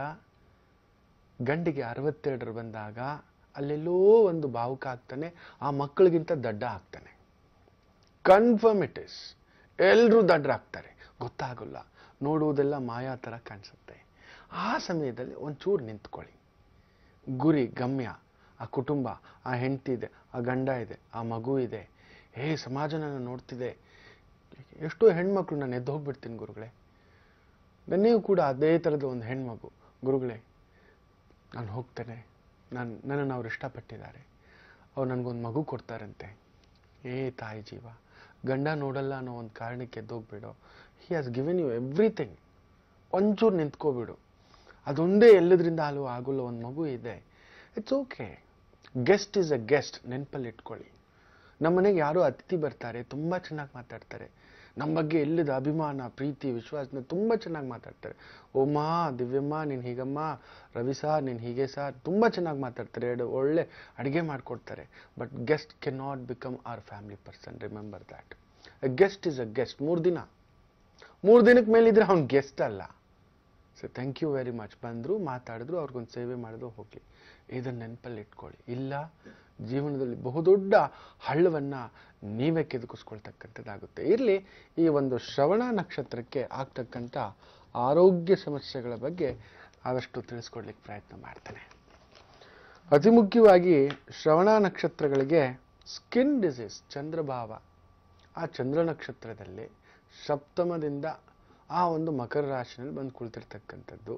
ಗಂಡಿಗೆ ಅರವತ್ತೆರಡರ ಬಂದಾಗ ಅಲ್ಲೆಲ್ಲೋ ಒಂದು ಭಾವುಕ ಆಗ್ತಾನೆ ಆ ಮಕ್ಕಳಿಗಿಂತ ದಡ್ಡ ಆಗ್ತಾನೆ ಕನ್ಫರ್ಮ್ ಇಟ್ ಇಸ್ ಎಲ್ಲರೂ ದಡ್ಡರಾಗ್ತಾರೆ ಗೊತ್ತಾಗಲ್ಲ ನೋಡುವುದೆಲ್ಲ ಮಾಯಾ ಥರ ಕಾಣಿಸುತ್ತೆ ಆ ಸಮಯದಲ್ಲಿ ಒಂಚೂರು ನಿಂತ್ಕೊಳ್ಳಿ ಗುರಿ ಗಮ್ಯ ಆ ಕುಟುಂಬ ಆ ಹೆಂಡತಿ ಇದೆ ಆ ಗಂಡ ಇದೆ ಆ ಮಗು ಇದೆ ಹೇ ಸಮಾಜ ನನ್ನ ನೋಡ್ತಿದೆ ಎಷ್ಟೋ ಹೆಣ್ಮಕ್ಳು ನಾನು ಎದ್ದು ಹೋಗ್ಬಿಡ್ತೀನಿ ಗುರುಗಳೇ ನನ್ನೆಯೂ ಕೂಡ ಅದೇ ಥರದ ಒಂದು ಹೆಣ್ಮಗು ಗುರುಗಳೇ ನಾನು ಹೋಗ್ತೇನೆ ನಾನು ನನ್ನನ್ನು ಅವ್ರು ಇಷ್ಟಪಟ್ಟಿದ್ದಾರೆ ಅವ್ರು ನನಗೊಂದು ಮಗು ಕೊಡ್ತಾರಂತೆ ಏ ತಾಯಿ ಜೀವ ಗಂಡ ನೋಡಲ್ಲ ಅನ್ನೋ ಒಂದು ಕಾರಣಕ್ಕೆ ಎದ್ದೋಗ್ಬಿಡು he has given you everything ಒಂಚೂರು ನಿಂತ್ಕೋಬಿಡು ಅದೊಂದೇ ಎಲ್ಲದ್ರಿಂದ ಅಲ್ಲೂ ಆಗೋಲ್ಲ ಒಂದು ಮಗು ಇದೆ it's okay guest is a guest ನೆನಪಲ್ಲಿ ಇಟ್ಕೊಳ್ಳಿ ನಮ್ಮ ಮನೆಗೆ ಯಾರೋ ಅತಿಥಿ ಬರ್ತಾರೆ ತುಂಬ ಚೆನ್ನಾಗಿ ಮಾತಾಡ್ತಾರೆ ನಮ್ಮ ಬಗ್ಗೆ ಎಲ್ಲದ ಅಭಿಮಾನ ಪ್ರೀತಿ ವಿಶ್ವಾಸನ ತುಂಬ ಚೆನ್ನಾಗಿ ಮಾತಾಡ್ತಾರೆ ಓಮಾ ದಿವ್ಯಮ್ಮ ನೀನು ಹೀಗಮ್ಮ ರವಿ ಸಾರ್ ನೀನು ಹೀಗೆ ಸಾರ್ ತುಂಬ ಚೆನ್ನಾಗಿ ಮಾತಾಡ್ತಾರೆ ಎರಡು ಒಳ್ಳೆ ಅಡುಗೆ ಮಾಡಿಕೊಡ್ತಾರೆ but guest can not become our family person remember that a guest is a guest ಮೂರು ದಿನ ಮೂರು ದಿನಕ್ಕೆ ಮೇಲಿದ್ರೆ ಅವ್ನು ಗೆಸ್ಟ್ ಅಲ್ಲ so thank you very much ಬಂದರು ಮಾತಾಡಿದ್ರು ಅವ್ರಿಗೊಂದು ಸೇವೆ ಮಾಡಿದ್ರು ಹೋಗಲಿ ಇದನ್ನು ನೆನಪಲ್ಲಿ ಇಟ್ಕೊಳ್ಳಿ ಇಲ್ಲ ಜೀವನದಲ್ಲಿ ಬಹುದೊಡ್ಡ ಹಳ್ಳವನ್ನು ನೀವೇ ಕೆದಕಿಸ್ಕೊಳ್ತಕ್ಕಂಥದ್ದಾಗುತ್ತೆ ಇರಲಿ ಈ ಒಂದು ಶ್ರವಣ ನಕ್ಷತ್ರಕ್ಕೆ ಆಗ್ತಕ್ಕಂಥ ಆರೋಗ್ಯ ಸಮಸ್ಯೆಗಳ ಬಗ್ಗೆ ಆದಷ್ಟು ತಿಳಿಸ್ಕೊಡ್ಲಿಕ್ಕೆ ಪ್ರಯತ್ನ ಮಾಡ್ತೇನೆ ಅತಿ ಮುಖ್ಯವಾಗಿ ಶ್ರವಣ ನಕ್ಷತ್ರಗಳಿಗೆ ಸ್ಕಿನ್ ಡಿಸೀಸ್ ಚಂದ್ರಭಾವ ಆ ಚಂದ್ರ ನಕ್ಷತ್ರದಲ್ಲಿ ಸಪ್ತಮದಿಂದ ಆ ಒಂದು ಮಕರ ರಾಶಿನಲ್ಲಿ ಬಂದು ಕುಳಿತಿರ್ತಕ್ಕಂಥದ್ದು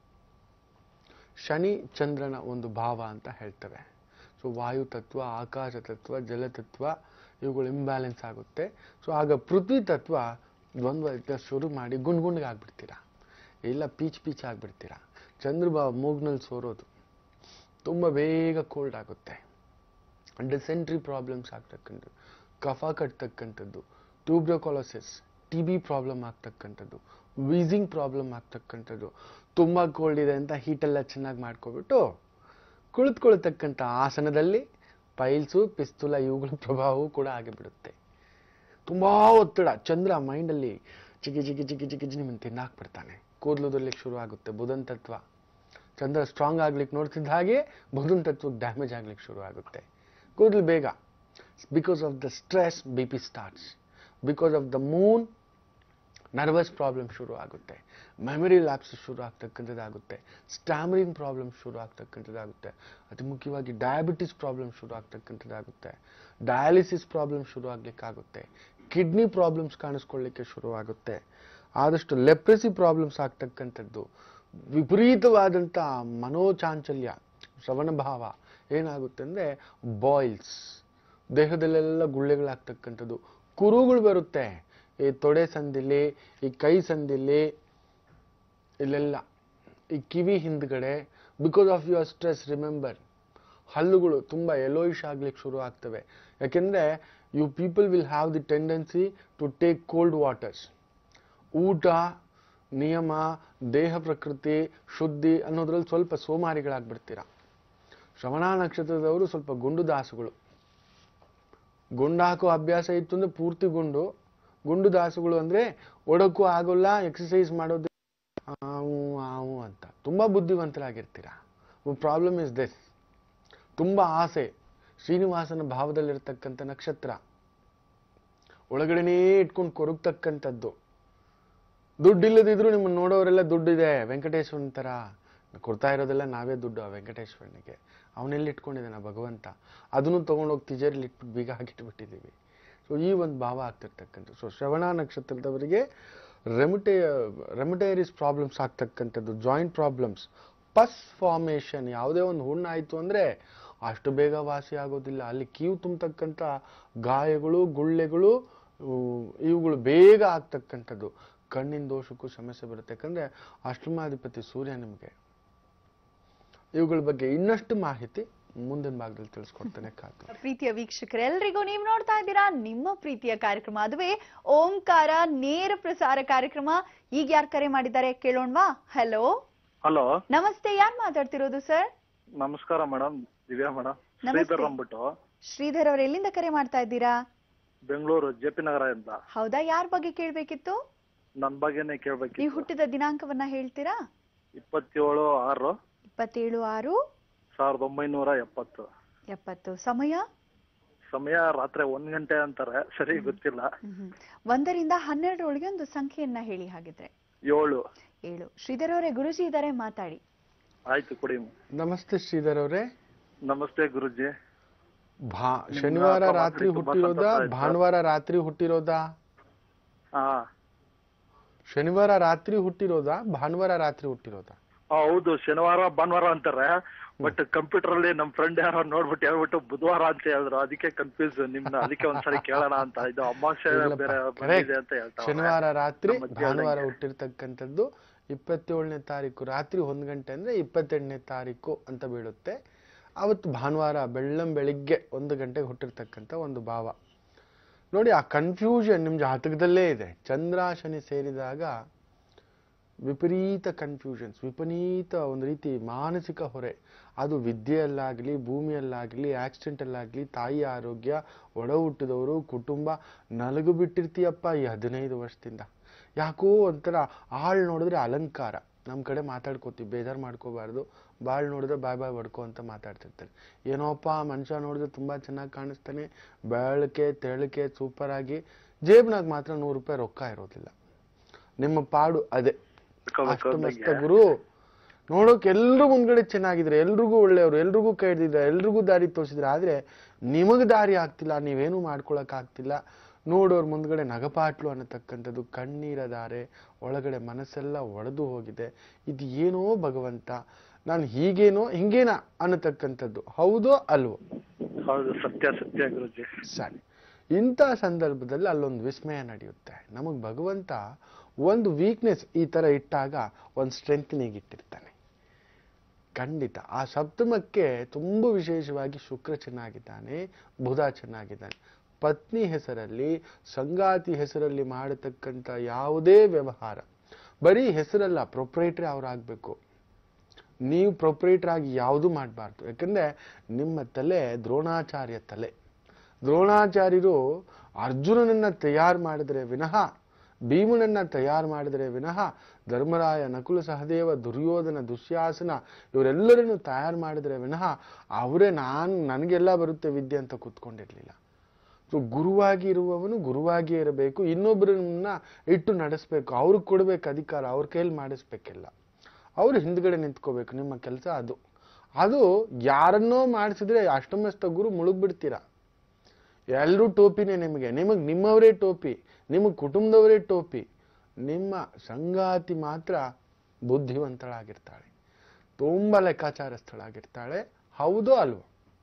ಶನಿ ಚಂದ್ರನ ಒಂದು ಭಾವ ಅಂತ ಹೇಳ್ತೇವೆ ಸೊ ವಾಯು ತತ್ವ ಆಕಾಶ ತತ್ವ ಜಲತತ್ವ ಇವುಗಳು ಇಂಬ್ಯಾಲೆನ್ಸ್ ಆಗುತ್ತೆ ಸೊ ಆಗ ಪೃಥ್ವಿ ತತ್ವ ದ್ವಂದ್ವ ಯುದ್ಧ ಶುರು ಮಾಡಿ ಗುಂಡ್ ಗುಂಡ್ಗೆ ಆಗ್ಬಿಡ್ತೀರಾ ಇಲ್ಲ ಪೀಚ್ ಪೀಚ್ ಆಗ್ಬಿಡ್ತೀರಾ ಚಂದ್ರಭಾವ ಮೂಗ್ನಲ್ಲಿ ಸೋರೋದು ತುಂಬ ಬೇಗ ಕೋಲ್ಡ್ ಆಗುತ್ತೆ ಡಿಸೆಂಟ್ರಿ ಪ್ರಾಬ್ಲಮ್ಸ್ ಆಗ್ತಕ್ಕಂಥದ್ದು ಕಫ ಕಟ್ತಕ್ಕಂಥದ್ದು ಟ್ಯೂಬ್ರೋಕಾಲೋಸಿಸ್ ಟಿ ಬಿ ಪ್ರಾಬ್ಲಮ್ ಆಗ್ತಕ್ಕಂಥದ್ದು ವೀಸಿಂಗ್ ಪ್ರಾಬ್ಲಮ್ ಆಗ್ತಕ್ಕಂಥದ್ದು ತುಂಬ ಕೋಲ್ಡ್ ಇದೆ ಅಂತ ಹೀಟೆಲ್ಲ ಚೆನ್ನಾಗಿ ಮಾಡ್ಕೊಬಿಟ್ಟು ಕುಳಿತುಕೊಳ್ತಕ್ಕಂಥ ಆಸನದಲ್ಲಿ ಪೈಲ್ಸು ಪಿಸ್ತೂಲ ಇವುಗಳ ಪ್ರಭಾವವೂ ಕೂಡ ಆಗಿಬಿಡುತ್ತೆ ತುಂಬ ಒತ್ತಡ ಚಂದ್ರ ಮೈಂಡಲ್ಲಿ ಚಿಕ್ಕಿ ಚಿಕ್ಕಿ ಚಿಕ್ಕಿ ಚಿಕ್ಕಿ ಚಿಕ್ಕಿ ನಿಮ್ಮನ್ನು ತಿನ್ನಾಕ್ಬಿಡ್ತಾನೆ ಕೂದಲುದರ್ಲಿಕ್ಕೆ ಶುರು ಆಗುತ್ತೆ ಬುಧನ್ ತತ್ವ ಚಂದ್ರ ಸ್ಟ್ರಾಂಗ್ ಆಗ್ಲಿಕ್ಕೆ ನೋಡ್ತಿದ್ದ ಹಾಗೆ ಬುಧನ್ ತತ್ವಕ್ಕೆ ಡ್ಯಾಮೇಜ್ ಆಗ್ಲಿಕ್ಕೆ ಶುರು ಆಗುತ್ತೆ ಕೂದಲು ಬೇಗ because of the stress B P starts because of the moon nervous problem ಶುರು ಆಗುತ್ತೆ ಮೆಮರಿ ಲ್ಯಾಪ್ಸ್ ಶುರು ಆಗ್ತಕ್ಕಂಥದ್ದಾಗುತ್ತೆ ಸ್ಟ್ಯಾಮರಿಂಗ್ ಪ್ರಾಬ್ಲಮ್ ಶುರು ಆಗ್ತಕ್ಕಂಥದ್ದಾಗುತ್ತೆ ಅತಿ ಮುಖ್ಯವಾಗಿ ಡಯಾಬಿಟಿಸ್ ಪ್ರಾಬ್ಲಮ್ ಶುರು ಆಗ್ತಕ್ಕಂಥದ್ದಾಗುತ್ತೆ ಡಯಾಲಿಸಿಸ್ ಪ್ರಾಬ್ಲಮ್ ಶುರು ಆಗ್ಲಿಕ್ಕಾಗುತ್ತೆ ಕಿಡ್ನಿ ಪ್ರಾಬ್ಲಮ್ಸ್ ಕಾಣಿಸ್ಕೊಳ್ಳಿಕ್ಕೆ ಶುರು ಆಗುತ್ತೆ ಆದಷ್ಟು ಲೆಪ್ರೆಸಿ ಪ್ರಾಬ್ಲಮ್ಸ್ ಆಗ್ತಕ್ಕಂಥದ್ದು ವಿಪರೀತವಾದಂಥ ಮನೋಚಾಂಚಲ್ಯ ಶ್ರವಣ ಭಾವ ಏನಾಗುತ್ತೆ ಅಂದರೆ ಬಾಯ್ಲ್ಸ್ ದೇಹದಲ್ಲೆಲ್ಲ ಗುಳ್ಳೆಗಳಾಗ್ತಕ್ಕಂಥದ್ದು ಕುರುಗಳು ಬರುತ್ತೆ ಈ ತೊಡೆ ಸಂದಿಲಿ ಈ ಕೈ ಸಂದಿಲಿ ಇಲ್ಲೆಲ್ಲ ಈ ಕಿವಿ ಹಿಂದ್ಗಡೆ because of your stress remember ಹಲ್ಲುಗಳು ತುಂಬ ಎಲೋಯಿಶ್ ಆಗ್ಲಿಕ್ಕೆ ಶುರು ಆಗ್ತವೆ ಯಾಕೆಂದ್ರೆ you people will have the tendency to take cold waters ಊಟ ನಿಯಮ ದೇಹ ಪ್ರಕೃತಿ ಶುದ್ಧಿ ಅನ್ನೋದ್ರಲ್ಲಿ ಸ್ವಲ್ಪ ಸೋಮಾರಿಗಳಾಗ್ಬಿಡ್ತೀರ ಶ್ರವಣ ನಕ್ಷತ್ರದವರು ಸ್ವಲ್ಪ ಗುಂಡು ದಾಸುಗಳು ಗುಂಡು ಹಾಕೋ ಅಭ್ಯಾಸ ಇತ್ತು ಅಂದ್ರೆ ಪೂರ್ತಿ ಗುಂಡು ಗುಂಡು ದಾಸುಗಳು ಅಂದ್ರೆ ಒಡಕ್ಕೂ ಆಗೋಲ್ಲ ಎಕ್ಸಸೈಸ್ ಮಾಡೋದು ಆವು ಆವು ಅಂತ ತುಂಬಾ ಬುದ್ಧಿವಂತರಾಗಿರ್ತೀರ ಪ್ರಾಬ್ಲಮ್ ಇಸ್ ದಿಸ್ ತುಂಬಾ ಆಸೆ ಶ್ರೀನಿವಾಸನ ಭಾವದಲ್ಲಿರ್ತಕ್ಕಂಥ ನಕ್ಷತ್ರ ಒಳಗಡೆನೇ ಇಟ್ಕೊಂಡು ಕೊರಗ್ತಕ್ಕಂಥದ್ದು ದುಡ್ಡಿಲ್ಲದಿದ್ರು ನಿಮ್ಮನ್ನು ನೋಡೋರೆಲ್ಲ ದುಡ್ಡಿದೆ ವೆಂಕಟೇಶ್ವರನ ಥರ ಕೊಡ್ತಾ ಇರೋದೆಲ್ಲ ನಾವೇ ದುಡ್ಡು ಆ ವೆಂಕಟೇಶ್ವರನಿಗೆ ಅವನೆಲ್ಲಿ ಇಟ್ಕೊಂಡಿದ್ದಾನೆ ಭಗವಂತ ಅದನ್ನು ತೊಗೊಂಡೋಗಿ ತಿಜೇರಿಲಿ ಇಟ್ಬಿಟ್ಟು ಬೀಗ ಹಾಕಿಟ್ಬಿಟ್ಟಿದ್ದೀವಿ ಸೊ ಈ ಒಂದು ಭಾವ ಆಗ್ತಿರ್ತಕ್ಕಂಥ ಸೊ ಶ್ರವಣ ನಕ್ಷತ್ರದವರಿಗೆ ರೆಮಿಟೇ ರೆಮಿಟೈರಿಸ್ ಪ್ರಾಬ್ಲಮ್ಸ್ ಆಗ್ತಕ್ಕಂಥದ್ದು ಜಾಯಿಂಟ್ ಪ್ರಾಬ್ಲಮ್ಸ್ ಪಸ್ ಫಾರ್ಮೇಷನ್ ಯಾವುದೇ ಒಂದು ಹುಣ್ಣು ಆಯಿತು ಅಂದರೆ ಅಷ್ಟು ಬೇಗ ವಾಸಿ ಆಗೋದಿಲ್ಲ ಅಲ್ಲಿ ಕೀವು ತುಂಬತಕ್ಕಂಥ ಗಾಯಗಳು ಗುಳ್ಳೆಗಳು ಉ, ಇವುಗಳು ಬೇಗ ಆಗ್ತಕ್ಕಂಥದ್ದು ಕಣ್ಣಿನ ದೋಷಕ್ಕೂ ಸಮಸ್ಯೆ ಬರುತ್ತೆ ಯಾಕಂದ್ರೆ ಅಷ್ಟಮಾಧಿಪತಿ ಸೂರ್ಯ ನಿಮಗೆ ಇವುಗಳ ಬಗ್ಗೆ ಇನ್ನಷ್ಟು ಮಾಹಿತಿ ಮುಂದಿನ ಭಾಗದಲ್ಲಿ ತಿಳಿಸ್ಕೊಡ್ತೇನೆ ಕಾತು ಪ್ರೀತಿಯ ವೀಕ್ಷಕರೆಲ್ಲರಿಗೂ ನೀವು ನೋಡ್ತಾ ಇದ್ದೀರಾ ನಿಮ್ಮ ಪ್ರೀತಿಯ ಕಾರ್ಯಕ್ರಮ ಅದುವೇ ಓಂಕಾರ ನೇರ ಪ್ರಸಾರ ಕಾರ್ಯಕ್ರಮ ಈಗ ಯಾರು ಕರೆ ಮಾಡಿದ್ದಾರೆ ಕೇಳೋಣವಾ ಹಲೋ ಹಲೋ ನಮಸ್ತೆ ಯಾರು ಮಾತಾಡ್ತಿರೋದು ಸರ್ ನಮಸ್ಕಾರ ಮೇಡಮ್ ದಿವ್ಯಾ ಮೇಡಮ್ ನಮಸ್ತೆ. ಶ್ರೀಧರ್ ಅಂದ್ಬಿಟ್ಟು ಶ್ರೀಧರ್ ಅವ್ರು ಎಲ್ಲಿಂದ ಕರೆ ಮಾಡ್ತಾ ಇದ್ದೀರಾ ಬೆಂಗಳೂರು ಜೆ ಪಿ ನಗರ ಅಂತ ಹೌದಾ ಯಾರ ಬಗ್ಗೆ ಕೇಳ್ಬೇಕಿತ್ತು ನನ್ ಬಗ್ಗೆನೇ ನೀವು ಕೇಳ್ಬೇಕಿತ್ತು ಹುಟ್ಟಿದ ದಿನಾಂಕವನ್ನ ಹೇಳ್ತೀರಾ ಇಪ್ಪತ್ತೇಳು ಆರು ಇಪ್ಪತ್ತೇಳು ಆರು ಸಾವಿರದ ಒಂಬೈನೂರ ಎಪ್ಪತ್ತು ಎಪ್ಪತ್ತು ಸಮಯ ಸಮಯ ರಾತ್ರಿ ಒಂದ್ ಗಂಟೆ ಅಂತಾರೆ ಸರಿ ಗೊತ್ತಿಲ್ಲ ಮ್ಹೂ. ಒಂದರಿಂದ ಹನ್ನೆರಡರೊಳಗೆ ಒಂದು ಸಂಖ್ಯೆಯನ್ನ ಹೇಳಿ ಹಾಗಿದ್ರೆ ಏಳು ಏಳು ಶ್ರೀಧರ್ ಅವರೇ ಗುರುಜಿ ಇದ್ದಾರೆ ಮಾತಾಡಿ ಆಯ್ತು ಕೊಡಿ ನಮಸ್ತೆ ಶ್ರೀಧರ್ ಅವರೇ ನಮಸ್ತೆ ಗುರುಜಿ ಭಾ ಶನಿವಾರ ಹತ್ರ ರಾತ್ರಿ ಮಾತಾಡಿ ತುಂಬಾ ಹುಟ್ಟಿರೋದಾ ಸಂತೋಷ ಆಯ್ತು. ಭಾನುವಾರ ರಾತ್ರಿ ಹುಟ್ಟಿರೋದಾ ಹಾ ಶನಿವಾರ ರಾತ್ರಿ ಹುಟ್ಟಿರೋದಾ ಭಾನುವಾರ ರಾತ್ರಿ ಹುಟ್ಟಿರೋದಾ ಆ, ಹೌದು ಶನಿವಾರ ಭಾನುವಾರ ಅಂತಾರೆ ಬಟ್ ಕಂಪ್ಯೂಟರ್ ಅಲ್ಲಿ ನಮ್ ಫ್ರೆಂಡ್ ಯಾರೋ ನೋಡ್ಬಿಟ್ಟು ಹೇಳ್ಬಿಟ್ಟು ಬುಧವಾರ ಅಂತ ಹೇಳಿದ್ರು ಅದಕ್ಕೆ ಕನ್ಫ್ಯೂಸ್ ನಿಮ್ನ ಅದಕ್ಕೆ ಒಂದ್ಸರಿ ಕೇಳೋಣ ಅಂತ ಇದು ಅಮಾವಾಸ್ಯೆ ಇಲ್ಲಪ್ಪ, ಬೇರೆ correct. ಬಂದಿದೆ ಅಂತ ಹೇಳ್ತಾರೆ ಶನಿವಾರ ರಾತ್ರಿ ನಮ್ಮ ಅಜ್ಜಿ ಭಾನುವಾರ ಹೇಳ್ದಂಗೆ. ಹುಟ್ಟಿರ್ತಕ್ಕಂಥದ್ದು ಇಪ್ಪತ್ತೇಳನೇ ತಾರೀಕು ರಾತ್ರಿ ಒಂದ್ ಗಂಟೆ ಅಂದ್ರೆ ಇಪ್ಪತ್ತೆಂಟನೇ ತಾರೀಕು ಅಂತ ಬೀಳುತ್ತೆ ಅವತ್ತು ಭಾನುವಾರ ಬೆಳ್ಳಂ ಬೆಳಿಗ್ಗೆ ಒಂದು ಗಂಟೆಗೆ ಹುಟ್ಟಿರ್ತಕ್ಕಂಥ ಒಂದು ಭಾವ ನೋಡಿ ಆ ಕನ್ಫ್ಯೂಷನ್ ನಿಮ್ ಜಾತಕದಲ್ಲೇ ಇದೆ ಚಂದ್ರ ಶನಿ ಸೇರಿದಾಗ ವಿಪರೀತ ಕನ್ಫ್ಯೂಷನ್ಸ್ ವಿಪರೀತ ಒಂದು ರೀತಿ ಮಾನಸಿಕ ಹೊರೆ ಅದು ವಿದ್ಯೆಯಲ್ಲಾಗಲಿ ಭೂಮಿಯಲ್ಲಾಗಲಿ ಆಕ್ಸಿಡೆಂಟಲ್ಲಾಗಲಿ ತಾಯಿ ಆರೋಗ್ಯ ಒಡ ಹುಟ್ಟಿದವರು ಕುಟುಂಬ ನಲಗು ಬಿಟ್ಟಿರ್ತೀಯಪ್ಪ ಈ ಹದಿನೈದು ವರ್ಷದಿಂದ ಯಾಕೋ ಒಂಥರ ಆಳ್ ನೋಡಿದ್ರೆ ಅಲಂಕಾರ ನಮ್ಮ ಕಡೆ ಮಾತಾಡ್ಕೋತೀವಿ ಬೇಜಾರು ಮಾಡ್ಕೋಬಾರ್ದು ಬಾಳ್ ನೋಡಿದ್ರೆ ಬಾಯ್ ಬಾಯ್ ಬಡ್ಕೋ ಅಂತ ಮಾತಾಡ್ತಿರ್ತಾರೆ ಏನೋಪ್ಪ ಮನುಷ್ಯ ನೋಡಿದ್ರೆ ತುಂಬಾ ಚೆನ್ನಾಗಿ ಕಾಣಿಸ್ತಾನೆ ಬೆಳಕೆ ತೆಳಕೆ ಸೂಪರ್ ಆಗಿ ಜೇಬ್ನಾಗ ಮಾತ್ರ ನೂರು ರೂಪಾಯಿ ರೊಕ್ಕ ಇರೋದಿಲ್ಲ ನಿಮ್ಮ ಪಾಡು ಅದೇ ತಿಳ್ಕೊಬೇಕು ಅಷ್ಟು ಮಸ್ತ ಅಂದಂಗೆ. ಗುರು ನೋಡೋಕ್ ಎಲ್ರು ಮುಂದ್ಗಡೆ ಚೆನ್ನಾಗಿದ್ರೆ ಎಲ್ರಿಗೂ ಒಳ್ಳೆಯವರು ಎಲ್ರಿಗೂ ಕೈ ಹಿಡ್ದಿದ್ರೆ ಎಲ್ರಿಗೂ ದಾರಿ ತೋರಿಸಿದ್ರೆ ಆದ್ರೆ ನಿಮಗ್ ದಾರಿ ಆಗ್ತಿಲ್ಲ ನೀವೇನು ಮಾಡ್ಕೊಳಕ್ ಆಗ್ತಿಲ್ಲ ನೋಡೋರ್ ಮುಂದ್ಗಡೆ ನಗಪಾಟ್ಲು ಅನ್ನತಕ್ಕಂಥದ್ದು ಕಣ್ಣೀರ ಧಾರೆ ಒಳಗಡೆ ಮನಸ್ಸೆಲ್ಲ ಒಡೆದು ಹೋಗಿದೆ ಇದು ಏನೋ ಭಗವಂತ ನಾನು ಹೀಗೇನೋ ಹಿಂಗೇನಾ ಅನ್ನತಕ್ಕಂಥದ್ದು ಹೌದೋ ಅಲ್ವೋ ಹೌದು ಸತ್ಯ ಸತ್ಯ ಗುರುಜಿ ಸರಿ ಇಂಥ ಸಂದರ್ಭದಲ್ಲಿ ಅಲ್ಲೊಂದು ವಿಸ್ಮಯ ನಡೆಯುತ್ತೆ ನಮಗೆ ಭಗವಂತ ಒಂದು ವೀಕ್ನೆಸ್ ಈ ತರ ಇಟ್ಟಾಗ ಒಂದು ಸ್ಟ್ರೆಂತ್ನಿಗೆ ಇಟ್ಟಿರ್ತಾನೆ ಖಂಡಿತ ಆ ಸಪ್ತಮಕ್ಕೆ ತುಂಬ ವಿಶೇಷವಾಗಿ ಶುಕ್ರ ಚೆನ್ನಾಗಿದ್ದಾನೆ ಬುಧ ಚೆನ್ನಾಗಿದ್ದಾನೆ ಪತ್ನಿ ಹೆಸರಲ್ಲಿ ಸಂಗಾತಿ ಹೆಸರಲ್ಲಿ ಮಾಡತಕ್ಕಂಥ ಯಾವುದೇ ವ್ಯವಹಾರ ಬರೀ ಹೆಸರಲ್ಲ ಪ್ರೊಪ್ರೈಟ್ರಿ ಅವ್ರಾಗಬೇಕು ನೀವು ಪ್ರೊಪ್ರೈಟರ್ ಆಗಿ ಯಾವುದು ಮಾಡಬಾರ್ದು ಯಾಕಂದ್ರೆ ನಿಮ್ಮ ತಲೆ ದ್ರೋಣಾಚಾರ್ಯ ತಲೆ ದ್ರೋಣಾಚಾರ್ಯರು ಅರ್ಜುನನನ್ನ ತಯಾರು ಮಾಡಿದ್ರೆ ವಿನಃ ಭೀಮನನ್ನ ತಯಾರು ಮಾಡಿದ್ರೆ ವಿನಃ ಧರ್ಮರಾಯ ನಕುಲ ಸಹದೇವ ದುರ್ಯೋಧನ ದುಶ್ಯಾಸನ ಇವರೆಲ್ಲರನ್ನು ತಯಾರು ಮಾಡಿದ್ರೆ ವಿನಃ ಅವರೇ ನಾನು ನನಗೆಲ್ಲ ಬರುತ್ತೆ ವಿದ್ಯೆ ಅಂತ ಕೂತ್ಕೊಂಡಿರ್ಲಿಲ್ಲ ಸೊ ಗುರುವಾಗಿ ಇರುವವನು ಗುರುವಾಗಿಯೇ ಇರಬೇಕು ಇನ್ನೊಬ್ಬರನ್ನ ಇಟ್ಟು ನಡೆಸ್ಬೇಕು ಅವ್ರಿಗೆ ಕೊಡ್ಬೇಕು ಅಧಿಕಾರ ಅವ್ರ ಕೈಯಲ್ಲಿ ಮಾಡಿಸ್ಬೇಕೆಲ್ಲ ಅವ್ರು ಹಿಂದ್ಗಡೆ ನಿಂತ್ಕೋಬೇಕು ನಿಮ್ಮ ಕೆಲಸ ಅದು ಅದು ಯಾರನ್ನೋ ಮಾಡಿಸಿದ್ರೆ ಅಷ್ಟಮಸ್ತ ಗುರು ಮುಳುಗ್ಬಿಡ್ತೀರಾ ಎಲ್ಲರೂ ಟೋಪಿನೇ ನಿಮಗೆ ನಿಮಗೆ ನಿಮ್ಮವರೇ ಟೋಪಿ ನಿಮಗೆ ಕುಟುಂಬದವರೇ ಟೋಪಿ ನಿಮ್ಮ ಸಂಗಾತಿ ಮಾತ್ರ ಬುದ್ಧಿವಂತಳಾಗಿರ್ತಾಳೆ ತುಂಬ ಲೆಕ್ಕಾಚಾರಸ್ಥಳಾಗಿರ್ತಾಳೆ ಹೌದೋ ಅಲ್ವೋ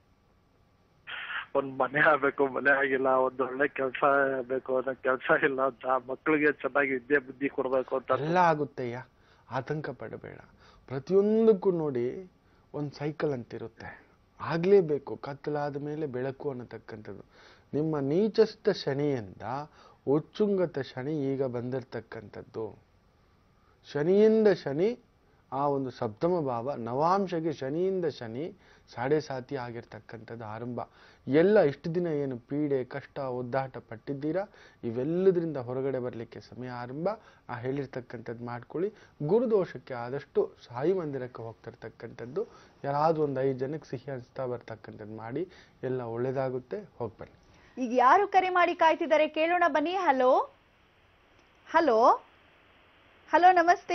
ಒಂದ್ ಮನೆ ಆಗ್ಬೇಕು ಮನೆ ಆಗಿಲ್ಲ ಒಂದ್ ಒಳ್ಳೆ ಕೆಲ್ಸ ಬೇಕು ಅನ್ನೋ ಕೆಲ್ಸ ಇಲ್ಲ ಅಂತ ಮಕ್ಳಿಗೆ ಚೆನ್ನಾಗಿ ವಿದ್ಯೆ ಬುದ್ಧಿ ಕೊಡ್ಬೇಕು ಅಂತ ಎಲ್ಲ ಆಗುತ್ತೆಯ್ಯ ಆತಂಕ ಪಡಬೇಡ ಪ್ರತಿಯೊಂದಕ್ಕೂ ನೋಡಿ ಒಂದು ಸೈಕಲ್ ಅಂತಿರುತ್ತೆ ಆಗಲೇಬೇಕು ಕತ್ತಲಾದ ಮೇಲೆ ಬೆಳಕು ಅನ್ನತಕ್ಕಂಥದ್ದು ನಿಮ್ಮ ನೀಚಸ್ಥ ಶನಿಯಿಂದ ಉಚ್ಚುಂಗತ ಶನಿ ಈಗ ಬಂದಿರತಕ್ಕಂಥದ್ದು ಶನಿಯಿಂದ ಶನಿ ಆ ಒಂದು ಸಪ್ತಮ ಭಾವ ನವಾಂಶಗೆ ಶನಿಯಿಂದ ಶನಿ ಸಾಡೆ ಸಾತಿ ಆಗಿರ್ತಕ್ಕಂಥದ್ದು ಆರಂಭ ಎಲ್ಲ ಇಷ್ಟು ದಿನ ಏನು ಪೀಡೆ ಕಷ್ಟ ಒದ್ದಾಟ ಪಟ್ಟಿದ್ದೀರಾ ಇವೆಲ್ಲದರಿಂದ ಹೊರಗಡೆ ಬರಲಿಕ್ಕೆ ಸಮಯ ಆರಂಭ ಆ ಹೇಳಿರ್ತಕ್ಕಂಥದ್ದು ಮಾಡ್ಕೊಳ್ಳಿ ಗುರುದೋಷಕ್ಕೆ ಆದಷ್ಟು ಸಾಯಿ ಮಂದಿರಕ್ಕೆ ಹೋಗ್ತಿರ್ತಕ್ಕಂಥದ್ದು ಯಾರಾದ್ರೂ ಒಂದು ಐದು ಜನಕ್ಕೆ ಸಿಹಿ ಹಂಚ್ತಾ ಬರ್ತಕ್ಕಂಥದ್ದು ಮಾಡಿ ಎಲ್ಲ ಒಳ್ಳೇದಾಗುತ್ತೆ ಹೋಗಿ ಬನ್ನಿ ಈಗ ಯಾರು ಕರೆ ಮಾಡಿ ಕಾಯ್ತಿದ್ದಾರೆ ಕೇಳೋಣ ಬನ್ನಿ ಹಲೋ ಹಲೋ ಹಲೋ ನಮಸ್ತೆ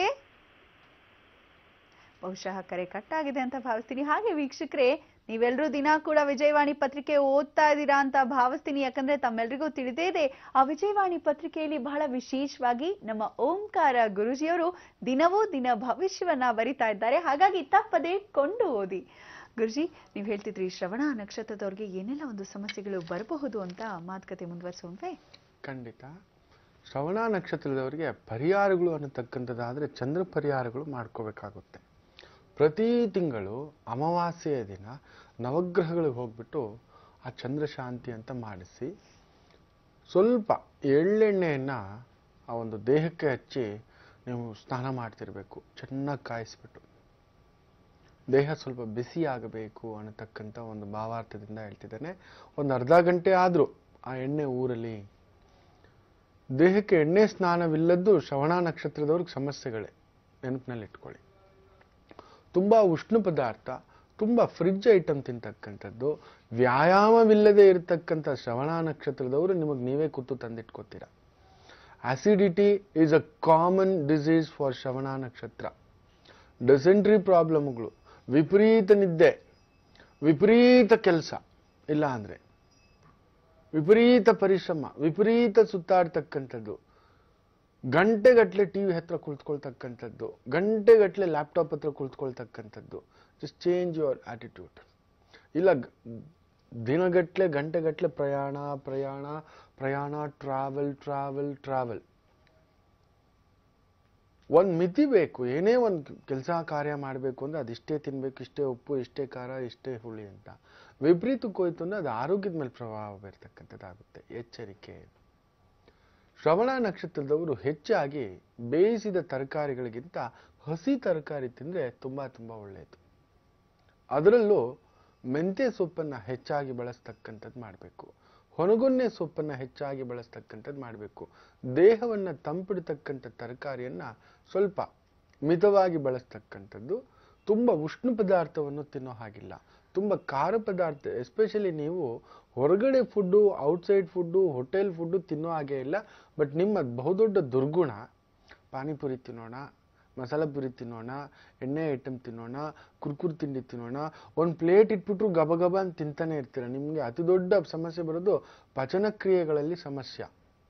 ಬಹುಶಃ ಕರೆ ಕಟ್ ಆಗಿದೆ ಅಂತ ಭಾವಿಸ್ತೀನಿ ಹಾಗೆ ವೀಕ್ಷಕರೇ ನೀವೆಲ್ಲರೂ ದಿನ ಕೂಡ ವಿಜಯವಾಣಿ ಪತ್ರಿಕೆ ಓದ್ತಾ ಇದ್ದೀರಾ ಅಂತ ಭಾವಿಸ್ತೀನಿ ಯಾಕಂದ್ರೆ ತಮ್ಮೆಲ್ರಿಗೂ ತಿಳಿದೇ ಇದೆ ಆ ವಿಜಯವಾಣಿ ಪತ್ರಿಕೆಯಲ್ಲಿ ಬಹಳ ವಿಶೇಷವಾಗಿ ನಮ್ಮ ಓಂಕಾರ ಗುರುಜಿಯವರು ದಿನವೂ ದಿನ ಭವಿಷ್ಯವನ್ನ ಬರಿತಾ ಇದ್ದಾರೆ ಹಾಗಾಗಿ ತಪ್ಪದೆ ಕೊಂಡು ಓದಿ ಗುರುಜಿ ನೀವು ಹೇಳ್ತಿದ್ರಿ ಶ್ರವಣ ನಕ್ಷತ್ರದವ್ರಿಗೆ ಏನೆಲ್ಲ ಒಂದು ಸಮಸ್ಯೆಗಳು ಬರಬಹುದು ಅಂತ ಮಾತುಕತೆ ಮುಂದುವರಿಸೋಣ್ವೇ ಖಂಡಿತ ಶ್ರವಣ ನಕ್ಷತ್ರದವರಿಗೆ ಪರಿಹಾರಗಳು ಅನ್ನತಕ್ಕಂಥದ್ದಾದರೆ ಚಂದ್ರ ಪರಿಹಾರಗಳು ಮಾಡ್ಕೋಬೇಕಾಗುತ್ತೆ ಪ್ರತಿ ತಿಂಗಳು ಅಮಾವಾಸ್ಯೆಯ ದಿನ ನವಗ್ರಹಗಳಿಗೆ ಹೋಗ್ಬಿಟ್ಟು ಆ ಚಂದ್ರ ಶಾಂತಿ ಅಂತ ಮಾಡಿಸಿ ಸ್ವಲ್ಪ ಎಳ್ಳೆಣ್ಣೆಯನ್ನು ಆ ಒಂದು ದೇಹಕ್ಕೆ ಹಚ್ಚಿ ನೀವು ಸ್ನಾನ ಮಾಡ್ತಿರ್ಬೇಕು ಚೆನ್ನಾಗಿ ಕಾಯಿಸ್ಬಿಟ್ಟು ದೇಹ ಸ್ವಲ್ಪ ಬಿಸಿ ಆಗಬೇಕು ಅನ್ನತಕ್ಕಂಥ ಒಂದು ಭಾವಾರ್ಥದಿಂದ ಹೇಳ್ತಿದ್ದಾನೆ ಒಂದು ಅರ್ಧ ಗಂಟೆ ಆದರೂ ಆ ಎಣ್ಣೆ ಊರಲಿ ದೇಹಕ್ಕೆ ಎಣ್ಣೆ ಸ್ನಾನವಿಲ್ಲದ್ದು ಶ್ರವಣ ನಕ್ಷತ್ರದವ್ರಿಗೆ ಸಮಸ್ಯೆಗಳೇ ನೆನಪಿನಲ್ಲಿ ಇಟ್ಕೊಳ್ಳಿ ತುಂಬ ಉಷ್ಣ ಪದಾರ್ಥ ತುಂಬ ಫ್ರಿಡ್ಜ್ ಐಟಮ್ ತಿಂತಕ್ಕಂಥದ್ದು ವ್ಯಾಯಾಮವಿಲ್ಲದೆ ಇರತಕ್ಕಂಥ ಶ್ರವಣ ನಕ್ಷತ್ರದವರು ನಿಮಗೆ ನೀವೇ ಕೂತು ತಂದಿಟ್ಕೋತೀರ acidity is a common disease for Shravana ನಕ್ಷತ್ರ ಡಿಸೆಂಟ್ರಿ ಪ್ರಾಬ್ಲಮ್ಗಳು ವಿಪರೀತ ನಿದ್ದೆ ವಿಪರೀತ ಕೆಲಸ ಇಲ್ಲ ಅಂದರೆ ವಿಪರೀತ ಪರಿಶ್ರಮ ವಿಪರೀತ ಸುತ್ತಾಡ್ತಕ್ಕಂಥದ್ದು ಗಂಟೆಗಟ್ಟಲೆ ಟಿ ವಿ ಹತ್ರ ಕುಳಿತುಕೊಳ್ತಕ್ಕಂಥದ್ದು ಗಂಟೆಗಟ್ಟಲೆ ಲ್ಯಾಪ್ಟಾಪ್ ಹತ್ರ ಕುಳಿತುಕೊಳ್ತಕ್ಕಂಥದ್ದು ಜಸ್ಟ್ ಚೇಂಜ್ ಯುವರ್ ಆಟಿಟ್ಯೂಡ್ ಇಲ್ಲ ಗ- ದಿನಗಟ್ಟಲೆ ಗಂಟೆಗಟ್ಟಲೆ ಪ್ರಯಾಣ ಪ್ರಯಾಣ ಪ್ರಯಾಣ ಟ್ರಾವೆಲ್ ಟ್ರಾವೆಲ್ ಟ್ರಾವೆಲ್ ಒಂದು ಮಿತಿ ಬೇಕು ಏನೇ ಒಂದು ಕೆಲಸ ಕಾರ್ಯ ಮಾಡಬೇಕು ಅಂದ್ರೆ ಅದಿಷ್ಟೇ ತಿನ್ಬೇಕು ಇಷ್ಟೇ ಉಪ್ಪು ಇಷ್ಟೇ ಖಾರ ಇಷ್ಟೇ ಹುಳಿ ಅಂತ ವಿಪರೀತಕ್ಕೆ ಹೋಯ್ತು ಅಂದ್ರೆ ಅದು ಆರೋಗ್ಯದ ಮೇಲೆ ಪ್ರಭಾವ ಬೀರ್ತಕ್ಕಂಥದ್ದಾಗುತ್ತೆ ಎಚ್ಚರಿಕೆ ಶ್ರವಣ ನಕ್ಷತ್ರದವರು ಹೆಚ್ಚಾಗಿ ಬೇಯಿಸಿದ ತರಕಾರಿಗಳಿಗಿಂತ ಹಸಿ ತರಕಾರಿ ತಿಂದರೆ ತುಂಬ ತುಂಬ ಒಳ್ಳೆಯದು ಅದರಲ್ಲೂ ಮೆಂತ್ಯ ಸೊಪ್ಪನ್ನು ಹೆಚ್ಚಾಗಿ ಬಳಸ್ತಕ್ಕಂಥದ್ದು ಮಾಡಬೇಕು ಹೊನಗೊನ್ನೆ ಸೊಪ್ಪನ್ನು ಹೆಚ್ಚಾಗಿ ಬಳಸ್ತಕ್ಕಂಥದ್ದು ಮಾಡಬೇಕು ದೇಹವನ್ನು ತಂಪಿಡ್ತಕ್ಕಂಥ ತರಕಾರಿಯನ್ನು ಸ್ವಲ್ಪ ಮಿತವಾಗಿ ಬಳಸ್ತಕ್ಕಂಥದ್ದು ತುಂಬ ಉಷ್ಣ ಪದಾರ್ಥವನ್ನು ತಿನ್ನೋ ಹಾಗಿಲ್ಲ ತುಂಬ ಖಾರ ಪದಾರ್ಥ ಎಸ್ಪೆಷಲಿ ನೀವು ಹೊರಗಡೆ food outside food hotel food ತಿನ್ನೋ ಹಾಗೆ ಇಲ್ಲ ಬಟ್ ನಿಮ್ಮ ಬಹುದೊಡ್ಡ ದುರ್ಗುಣ ಪಾನಿಪುರಿ ತಿನ್ನೋಣ ಮಸಾಲ ಪುರಿ ತಿನ್ನೋಣ ಎಣ್ಣೆ ಐಟಮ್ ತಿನ್ನೋಣ ಕುರ್ಕುರ್ ತಿಂಡಿ ತಿನ್ನೋಣ ಒಂದು ಪ್ಲೇಟ್ ಇಟ್ಬಿಟ್ರು ಗಬ ಗಬ ಅಂತ ತಿಂತಾನೆ ಇರ್ತೀರ ನಿಮಗೆ ಅತಿ ದೊಡ್ಡ ಸಮಸ್ಯೆ ಬರೋದು ಪಚನ ಕ್ರಿಯೆಗಳಲ್ಲಿ ಸಮಸ್ಯೆ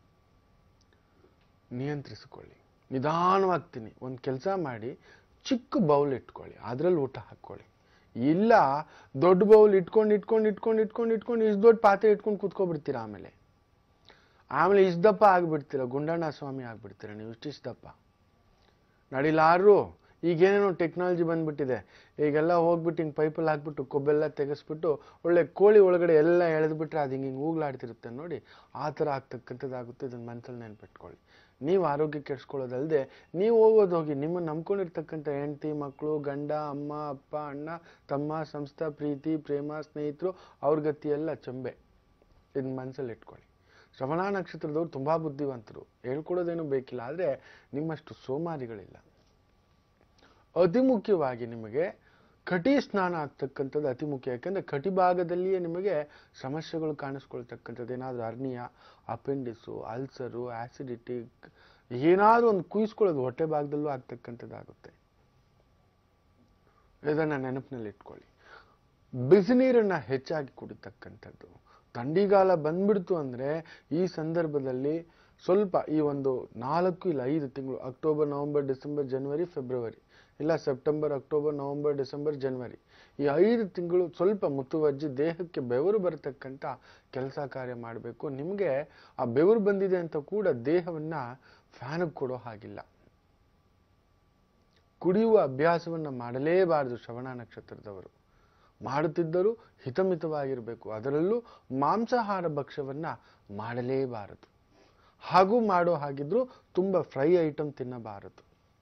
ನಿಯಂತ್ರಿಸಿಕೊಳ್ಳಿ ನಿಧಾನವಾಗಿ ತಿನ್ನಿ ಒಂದು ಕೆಲಸ ಮಾಡಿ ಚಿಕ್ಕ ಬೌಲ್ ಇಟ್ಕೊಳ್ಳಿ ಅದರಲ್ಲಿ ಊಟ ಹಾಕ್ಕೊಳ್ಳಿ ಇಲ್ಲ ದೊಡ್ಡ ಬೌಲ್ ಇಟ್ಕೊಂಡು ಇಟ್ಕೊಂಡು ಇಟ್ಕೊಂಡು ಇಟ್ಕೊಂಡು ಇಟ್ಕೊಂಡು ಇಷ್ಟು ದೊಡ್ಡ ಪಾತ್ರೆ ಇಟ್ಕೊಂಡು ಕೂತ್ಕೊಬಿಡ್ತೀರ ಆಮೇಲೆ ಆಮೇಲೆ ಇಷ್ಟು ದಪ್ಪ ಆಗ್ಬಿಡ್ತೀರ ಗುಂಡಣ್ಣ ಸ್ವಾಮಿ ಆಗ್ಬಿಡ್ತೀರ ನೀವು ಇಷ್ಟಿಷ್ಟು ದಪ್ಪ ನಡಿಲಾರು ಈಗೇನೇನೋ ಟೆಕ್ನಾಲಜಿ ಬಂದ್ಬಿಟ್ಟಿದೆ ಈಗೆಲ್ಲ ಹೋಗ್ಬಿಟ್ಟು ಹಿಂಗೆ ಪೈಪಲ್ಲಿ ಹಾಕ್ಬಿಟ್ಟು ಕೊಬ್ಬೆಲ್ಲ ತೆಗೆಸ್ಬಿಟ್ಟು ಒಳ್ಳೆ ಕೋಳಿ ಒಳಗಡೆ ಎಲ್ಲ ಎಳೆದ್ಬಿಟ್ರೆ ಅದು ಹಿಂಗೆ ಹಿಂಗೆ ಊಗ್ಲಾಡ್ತಿರುತ್ತೆ ನೋಡಿ ಆ ಥರ ಆಗ್ತಕ್ಕಂಥದ್ದಾಗುತ್ತೆ ಇದನ್ನ ಮನಸ್ಸಲ್ಲಿ ನೆನ್ಪಿಟ್ಕೊಳ್ಳಿ ನೀವು ಆರೋಗ್ಯ ಕೆಡಿಸ್ಕೊಳ್ಳೋದಲ್ಲದೆ ನೀವು ಹೋಗೋದು ಹೋಗಿ ನಿಮ್ಮನ್ನು ನಂಬ್ಕೊಂಡಿರ್ತಕ್ಕಂಥ ಹೆಂಡತಿ ಮಕ್ಕಳು ಗಂಡ ಅಮ್ಮ ಅಪ್ಪ ಅಣ್ಣ ತಮ್ಮ ಸಂಸ್ಥಾ ಪ್ರೀತಿ ಪ್ರೇಮ ಸ್ನೇಹಿತರು ಅವ್ರ ಗತಿ ಎಲ್ಲ ಚಂಬೆ ಇದನ್ನ ಮನಸ್ಸಲ್ಲಿ ಇಟ್ಕೊಳ್ಳಿ ಶ್ರವಣ ನಕ್ಷತ್ರದವ್ರು ತುಂಬ ಬುದ್ಧಿವಂತರು ಹೇಳ್ಕೊಡೋದೇನು ಬೇಕಿಲ್ಲ ಆದರೆ ನಿಮ್ಮಷ್ಟು ಸೋಮಾರಿಗಳಿಲ್ಲ ಅತಿ ಮುಖ್ಯವಾಗಿ ನಿಮಗೆ ಕಟಿ ಸ್ನಾನ ಆಗ್ತಕ್ಕಂಥದ್ದು ಅತಿ ಮುಖ್ಯ ಯಾಕಂದ್ರೆ ಕಟಿ ಭಾಗದಲ್ಲಿಯೇ ನಿಮಗೆ ಸಮಸ್ಯೆಗಳು ಕಾಣಿಸ್ಕೊಳ್ತಕ್ಕಂಥದ್ದು ಏನಾದರೂ ಅರ್ನಿಯ ಅಪೆಂಡಿಸು ಅಲ್ಸರು ಆಸಿಡಿಟಿ ಏನಾದರೂ ಒಂದು ಕುಯಿಸ್ಕೊಳ್ಳೋದು ಹೊಟ್ಟೆ ಭಾಗದಲ್ಲೂ ಆಗ್ತಕ್ಕಂಥದ್ದಾಗುತ್ತೆ ಇದನ್ನ ನೆನಪಿನಲ್ಲಿ ಇಟ್ಕೊಳ್ಳಿ ಬಿಸಿ ನೀರನ್ನ ಹೆಚ್ಚಾಗಿ ಕುಡಿತಕ್ಕಂಥದ್ದು ಥಂಡಿಗಾಲ ಬಂದ್ಬಿಡ್ತು ಅಂದ್ರೆ ಈ ಸಂದರ್ಭದಲ್ಲಿ ಸ್ವಲ್ಪ ಈ ಒಂದು ನಾಲ್ಕು ಇಲ್ಲ ಐದು ತಿಂಗಳು ಅಕ್ಟೋಬರ್ ನವೆಂಬರ್ ಡಿಸೆಂಬರ್ ಜನವರಿ ಫೆಬ್ರವರಿ ಇಲ್ಲ ಸೆಪ್ಟೆಂಬರ್ ಅಕ್ಟೋಬರ್ ನವೆಂಬರ್ ಡಿಸೆಂಬರ್ ಜನವರಿ ಈ ಐದು ತಿಂಗಳು ಸ್ವಲ್ಪ ಮುತುವರ್ಜಿ ದೇಹಕ್ಕೆ ಬೆವರು ಬರತಕ್ಕಂಥ ಕೆಲಸ ಕಾರ್ಯ ಮಾಡಬೇಕು ನಿಮಗೆ ಆ ಬೆವರು ಬಂದಿದೆ ಅಂತ ಕೂಡ ದೇಹವನ್ನ ಫ್ಯಾನ್ಗೆ ಕೊಡೋ ಹಾಗಿಲ್ಲ ಕುಡಿಯುವ ಅಭ್ಯಾಸವನ್ನ ಮಾಡಲೇಬಾರದು ಶ್ರವಣ ನಕ್ಷತ್ರದವರು ಮಾಡುತ್ತಿದ್ದರೂ ಹಿತಮಿತವಾಗಿರಬೇಕು ಅದರಲ್ಲೂ ಮಾಂಸಾಹಾರ ಭಕ್ಷ್ಯವನ್ನ ಮಾಡಲೇಬಾರದು ಹಾಗೂ ಮಾಡೋ ಹಾಗಿದ್ರು ತುಂಬ ಫ್ರೈ ಐಟಮ್ ತಿನ್ನಬಾರದು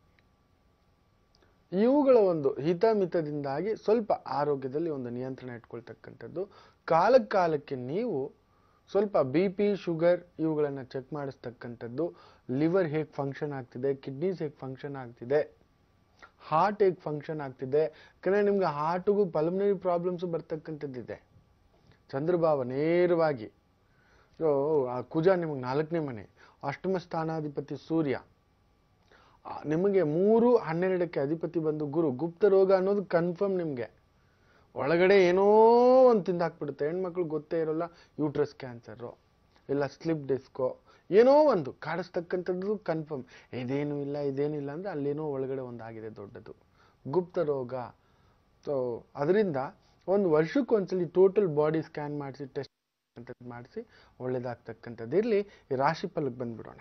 ಇವುಗಳ ಒಂದು ಹಿತಮಿತದಿಂದಾಗಿ ಸ್ವಲ್ಪ ಆರೋಗ್ಯದಲ್ಲಿ ಒಂದು ನಿಯಂತ್ರಣ ಇಟ್ಕೊಳ್ತಕ್ಕಂಥದ್ದು ಕಾಲಕ್ಕೆ ಕಾಲಕ್ಕೆ ನೀವು ಸ್ವಲ್ಪ ಬಿ ಪಿ ಶುಗರ್ ಇವುಗಳನ್ನು ಚೆಕ್ ಮಾಡಿಸ್ತಕ್ಕಂಥದ್ದು ಲಿವರ್ ಹೇಗೆ ಫಂಕ್ಷನ್ ಆಗ್ತಿದೆ ಕಿಡ್ನೀಸ್ ಹೇಗೆ ಫಂಕ್ಷನ್ ಆಗ್ತಿದೆ ಹಾರ್ಟ್ ಹೇಗೆ ಫಂಕ್ಷನ್ ಆಗ್ತಿದೆ ಯಾಕಂದ್ರೆ ನಿಮ್ಗೆ ಹಾರ್ಟಿಗೂ ಪಲ್ಮನರಿ ಪ್ರಾಬ್ಲಮ್ಸ್ ಬರ್ತಕ್ಕಂಥದ್ದಿದೆ ಚಂದ್ರಭಾವ ನೇರವಾಗಿ ಸೊ ಆ ಕುಜ ನಿಮಗೆ ನಾಲ್ಕನೇ ಮನೆ ಅಷ್ಟಮ ಸ್ಥಾನಾಧಿಪತಿ ಸೂರ್ಯ ಆ, ನಿಮಗೆ ಮೂರು ಹನ್ನೆರಡಕ್ಕೆ ಅಧಿಪತಿ ಬಂದು ಗುರು ಗುಪ್ತ ರೋಗ ಅನ್ನೋದು ಕನ್ಫರ್ಮ್ ನಿಮಗೆ ಒಳಗಡೆ ಏನೋ ಒಂದು ತಿಂದಾಕ್ಬಿಡುತ್ತೆ ಹೆಣ್ಮಕ್ಳು ಗೊತ್ತೇ ಇರೋಲ್ಲ ಯೂಟ್ರಸ್ ಕ್ಯಾನ್ಸರು ಇಲ್ಲ ಸ್ಲಿಪ್ ಡಿಸ್ಕೋ ಏನೋ ಒಂದು ಕಾಡಿಸ್ತಕ್ಕಂಥದ್ದು ಕನ್ಫರ್ಮ್ ಇದೇನು ಇಲ್ಲ ಇದೇನು ಇಲ್ಲ ಅಂದ್ರೆ ಅಲ್ಲೇನೋ ಒಳಗಡೆ ಒಂದಾಗಿದೆ ದೊಡ್ಡದು ಗುಪ್ತ ರೋಗ ಸೊ ಅದರಿಂದ ಒಂದು ವರ್ಷಕ್ಕೆ ಒಂದ್ಸಲಿ ಟೋಟಲ್ ಬಾಡಿ ಸ್ಕ್ಯಾನ್ ಮಾಡಿಸಿ ಟೆಸ್ಟ್ ಮಾಡಿಸಿ ಒಳ್ಳೇದಾಗ್ತಕ್ಕಂಥದ್ದು ಇರಲಿ ಈ ರಾಶಿ ಫಲಕ್ಕೆ ಬಂದ್ಬಿಡೋಣ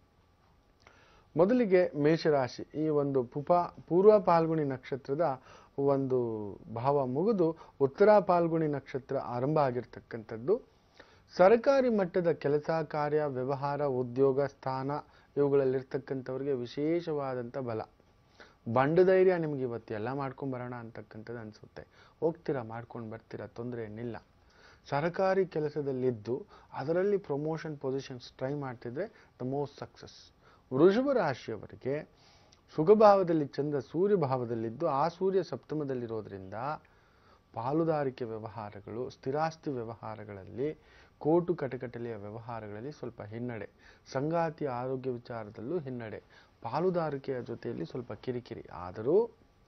ಮೊದಲಿಗೆ ಮೇಷರಾಶಿ ಈ ಒಂದು ಪುಪ ಪೂರ್ವ ಪಾಲ್ಗುಣಿ ನಕ್ಷತ್ರದ ಒಂದು ಭಾವ ಮುಗಿದು ಉತ್ತರ ಪಾಲ್ಗುಣಿ ನಕ್ಷತ್ರ ಆರಂಭ ಆಗಿರ್ತಕ್ಕಂಥದ್ದು ಸರ್ಕಾರಿ ಮಟ್ಟದ ಕೆಲಸ ಕಾರ್ಯ ವ್ಯವಹಾರ ಉದ್ಯೋಗ ಸ್ಥಾನ ಇವುಗಳಲ್ಲಿರ್ತಕ್ಕಂಥವ್ರಿಗೆ ವಿಶೇಷವಾದಂಥ ಬಲ ಬಂಡ ಧೈರ್ಯ ನಿಮ್ಗೆ ಇವತ್ತು ಎಲ್ಲ ಮಾಡ್ಕೊಂಡ್ ಬರೋಣ ಅಂತಕ್ಕಂಥದ್ದು ಅನ್ಸುತ್ತೆ ಹೋಗ್ತೀರಾ ಮಾಡ್ಕೊಂಡು ಬರ್ತೀರಾ ತೊಂದರೆ ಏನಿಲ್ಲ ಸರ್ಕಾರಿ ಕೆಲಸದಲ್ಲಿದ್ದು ಅದರಲ್ಲಿ ಪ್ರಮೋಷನ್ ಪೊಸಿಷನ್ಸ್ ಟ್ರೈ ಮಾಡ್ತಿದ್ರೆ ದ ಮೋಸ್ಟ್ ಸಕ್ಸಸ್ ವೃಷಭ ರಾಶಿಯವರಿಗೆ ಸುಖಭಾವದಲ್ಲಿ ಚಂದ್ರ ಸೂರ್ಯ ಭಾವದಲ್ಲಿದ್ದು ಆ ಸೂರ್ಯ ಸಪ್ತಮದಲ್ಲಿರೋದ್ರಿಂದ ಪಾಲುದಾರಿಕೆ ವ್ಯವಹಾರಗಳು ಸ್ಥಿರಾಸ್ತಿ ವ್ಯವಹಾರಗಳಲ್ಲಿ ಕೋಟು ಕಟಕಟಲೆಯ ವ್ಯವಹಾರಗಳಲ್ಲಿ ಸ್ವಲ್ಪ ಹಿನ್ನಡೆ ಸಂಗಾತಿಯ ಆರೋಗ್ಯ ವಿಚಾರದಲ್ಲೂ ಹಿನ್ನಡೆ ಪಾಲುದಾರಿಕೆಯ ಜೊತೆಯಲ್ಲಿ ಸ್ವಲ್ಪ ಕಿರಿಕಿರಿ ಆದರೂ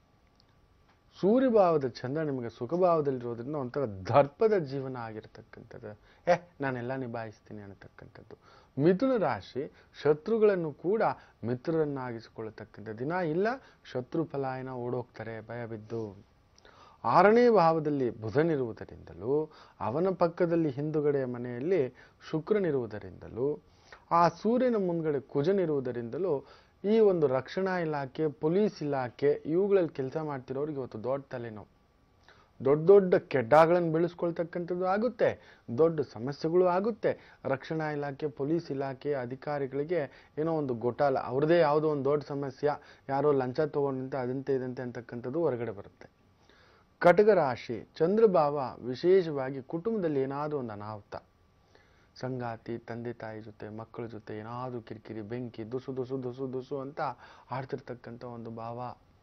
ಸೂರ್ಯಭಾವದ ಚಂದ್ರ ನಿಮಗೆ ಸುಖಭಾವದಲ್ಲಿರೋದ್ರಿಂದ ಒಂಥರ ದರ್ಪದ ಜೀವನ ಆಗಿರ್ತಕ್ಕಂಥದ್ದು ಏ ನಾನೆಲ್ಲ ನಿಭಾಯಿಸ್ತೀನಿ ಅನ್ನತಕ್ಕಂಥದ್ದು ಮಿಥುನ ರಾಶಿ ಶತ್ರುಗಳನ್ನು ಕೂಡ ಮಿತ್ರರನ್ನಾಗಿಸಿಕೊಳ್ಳತಕ್ಕಂಥ ದಿನ ಇಲ್ಲ ಶತ್ರು ಪಲಾಯನ ಓಡೋಗ್ತಾರೆ ಭಯ ಬಿದ್ದು ಆರನೇ ಭಾವದಲ್ಲಿ ಬುಧನಿರುವುದರಿಂದಲೂ ಅವನ ಪಕ್ಕದಲ್ಲಿ ಹಿಂದುಗಡೆಯ ಮನೆಯಲ್ಲಿ ಶುಕ್ರನಿರುವುದರಿಂದಲೂ ಆ ಸೂರ್ಯನ ಮುಂದ್ಗಡೆ ಕುಜನಿರುವುದರಿಂದಲೂ ಈ ಒಂದು ರಕ್ಷಣಾ ಇಲಾಖೆ ಪೊಲೀಸ್ ಇಲಾಖೆ ಇವುಗಳಲ್ಲಿ ಕೆಲಸ ಮಾಡ್ತಿರೋರಿಗೆ ಇವತ್ತು ದೊಡ್ಡ ತಲೆನೋವು ದೊಡ್ಡ ದೊಡ್ಡ ಕೆಡ್ಡಾಗಳನ್ನು ಬೆಳೆಸ್ಕೊಳ್ತಕ್ಕಂಥದ್ದು ಆಗುತ್ತೆ ದೊಡ್ಡ ಸಮಸ್ಯೆಗಳು ಆಗುತ್ತೆ ರಕ್ಷಣಾ ಇಲಾಖೆ ಪೊಲೀಸ್ ಇಲಾಖೆ ಅಧಿಕಾರಿಗಳಿಗೆ ಏನೋ ಒಂದು ಗೊಟಾಲ ಅವ್ರದೇ ಯಾವುದೋ ಒಂದು ದೊಡ್ಡ ಸಮಸ್ಯೆ ಯಾರೋ ಲಂಚ ತಗೊಂಡಂತ ಅದಂತೆ ಇದಂತೆ ಅಂತಕ್ಕಂಥದ್ದು ಹೊರಗಡೆ ಬರುತ್ತೆ ಕಟಕ ರಾಶಿ ಚಂದ್ರಭಾವ ವಿಶೇಷವಾಗಿ ಕುಟುಂಬದಲ್ಲಿ ಏನಾದರೂ ಒಂದು ಅನಾಹುತ ಸಂಗಾತಿ ತಂದೆ ತಾಯಿ ಜೊತೆ ಮಕ್ಕಳ ಜೊತೆ ಏನಾದರೂ ಕಿರಿಕಿರಿ ಬೆಂಕಿ ದುಸು ದುಸು ದುಸು ದುಸು ಅಂತ ಆಡ್ತಿರ್ತಕ್ಕಂಥ ಒಂದು ಭಾವ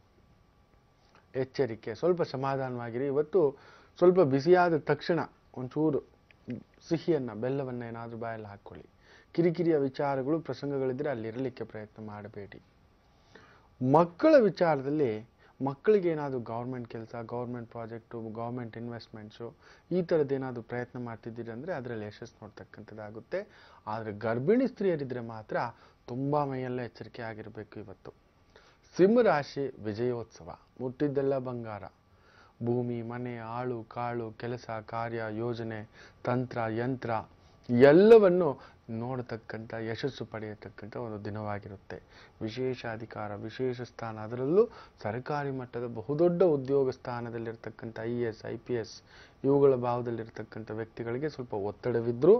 ಎಚ್ಚರಿಕೆ ಸ್ವಲ್ಪ ಸಮಾಧಾನವಾಗಿರಿ ಇವತ್ತು ಸ್ವಲ್ಪ ಬಿಸಿಯಾದ ತಕ್ಷಣ ಒಂಚೂರು ಸಿಹಿಯನ್ನ ಬೆಲ್ಲವನ್ನ ಏನಾದರೂ ಬಾಯಲ್ಲಿ ಹಾಕ್ಕೊಳ್ಳಿ ಕಿರಿಕಿರಿಯ ವಿಚಾರಗಳು ಪ್ರಸಂಗಗಳಿದ್ರೆ ಅಲ್ಲಿರಲಿಕ್ಕೆ ಪ್ರಯತ್ನ ಮಾಡಬೇಡಿ ಮಕ್ಕಳ ವಿಚಾರದಲ್ಲಿ ಮಕ್ಕಳಿಗೆ ಏನಾದರೂ ಗೌರ್ಮೆಂಟ್ ಕೆಲಸ ಗೌರ್ಮೆಂಟ್ ಪ್ರಾಜೆಕ್ಟು ಗೌರ್ಮೆಂಟ್ ಇನ್ವೆಸ್ಟ್ಮೆಂಟ್ಸು ಈ ಥರದ್ದು ಏನಾದರೂ ಪ್ರಯತ್ನ ಮಾಡ್ತಿದ್ದೀರಿ ಅಂದರೆ ಅದರಲ್ಲಿ ಯಶಸ್ಸು ನೋಡ್ತಕ್ಕಂಥದ್ದಾಗುತ್ತೆ ಆದರೆ ಗರ್ಭಿಣಿ ಸ್ತ್ರೀಯರಿದ್ರೆ ಮಾತ್ರ ತುಂಬ ಮೈಯೆಲ್ಲ ಎಚ್ಚರಿಕೆ ಆಗಿರಬೇಕು ಇವತ್ತು ಸಿಂಹರಾಶಿ ವಿಜಯೋತ್ಸವ ಮುಟ್ಟಿದ್ದೆಲ್ಲ ಬಂಗಾರ ಭೂಮಿ ಮನೆ ಆಳು ಕಾಳು ಕೆಲಸ ಕಾರ್ಯ ಯೋಜನೆ ತಂತ್ರ ಯಂತ್ರ ಎಲ್ಲವನ್ನು ನೋಡತಕ್ಕಂಥ ಯಶಸ್ಸು ಪಡೆಯತಕ್ಕಂಥ ಒಂದು ದಿನವಾಗಿರುತ್ತೆ ವಿಶೇಷ ಅಧಿಕಾರ ವಿಶೇಷ ಸ್ಥಾನ ಅದರಲ್ಲೂ ಸರ್ಕಾರಿ ಮಟ್ಟದ ಬಹುದೊಡ್ಡ ಉದ್ಯೋಗ ಸ್ಥಾನದಲ್ಲಿರ್ತಕ್ಕಂಥ I S I P S ಇವುಗಳ ಭಾವದಲ್ಲಿರ್ತಕ್ಕಂಥ ವ್ಯಕ್ತಿಗಳಿಗೆ ಸ್ವಲ್ಪ ಒತ್ತಡವಿದ್ರೂ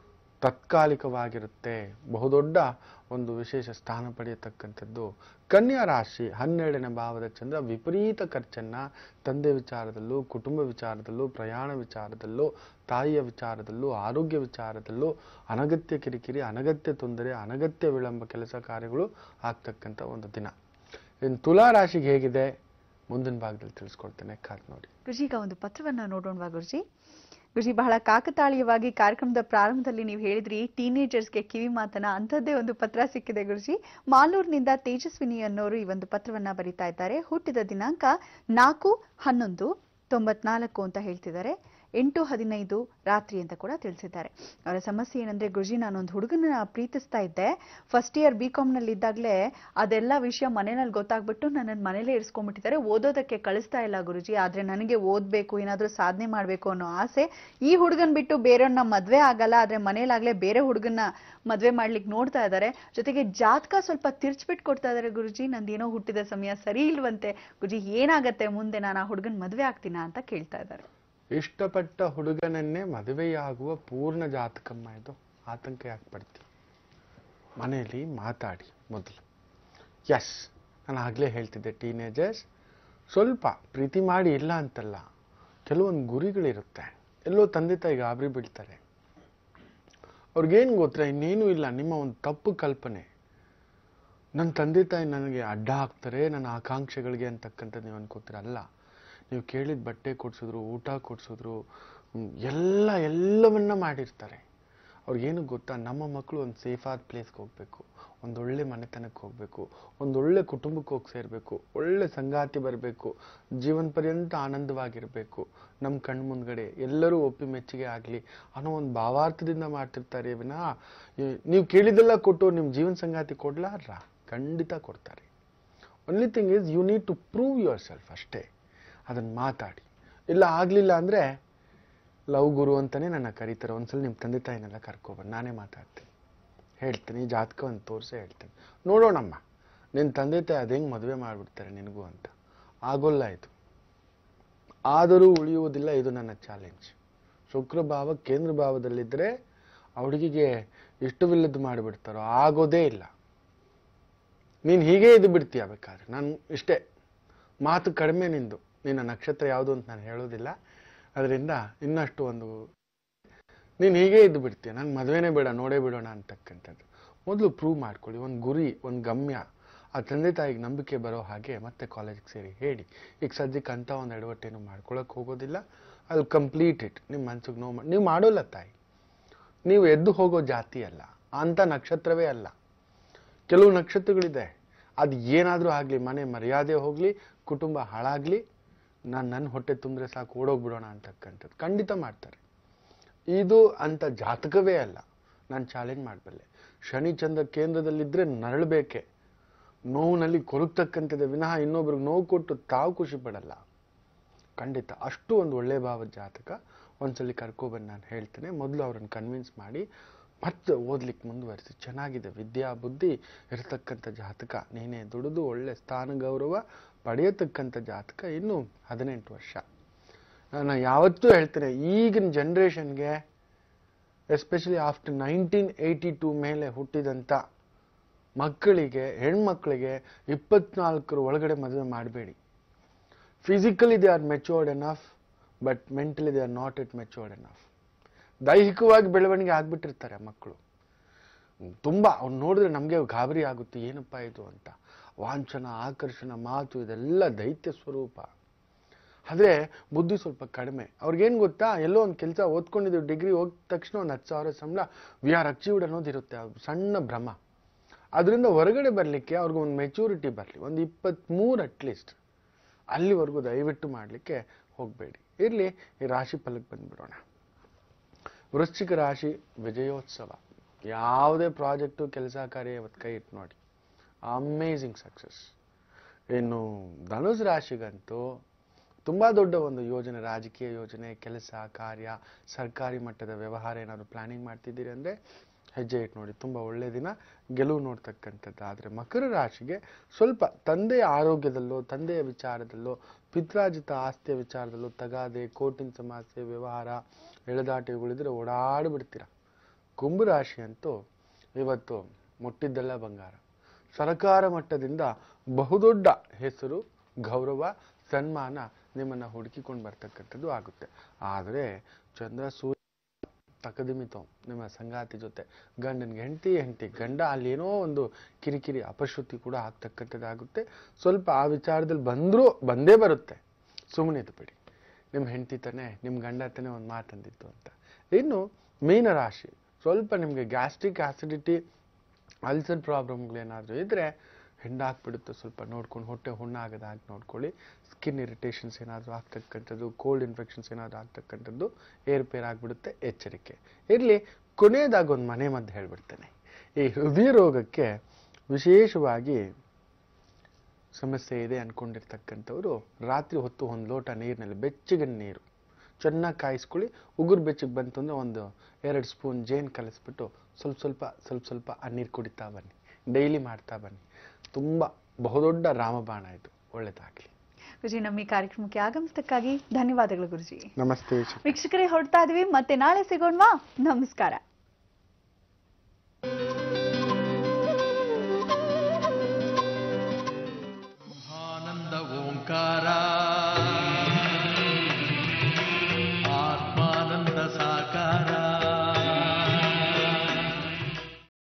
ತಾತ್ಕಾಲಿಕವಾಗಿರುತ್ತೆ ಬಹುದೊಡ್ಡ ಒಂದು ವಿಶೇಷ ಸ್ಥಾನ ಪಡೆಯತಕ್ಕಂಥದ್ದು ಕನ್ಯಾ ರಾಶಿ ಹನ್ನೆರಡನೇ ಭಾವದ ಚಂದ್ರ ವಿಪರೀತ ಖರ್ಚನ್ನ ತಂದೆ ವಿಚಾರದಲ್ಲೂ ಕುಟುಂಬ ವಿಚಾರದಲ್ಲೂ ಪ್ರಯಾಣ ವಿಚಾರದಲ್ಲೂ ತಾಯಿಯ ವಿಚಾರದಲ್ಲೂ ಆರೋಗ್ಯ ವಿಚಾರದಲ್ಲೂ ಅನಗತ್ಯ ಕಿರಿಕಿರಿ ಅನಗತ್ಯ ತೊಂದರೆ ಅನಗತ್ಯ ವಿಳಂಬ ಕೆಲಸ ಕಾರ್ಯಗಳು ಆಗ್ತಕ್ಕಂಥ ಒಂದು ದಿನ ಇನ್ನು ತುಲಾ ರಾಶಿಗೆ ಹೇಗಿದೆ ಮುಂದಿನ ಭಾಗದಲ್ಲಿ ತಿಳಿಸ್ಕೊಡ್ತೇನೆ ಕಾದ್ ನೋಡಿ ಗುರುಜಿ ಈಗ ಒಂದು ಪತ್ರವನ್ನ ನೋಡೋಣವಾ ಗುರುಜಿ ಗುರುಜಿ ಬಹಳ ಕಾಕತಾಳೀಯವಾಗಿ ಕಾರ್ಯಕ್ರಮದ ಪ್ರಾರಂಭದಲ್ಲಿ ನೀವು ಹೇಳಿದ್ರಿ ಟೀನೇಜರ್ಸ್ಗೆ ಕಿವಿ ಮಾತನ ಅಂಥದ್ದೇ ಒಂದು ಪತ್ರ ಸಿಕ್ಕಿದೆ ಗುರುಜಿ ಮಾಲೂರಿನಿಂದ ತೇಜಸ್ವಿನಿ ಅನ್ನೋರು ಈ ಒಂದು ಪತ್ರವನ್ನ ಬರಿತಾ ಇದ್ದಾರೆ ಹುಟ್ಟಿದ ದಿನಾಂಕ ನಾಲ್ಕು ಹನ್ನೊಂದು ತೊಂಬತ್ನಾಲ್ಕು ಅಂತ ಹೇಳ್ತಿದ್ದಾರೆ ಎಂಟು ಹದಿನೈದು ರಾತ್ರಿ ಅಂತ ಕೂಡ ತಿಳಿಸಿದ್ದಾರೆ ಅವರ ಸಮಸ್ಯೆ ಏನಂದ್ರೆ ಗುರುಜಿ ನಾನೊಂದು ಹುಡುಗನ ಪ್ರೀತಿಸ್ತಾ ಇದ್ದೆ ಫಸ್ಟ್ ಇಯರ್ ಬಿ ನಲ್ಲಿ ಇದ್ದಾಗಲೇ ಅದೆಲ್ಲ ವಿಷಯ ಮನೆಯಲ್ಲಿ ಗೊತ್ತಾಗ್ಬಿಟ್ಟು ನನ್ನನ್ನು ಮನೇಲೇ ಇರಿಸ್ಕೊಂಡ್ಬಿಟ್ಟಿದ್ದಾರೆ ಓದೋದಕ್ಕೆ ಕಳಿಸ್ತಾ ಇಲ್ಲ ಗುರುಜಿ ಆದ್ರೆ ನನಗೆ ಓದ್ಬೇಕು ಏನಾದ್ರೂ ಸಾಧನೆ ಮಾಡ್ಬೇಕು ಅನ್ನೋ ಆಸೆ ಈ ಹುಡುಗನ್ ಬಿಟ್ಟು ಬೇರೆಯವ್ರನ್ನ ಮದ್ವೆ ಆಗಲ್ಲ ಆದ್ರೆ ಮನೇಲಾಗ್ಲೇ ಬೇರೆ ಹುಡುಗನ್ನ ಮದ್ವೆ ಮಾಡ್ಲಿಕ್ಕೆ ನೋಡ್ತಾ ಇದ್ದಾರೆ ಜೊತೆಗೆ ಜಾತಕ ಸ್ವಲ್ಪ ತಿರ್ಚ್ಬಿಟ್ಟು ಕೊಡ್ತಾ ಇದಾರೆ ಗುರುಜಿ ನಂದೇನೋ ಹುಟ್ಟಿದ ಸಮಯ ಸರಿ ಇಲ್ವಂತೆ ಗುರುಜಿ ಏನಾಗತ್ತೆ ಮುಂದೆ ನಾನು ಆ ಹುಡುಗನ್ ಮದ್ವೆ ಆಗ್ತೀನಾ ಅಂತ ಕೇಳ್ತಾ ಇದ್ದಾರೆ ಇಷ್ಟಪಟ್ಟ ಹುಡುಗನನ್ನೇ ಮದುವೆಯಾಗುವ ಪೂರ್ಣ ಜಾತಕಮ್ಮ ಇದು ಆತಂಕ ಯಾಕೆ ಪಡ್ತಿ ಮನೆಯಲ್ಲಿ ಮಾತಾಡಿ ಮೊದಲು ಎಸ್ ನಾನು ಆಗಲೇ ಹೇಳ್ತಿದ್ದೆ ಟೀನೇಜರ್ಸ್ ಸ್ವಲ್ಪ ಪ್ರೀತಿ ಮಾಡಿ ಇಲ್ಲ ಅಂತಲ್ಲ ಕೆಲವೊಂದು ಗುರಿಗಳಿರುತ್ತೆ ಎಲ್ಲೋ ತಂದೆ ತಾಯಿ ಗಾಬರಿ ಬೀಳ್ತಾರೆ ಅವ್ರಿಗೇನು ಗೊತ್ತಾ ಇನ್ನೇನು ಇಲ್ಲ ನಿಮ್ಮ ಒಂದು ತಪ್ಪು ಕಲ್ಪನೆ ನನ್ನ ತಂದೆ ತಾಯಿ ನನಗೆ ಅಡ್ಡ ಹಾಕ್ತಾರೆ ನನ್ನ ಆಕಾಂಕ್ಷೆಗಳಿಗೆ ಅಂತಕ್ಕಂಥದ್ದು ನೀವು ಅನ್ಕೋತೀರಲ್ಲ ನೀವು ಕೇಳಿದ ಬಟ್ಟೆ ಕೊಡ್ಸಿದ್ರು ಊಟ ಕೊಡ್ಸಿದ್ರು ಹ್ಮ್, ಎಲ್ಲ ಎಲ್ಲವನ್ನ ಮಾಡಿರ್ತಾರೆ ಅವ್ರಿಗೇನು ಗೊತ್ತಾ ನಮ್ಮ ಮಕ್ಕಳು ಒಂದು ಸೇಫಾದ ಪ್ಲೇಸ್ಗೆ ಹೋಗಬೇಕು ಒಂದೊಳ್ಳೆ ಮನೆತನಕ್ಕೆ ಹೋಗಬೇಕು ಒಂದೊಳ್ಳೆ ಕುಟುಂಬಕ್ಕೆ ಹೋಗಿ ಸೇರಬೇಕು ಒಳ್ಳೆ ಸಂಗಾತಿ ಬರಬೇಕು ಜೀವನ ಪರ್ಯಂತ ಆನಂದವಾಗಿರಬೇಕು ನಮ್ಮ ಕಣ್ಣು ಮುಂದ್ಗಡೆ ಎಲ್ಲರೂ ಒಪ್ಪಿ ಮೆಚ್ಚುಗೆ ಆಗಲಿ ಅನ್ನೋ ಒಂದು ಭಾವಾರ್ಥದಿಂದ ಮಾಡ್ತಿರ್ತಾರೆ ವಿನಃ ಈ- ನೀವು ಕೇಳಿದೆಲ್ಲ ಕೊಟ್ಟು ನಿಮ್ಮ ಜೀವನ ಸಂಗಾತಿ ಕೊಡ್ಲಾರ ಖಂಡಿತ ಕೊಡ್ತಾರೆ only thing is you need to prove yourself ಅಷ್ಟೇ ಅದನ್ನು ಮಾತಾಡಿ ಇಲ್ಲ ಆಗಲಿಲ್ಲ ಅಂದರೆ ಲವ್ ಗುರು ಅಂತಲೇ ನನ್ನ ಕರೀತಾರೆ ಒಂದ್ಸಲ ನಿಮ್ಮ ತಂದೆ ತಾಯಿನೆಲ್ಲ ಕರ್ಕೊಬಂದು ನಾನೇ ಮಾತಾಡ್ತೀನಿ ಹೇಳ್ತೀನಿ ಜಾತಕವನ್ನು ತೋರಿಸೇ ಹೇಳ್ತೀನಿ ನೋಡೋಣಮ್ಮ ನಿನ್ನ ತಂದೆ ತಾಯಿ ಅದು ಹೆಂಗೆ ಮದುವೆ ಮಾಡಿಬಿಡ್ತಾರೆ ನಿನಗೂ ಅಂತ ಆಗೋಲ್ಲ ಇದು ಆದರೂ ಉಳಿಯುವುದಿಲ್ಲ ಇದು ನನ್ನ ಚಾಲೆಂಜ್ ಶುಕ್ರ ಭಾವ ಕೇಂದ್ರ ಭಾವದಲ್ಲಿದ್ದರೆ ಆ ಹುಡುಗಿಗೆ ಇಷ್ಟವಿಲ್ಲದ್ದು ಮಾಡಿಬಿಡ್ತಾರೋ ಆಗೋದೇ ಇಲ್ಲ ನೀನು ಹೀಗೆ ಇದು ಬಿಡ್ತೀಯ ಬೇಕಾದ್ರೆ ನಾನು ಇಷ್ಟೇ ಮಾತು ಕಡಿಮೆ ನಿಂದು ನಿನ್ನ ನಕ್ಷತ್ರ ಯಾವುದು ಅಂತ ನಾನು ಹೇಳೋದಿಲ್ಲ ಅದರಿಂದ ಇನ್ನಷ್ಟು ಒಂದು ನೀನು ಹೀಗೆ ಇದ್ದು ಬಿಡ್ತೀಯ ನಂಗೆ ಮದುವೆನೇ ಬೇಡ ನೋಡೇ ಬಿಡೋಣ ಅಂತಕ್ಕಂಥದ್ದು ಮೊದಲು ಪ್ರೂವ್ ಮಾಡ್ಕೊಳ್ಳಿ ಒಂದು ಗುರಿ ಒಂದು ಗಮ್ಯ ಆ ತಂದೆ ತಾಯಿಗೆ ನಂಬಿಕೆ ಬರೋ ಹಾಗೆ ಮತ್ತೆ ಕಾಲೇಜಿಗೆ ಸೇರಿ ಹೇಳಿ ಈಗ ಸದ್ಯಕ್ಕೆ ಅಂತ ಒಂದು ಎಡವಟ್ಟೇನು ಮಾಡ್ಕೊಳಕ್ಕೆ ಹೋಗೋದಿಲ್ಲ ಅದು ಕಂಪ್ಲೀಟ್ ಇಟ್ ನಿಮ್ಮ ಮನ್ಸಿಗೆ ನೋವು ನೀವು ಮಾಡೋಲ್ಲ ತಾಯಿ ನೀವು ಎದ್ದು ಹೋಗೋ ಜಾತಿ ಅಲ್ಲ ಅಂಥ ನಕ್ಷತ್ರವೇ ಅಲ್ಲ ಕೆಲವು ನಕ್ಷತ್ರಗಳಿದೆ ಅದು ಏನಾದರೂ ಆಗಲಿ ಮನೆ ಮರ್ಯಾದೆ ಹೋಗಲಿ ಕುಟುಂಬ ಹಾಳಾಗಲಿ ನಾನು ನನ್ನ ಹೊಟ್ಟೆ ತುಂಬಿದ್ರೆ ಸಾಕು ಓಡೋಗ್ಬಿಡೋಣ ಅಂತಕ್ಕಂಥದ್ದು ಖಂಡಿತ ಮಾಡ್ತಾರೆ ಇದು ಅಂತ ಜಾತಕವೇ ಅಲ್ಲ ನಾನು ಚಾಲೆಂಜ್ ಮಾಡಬಲ್ಲೆ ಶನಿ ಚಂದ್ರ ಕೇಂದ್ರದಲ್ಲಿದ್ದರೆ ನರಳಬೇಕೆ ನೋವಿನಲ್ಲಿ ಕೊರಗ್ತಕ್ಕಂಥದ್ದು ವಿನಃ ಇನ್ನೊಬ್ರಿಗೆ ನೋವು ಕೊಟ್ಟು ತಾವು ಖುಷಿ ಪಡಲ್ಲ ಖಂಡಿತ ಅಷ್ಟು ಒಂದು ಒಳ್ಳೆ ಭಾವದ ಜಾತಕ ಒಂದ್ಸಲಿ ಕರ್ಕೊಬಂದು ನಾನು ಹೇಳ್ತೇನೆ ಮೊದಲು ಅವ್ರನ್ನ ಕನ್ವಿನ್ಸ್ ಮಾಡಿ ಮತ್ತೆ ಓದ್ಲಿಕ್ಕೆ ಮುಂದುವರಿಸಿ ಚೆನ್ನಾಗಿದೆ ವಿದ್ಯಾ ಬುದ್ಧಿ ಇರತಕ್ಕಂಥ ಜಾತಕ ನೀನೇ ದುಡಿದು ಒಳ್ಳೆ ಸ್ಥಾನ ಗೌರವ ಪಡೆಯತಕ್ಕಂಥ ಜಾತಕ ಇನ್ನು ಹದಿನೆಂಟು ವರ್ಷ ನಾನು ಯಾವತ್ತೂ ಹೇಳ್ತೇನೆ ಈಗಿನ ಜನ್ರೇಷನ್ಗೆ especially after nineteen eighty two ಮೇಲೆ ಹುಟ್ಟಿದಂಥ ಮಕ್ಕಳಿಗೆ ಹೆಣ್ಮಕ್ಳಿಗೆ ಇಪ್ಪತ್ನಾಲ್ಕರ ಒಳಗಡೆ ಮದುವೆ ಮಾಡಬೇಡಿ physically they are matured enough but mentally they are not it matured enough ದೈಹಿಕವಾಗಿ ಬೆಳವಣಿಗೆ ಆಗ್ಬಿಟ್ಟಿರ್ತಾರೆ ಆ ಮಕ್ಕಳು ತುಂಬ ಅವ್ರು ನೋಡಿದ್ರೆ ನಮಗೆ ಗಾಬರಿ ಆಗುತ್ತೆ ಏನಪ್ಪ ಇದು ಅಂತ ವಾಂಛನ ಆಕರ್ಷಣ ಮಾತು ಇದೆಲ್ಲ ದೈತ್ಯ ಸ್ವರೂಪ ಆದರೆ ಬುದ್ಧಿ ಸ್ವಲ್ಪ ಕಡಿಮೆ ಅವ್ರಿಗೇನು ಗೊತ್ತಾ ಎಲ್ಲೋ ಒಂದು ಕೆಲಸ ಓದ್ಕೊಂಡಿದ್ದೀವಿ ಡಿಗ್ರಿ ಹೋದ ತಕ್ಷಣ ಒಂದು ಹತ್ತು ಸಾವಿರ ಸಂಬಳ ವಿ ಆರ್ ಅಚೀವ್ಡ್ ಅನ್ನೋದಿರುತ್ತೆ ಅದು ಸಣ್ಣ ಭ್ರಮ ಅದರಿಂದ ಹೊರಗಡೆ ಬರಲಿಕ್ಕೆ ಅವ್ರಿಗೆ ಒಂದು ಮೆಚೂರಿಟಿ ಬರಲಿ ಒಂದು ಇಪ್ಪತ್ತ್ಮೂರು ಅಟ್ಲೀಸ್ಟ್ ಅಲ್ಲಿವರೆಗೂ ದಯವಿಟ್ಟು ಮಾಡಲಿಕ್ಕೆ ಹೋಗಬೇಡಿ ಇರಲಿ ಈ ರಾಶಿ ಫಲಕ್ಕೆ ಬಂದ್ಬಿಡೋಣ ವೃಶ್ಚಿಕ ರಾಶಿ ವಿಜಯೋತ್ಸವ ಯಾವುದೇ ಪ್ರಾಜೆಕ್ಟು ಕೆಲಸ ಕಾರ್ಯ ಇವತ್ತು ಕೈ ಇಟ್ಟು ನೋಡಿ ಅಮೇಝಿಂಗ್ ಸಕ್ಸಸ್ ಇನ್ನು ಧನುಸ್ ರಾಶಿಗಂತೂ ತುಂಬ ದೊಡ್ಡ ಒಂದು ಯೋಜನೆ ರಾಜಕೀಯ ಯೋಜನೆ ಕೆಲಸ ಕಾರ್ಯ ಸರ್ಕಾರಿ ಮಟ್ಟದ ವ್ಯವಹಾರ ಏನಾದರೂ ಪ್ಲಾನಿಂಗ್ ಮಾಡ್ತಿದ್ದೀರಿ ಅಂದರೆ ಹೆಜ್ಜೆ ಇಟ್ಟು ನೋಡಿ ತುಂಬ ಒಳ್ಳೆಯ ದಿನ ಗೆಲುವು ನೋಡ್ತಕ್ಕಂಥದ್ದು ಆದರೆ ಮಕರ ರಾಶಿಗೆ ಸ್ವಲ್ಪ ತಂದೆಯ ಆರೋಗ್ಯದಲ್ಲೋ ತಂದೆಯ ವಿಚಾರದಲ್ಲೋ ಪಿತ್ರಾಜಿತ ಆಸ್ತಿಯ ವಿಚಾರದಲ್ಲೋ ತಗಾದೆ ಕೋರ್ಟಿನ ಸಮಸ್ಯೆ ವ್ಯವಹಾರ ಎಳೆದಾಟಗಳಿದ್ರೆ ಓಡಾಡಿಬಿಡ್ತೀರ ಕುಂಭರಾಶಿ ಅಂತೂ ಇವತ್ತು ಮುಟ್ಟಿದ್ದೆಲ್ಲ ಬಂಗಾರ ಸರ್ಕಾರ ಮಟ್ಟದಿಂದ ಬಹುದೊಡ್ಡ ಹೆಸರು ಗೌರವ ಸನ್ಮಾನ ನಿಮ್ಮನ್ನ ಹುಡುಕಿಕೊಂಡು ಬರ್ತಕ್ಕಂಥದ್ದು ಆಗುತ್ತೆ ಆದರೆ ಚಂದ್ರ ಸೂರ್ಯ ತಕದಿಮಿತೋ ನಿಮ್ಮ ಸಂಗಾತಿ ಜೊತೆ ಗಂಡನಿಗೆ ಹೆಂಡತಿ ಹೆಂಡತಿ ಗಂಡ ಅಲ್ಲೇನೋ ಒಂದು ಕಿರಿಕಿರಿ ಅಪಶ್ರುತಿ ಕೂಡ ಆಗ್ತಕ್ಕಂಥದ್ದಾಗುತ್ತೆ ಸ್ವಲ್ಪ ಆ ವಿಚಾರದಲ್ಲಿ ಬಂದರೂ ಬಂದೇ ಬರುತ್ತೆ ಸುಮ್ಮನೆ ಬಿಡಿ ನಿಮ್ಮ ಹೆಂಡತಿ ತಾನೆ ನಿಮ್ಮ ಗಂಡ ತಾನೆ ಒಂದು ಮಾತಂದಿತ್ತು ಅಂತ ಇನ್ನು ಮೀನರಾಶಿ ಸ್ವಲ್ಪ ನಿಮಗೆ ಗ್ಯಾಸ್ಟ್ರಿಕ್ ಆಸಿಡಿಟಿ ಅಲ್ಸರ್ ಪ್ರಾಬ್ಲಮ್ಗಳೇನಾದರೂ ಇದ್ದರೆ ಹೆಂಡಾಕ್ಬಿಡುತ್ತೆ ಸ್ವಲ್ಪ ನೋಡ್ಕೊಂಡು ಹೊಟ್ಟೆ ಹುಣ್ಣಾಗದ ಹಾಗೆ ನೋಡ್ಕೊಳ್ಳಿ ಸ್ಕಿನ್ ಇರಿಟೇಷನ್ಸ್ ಏನಾದರೂ ಆಗ್ತಕ್ಕಂಥದ್ದು ಕೋಲ್ಡ್ ಇನ್ಫೆಕ್ಷನ್ಸ್ ಏನಾದರೂ ಆಗ್ತಕ್ಕಂಥದ್ದು ಏರ್ಪೇರ್ ಆಗಿಬಿಡುತ್ತೆ ಎಚ್ಚರಿಕೆ ಇರಲಿ ಕೊನೆಯದಾಗಿ ಒಂದು ಮನೆ ಮದ್ದು ಹೇಳ್ಬಿಡ್ತೇನೆ ಈ ಹೃದಯ ರೋಗಕ್ಕೆ ವಿಶೇಷವಾಗಿ ಸಮಸ್ಯೆ ಇದೆ ಅನ್ಕೊಂಡಿರ್ತಕ್ಕಂಥವ್ರು ರಾತ್ರಿ ಹೊತ್ತು ಒಂದು ಲೋಟ ನೀರಿನಲ್ಲಿ ಬೆಚ್ಚಗಿನ ನೀರು ಚೆನ್ನಾಗಿ ಕಾಯಿಸ್ಕೊಳ್ಳಿ ಉಗುರು ಬೆಚ್ಚಗೆ ಬಂತು ಅಂದರೆ ಒಂದು ಎರಡು ಸ್ಪೂನ್ ಜೇನು ಕಲಿಸ್ಬಿಟ್ಟು ಸ್ವಲ್ಪ ಸ್ವಲ್ಪ ಸ್ವಲ್ಪ ಸ್ವಲ್ಪ ಆ ನೀರು ಕುಡಿತಾ ಬನ್ನಿ ಡೈಲಿ ಮಾಡ್ತಾ ಬನ್ನಿ ತುಂಬ ಬಹುದೊಡ್ಡ ರಾಮಬಾಣ ಇದು ಒಳ್ಳೆಯದಾಗಲಿ ಗುರುಜಿ ನಮ್ಮ ಈ ಕಾರ್ಯಕ್ರಮಕ್ಕೆ ಆಗಮಿಸಿದ್ದಕ್ಕಾಗಿ ಧನ್ಯವಾದಗಳು ಗುರುಜಿ ನಮಸ್ತೆ ವೀಕ್ಷಕರೇ ಹೊರಡ್ತಾ ಇದೀವಿ ಮತ್ತೆ ನಾಳೆ ಸಿಗೋಣವಾ ನಮಸ್ಕಾರ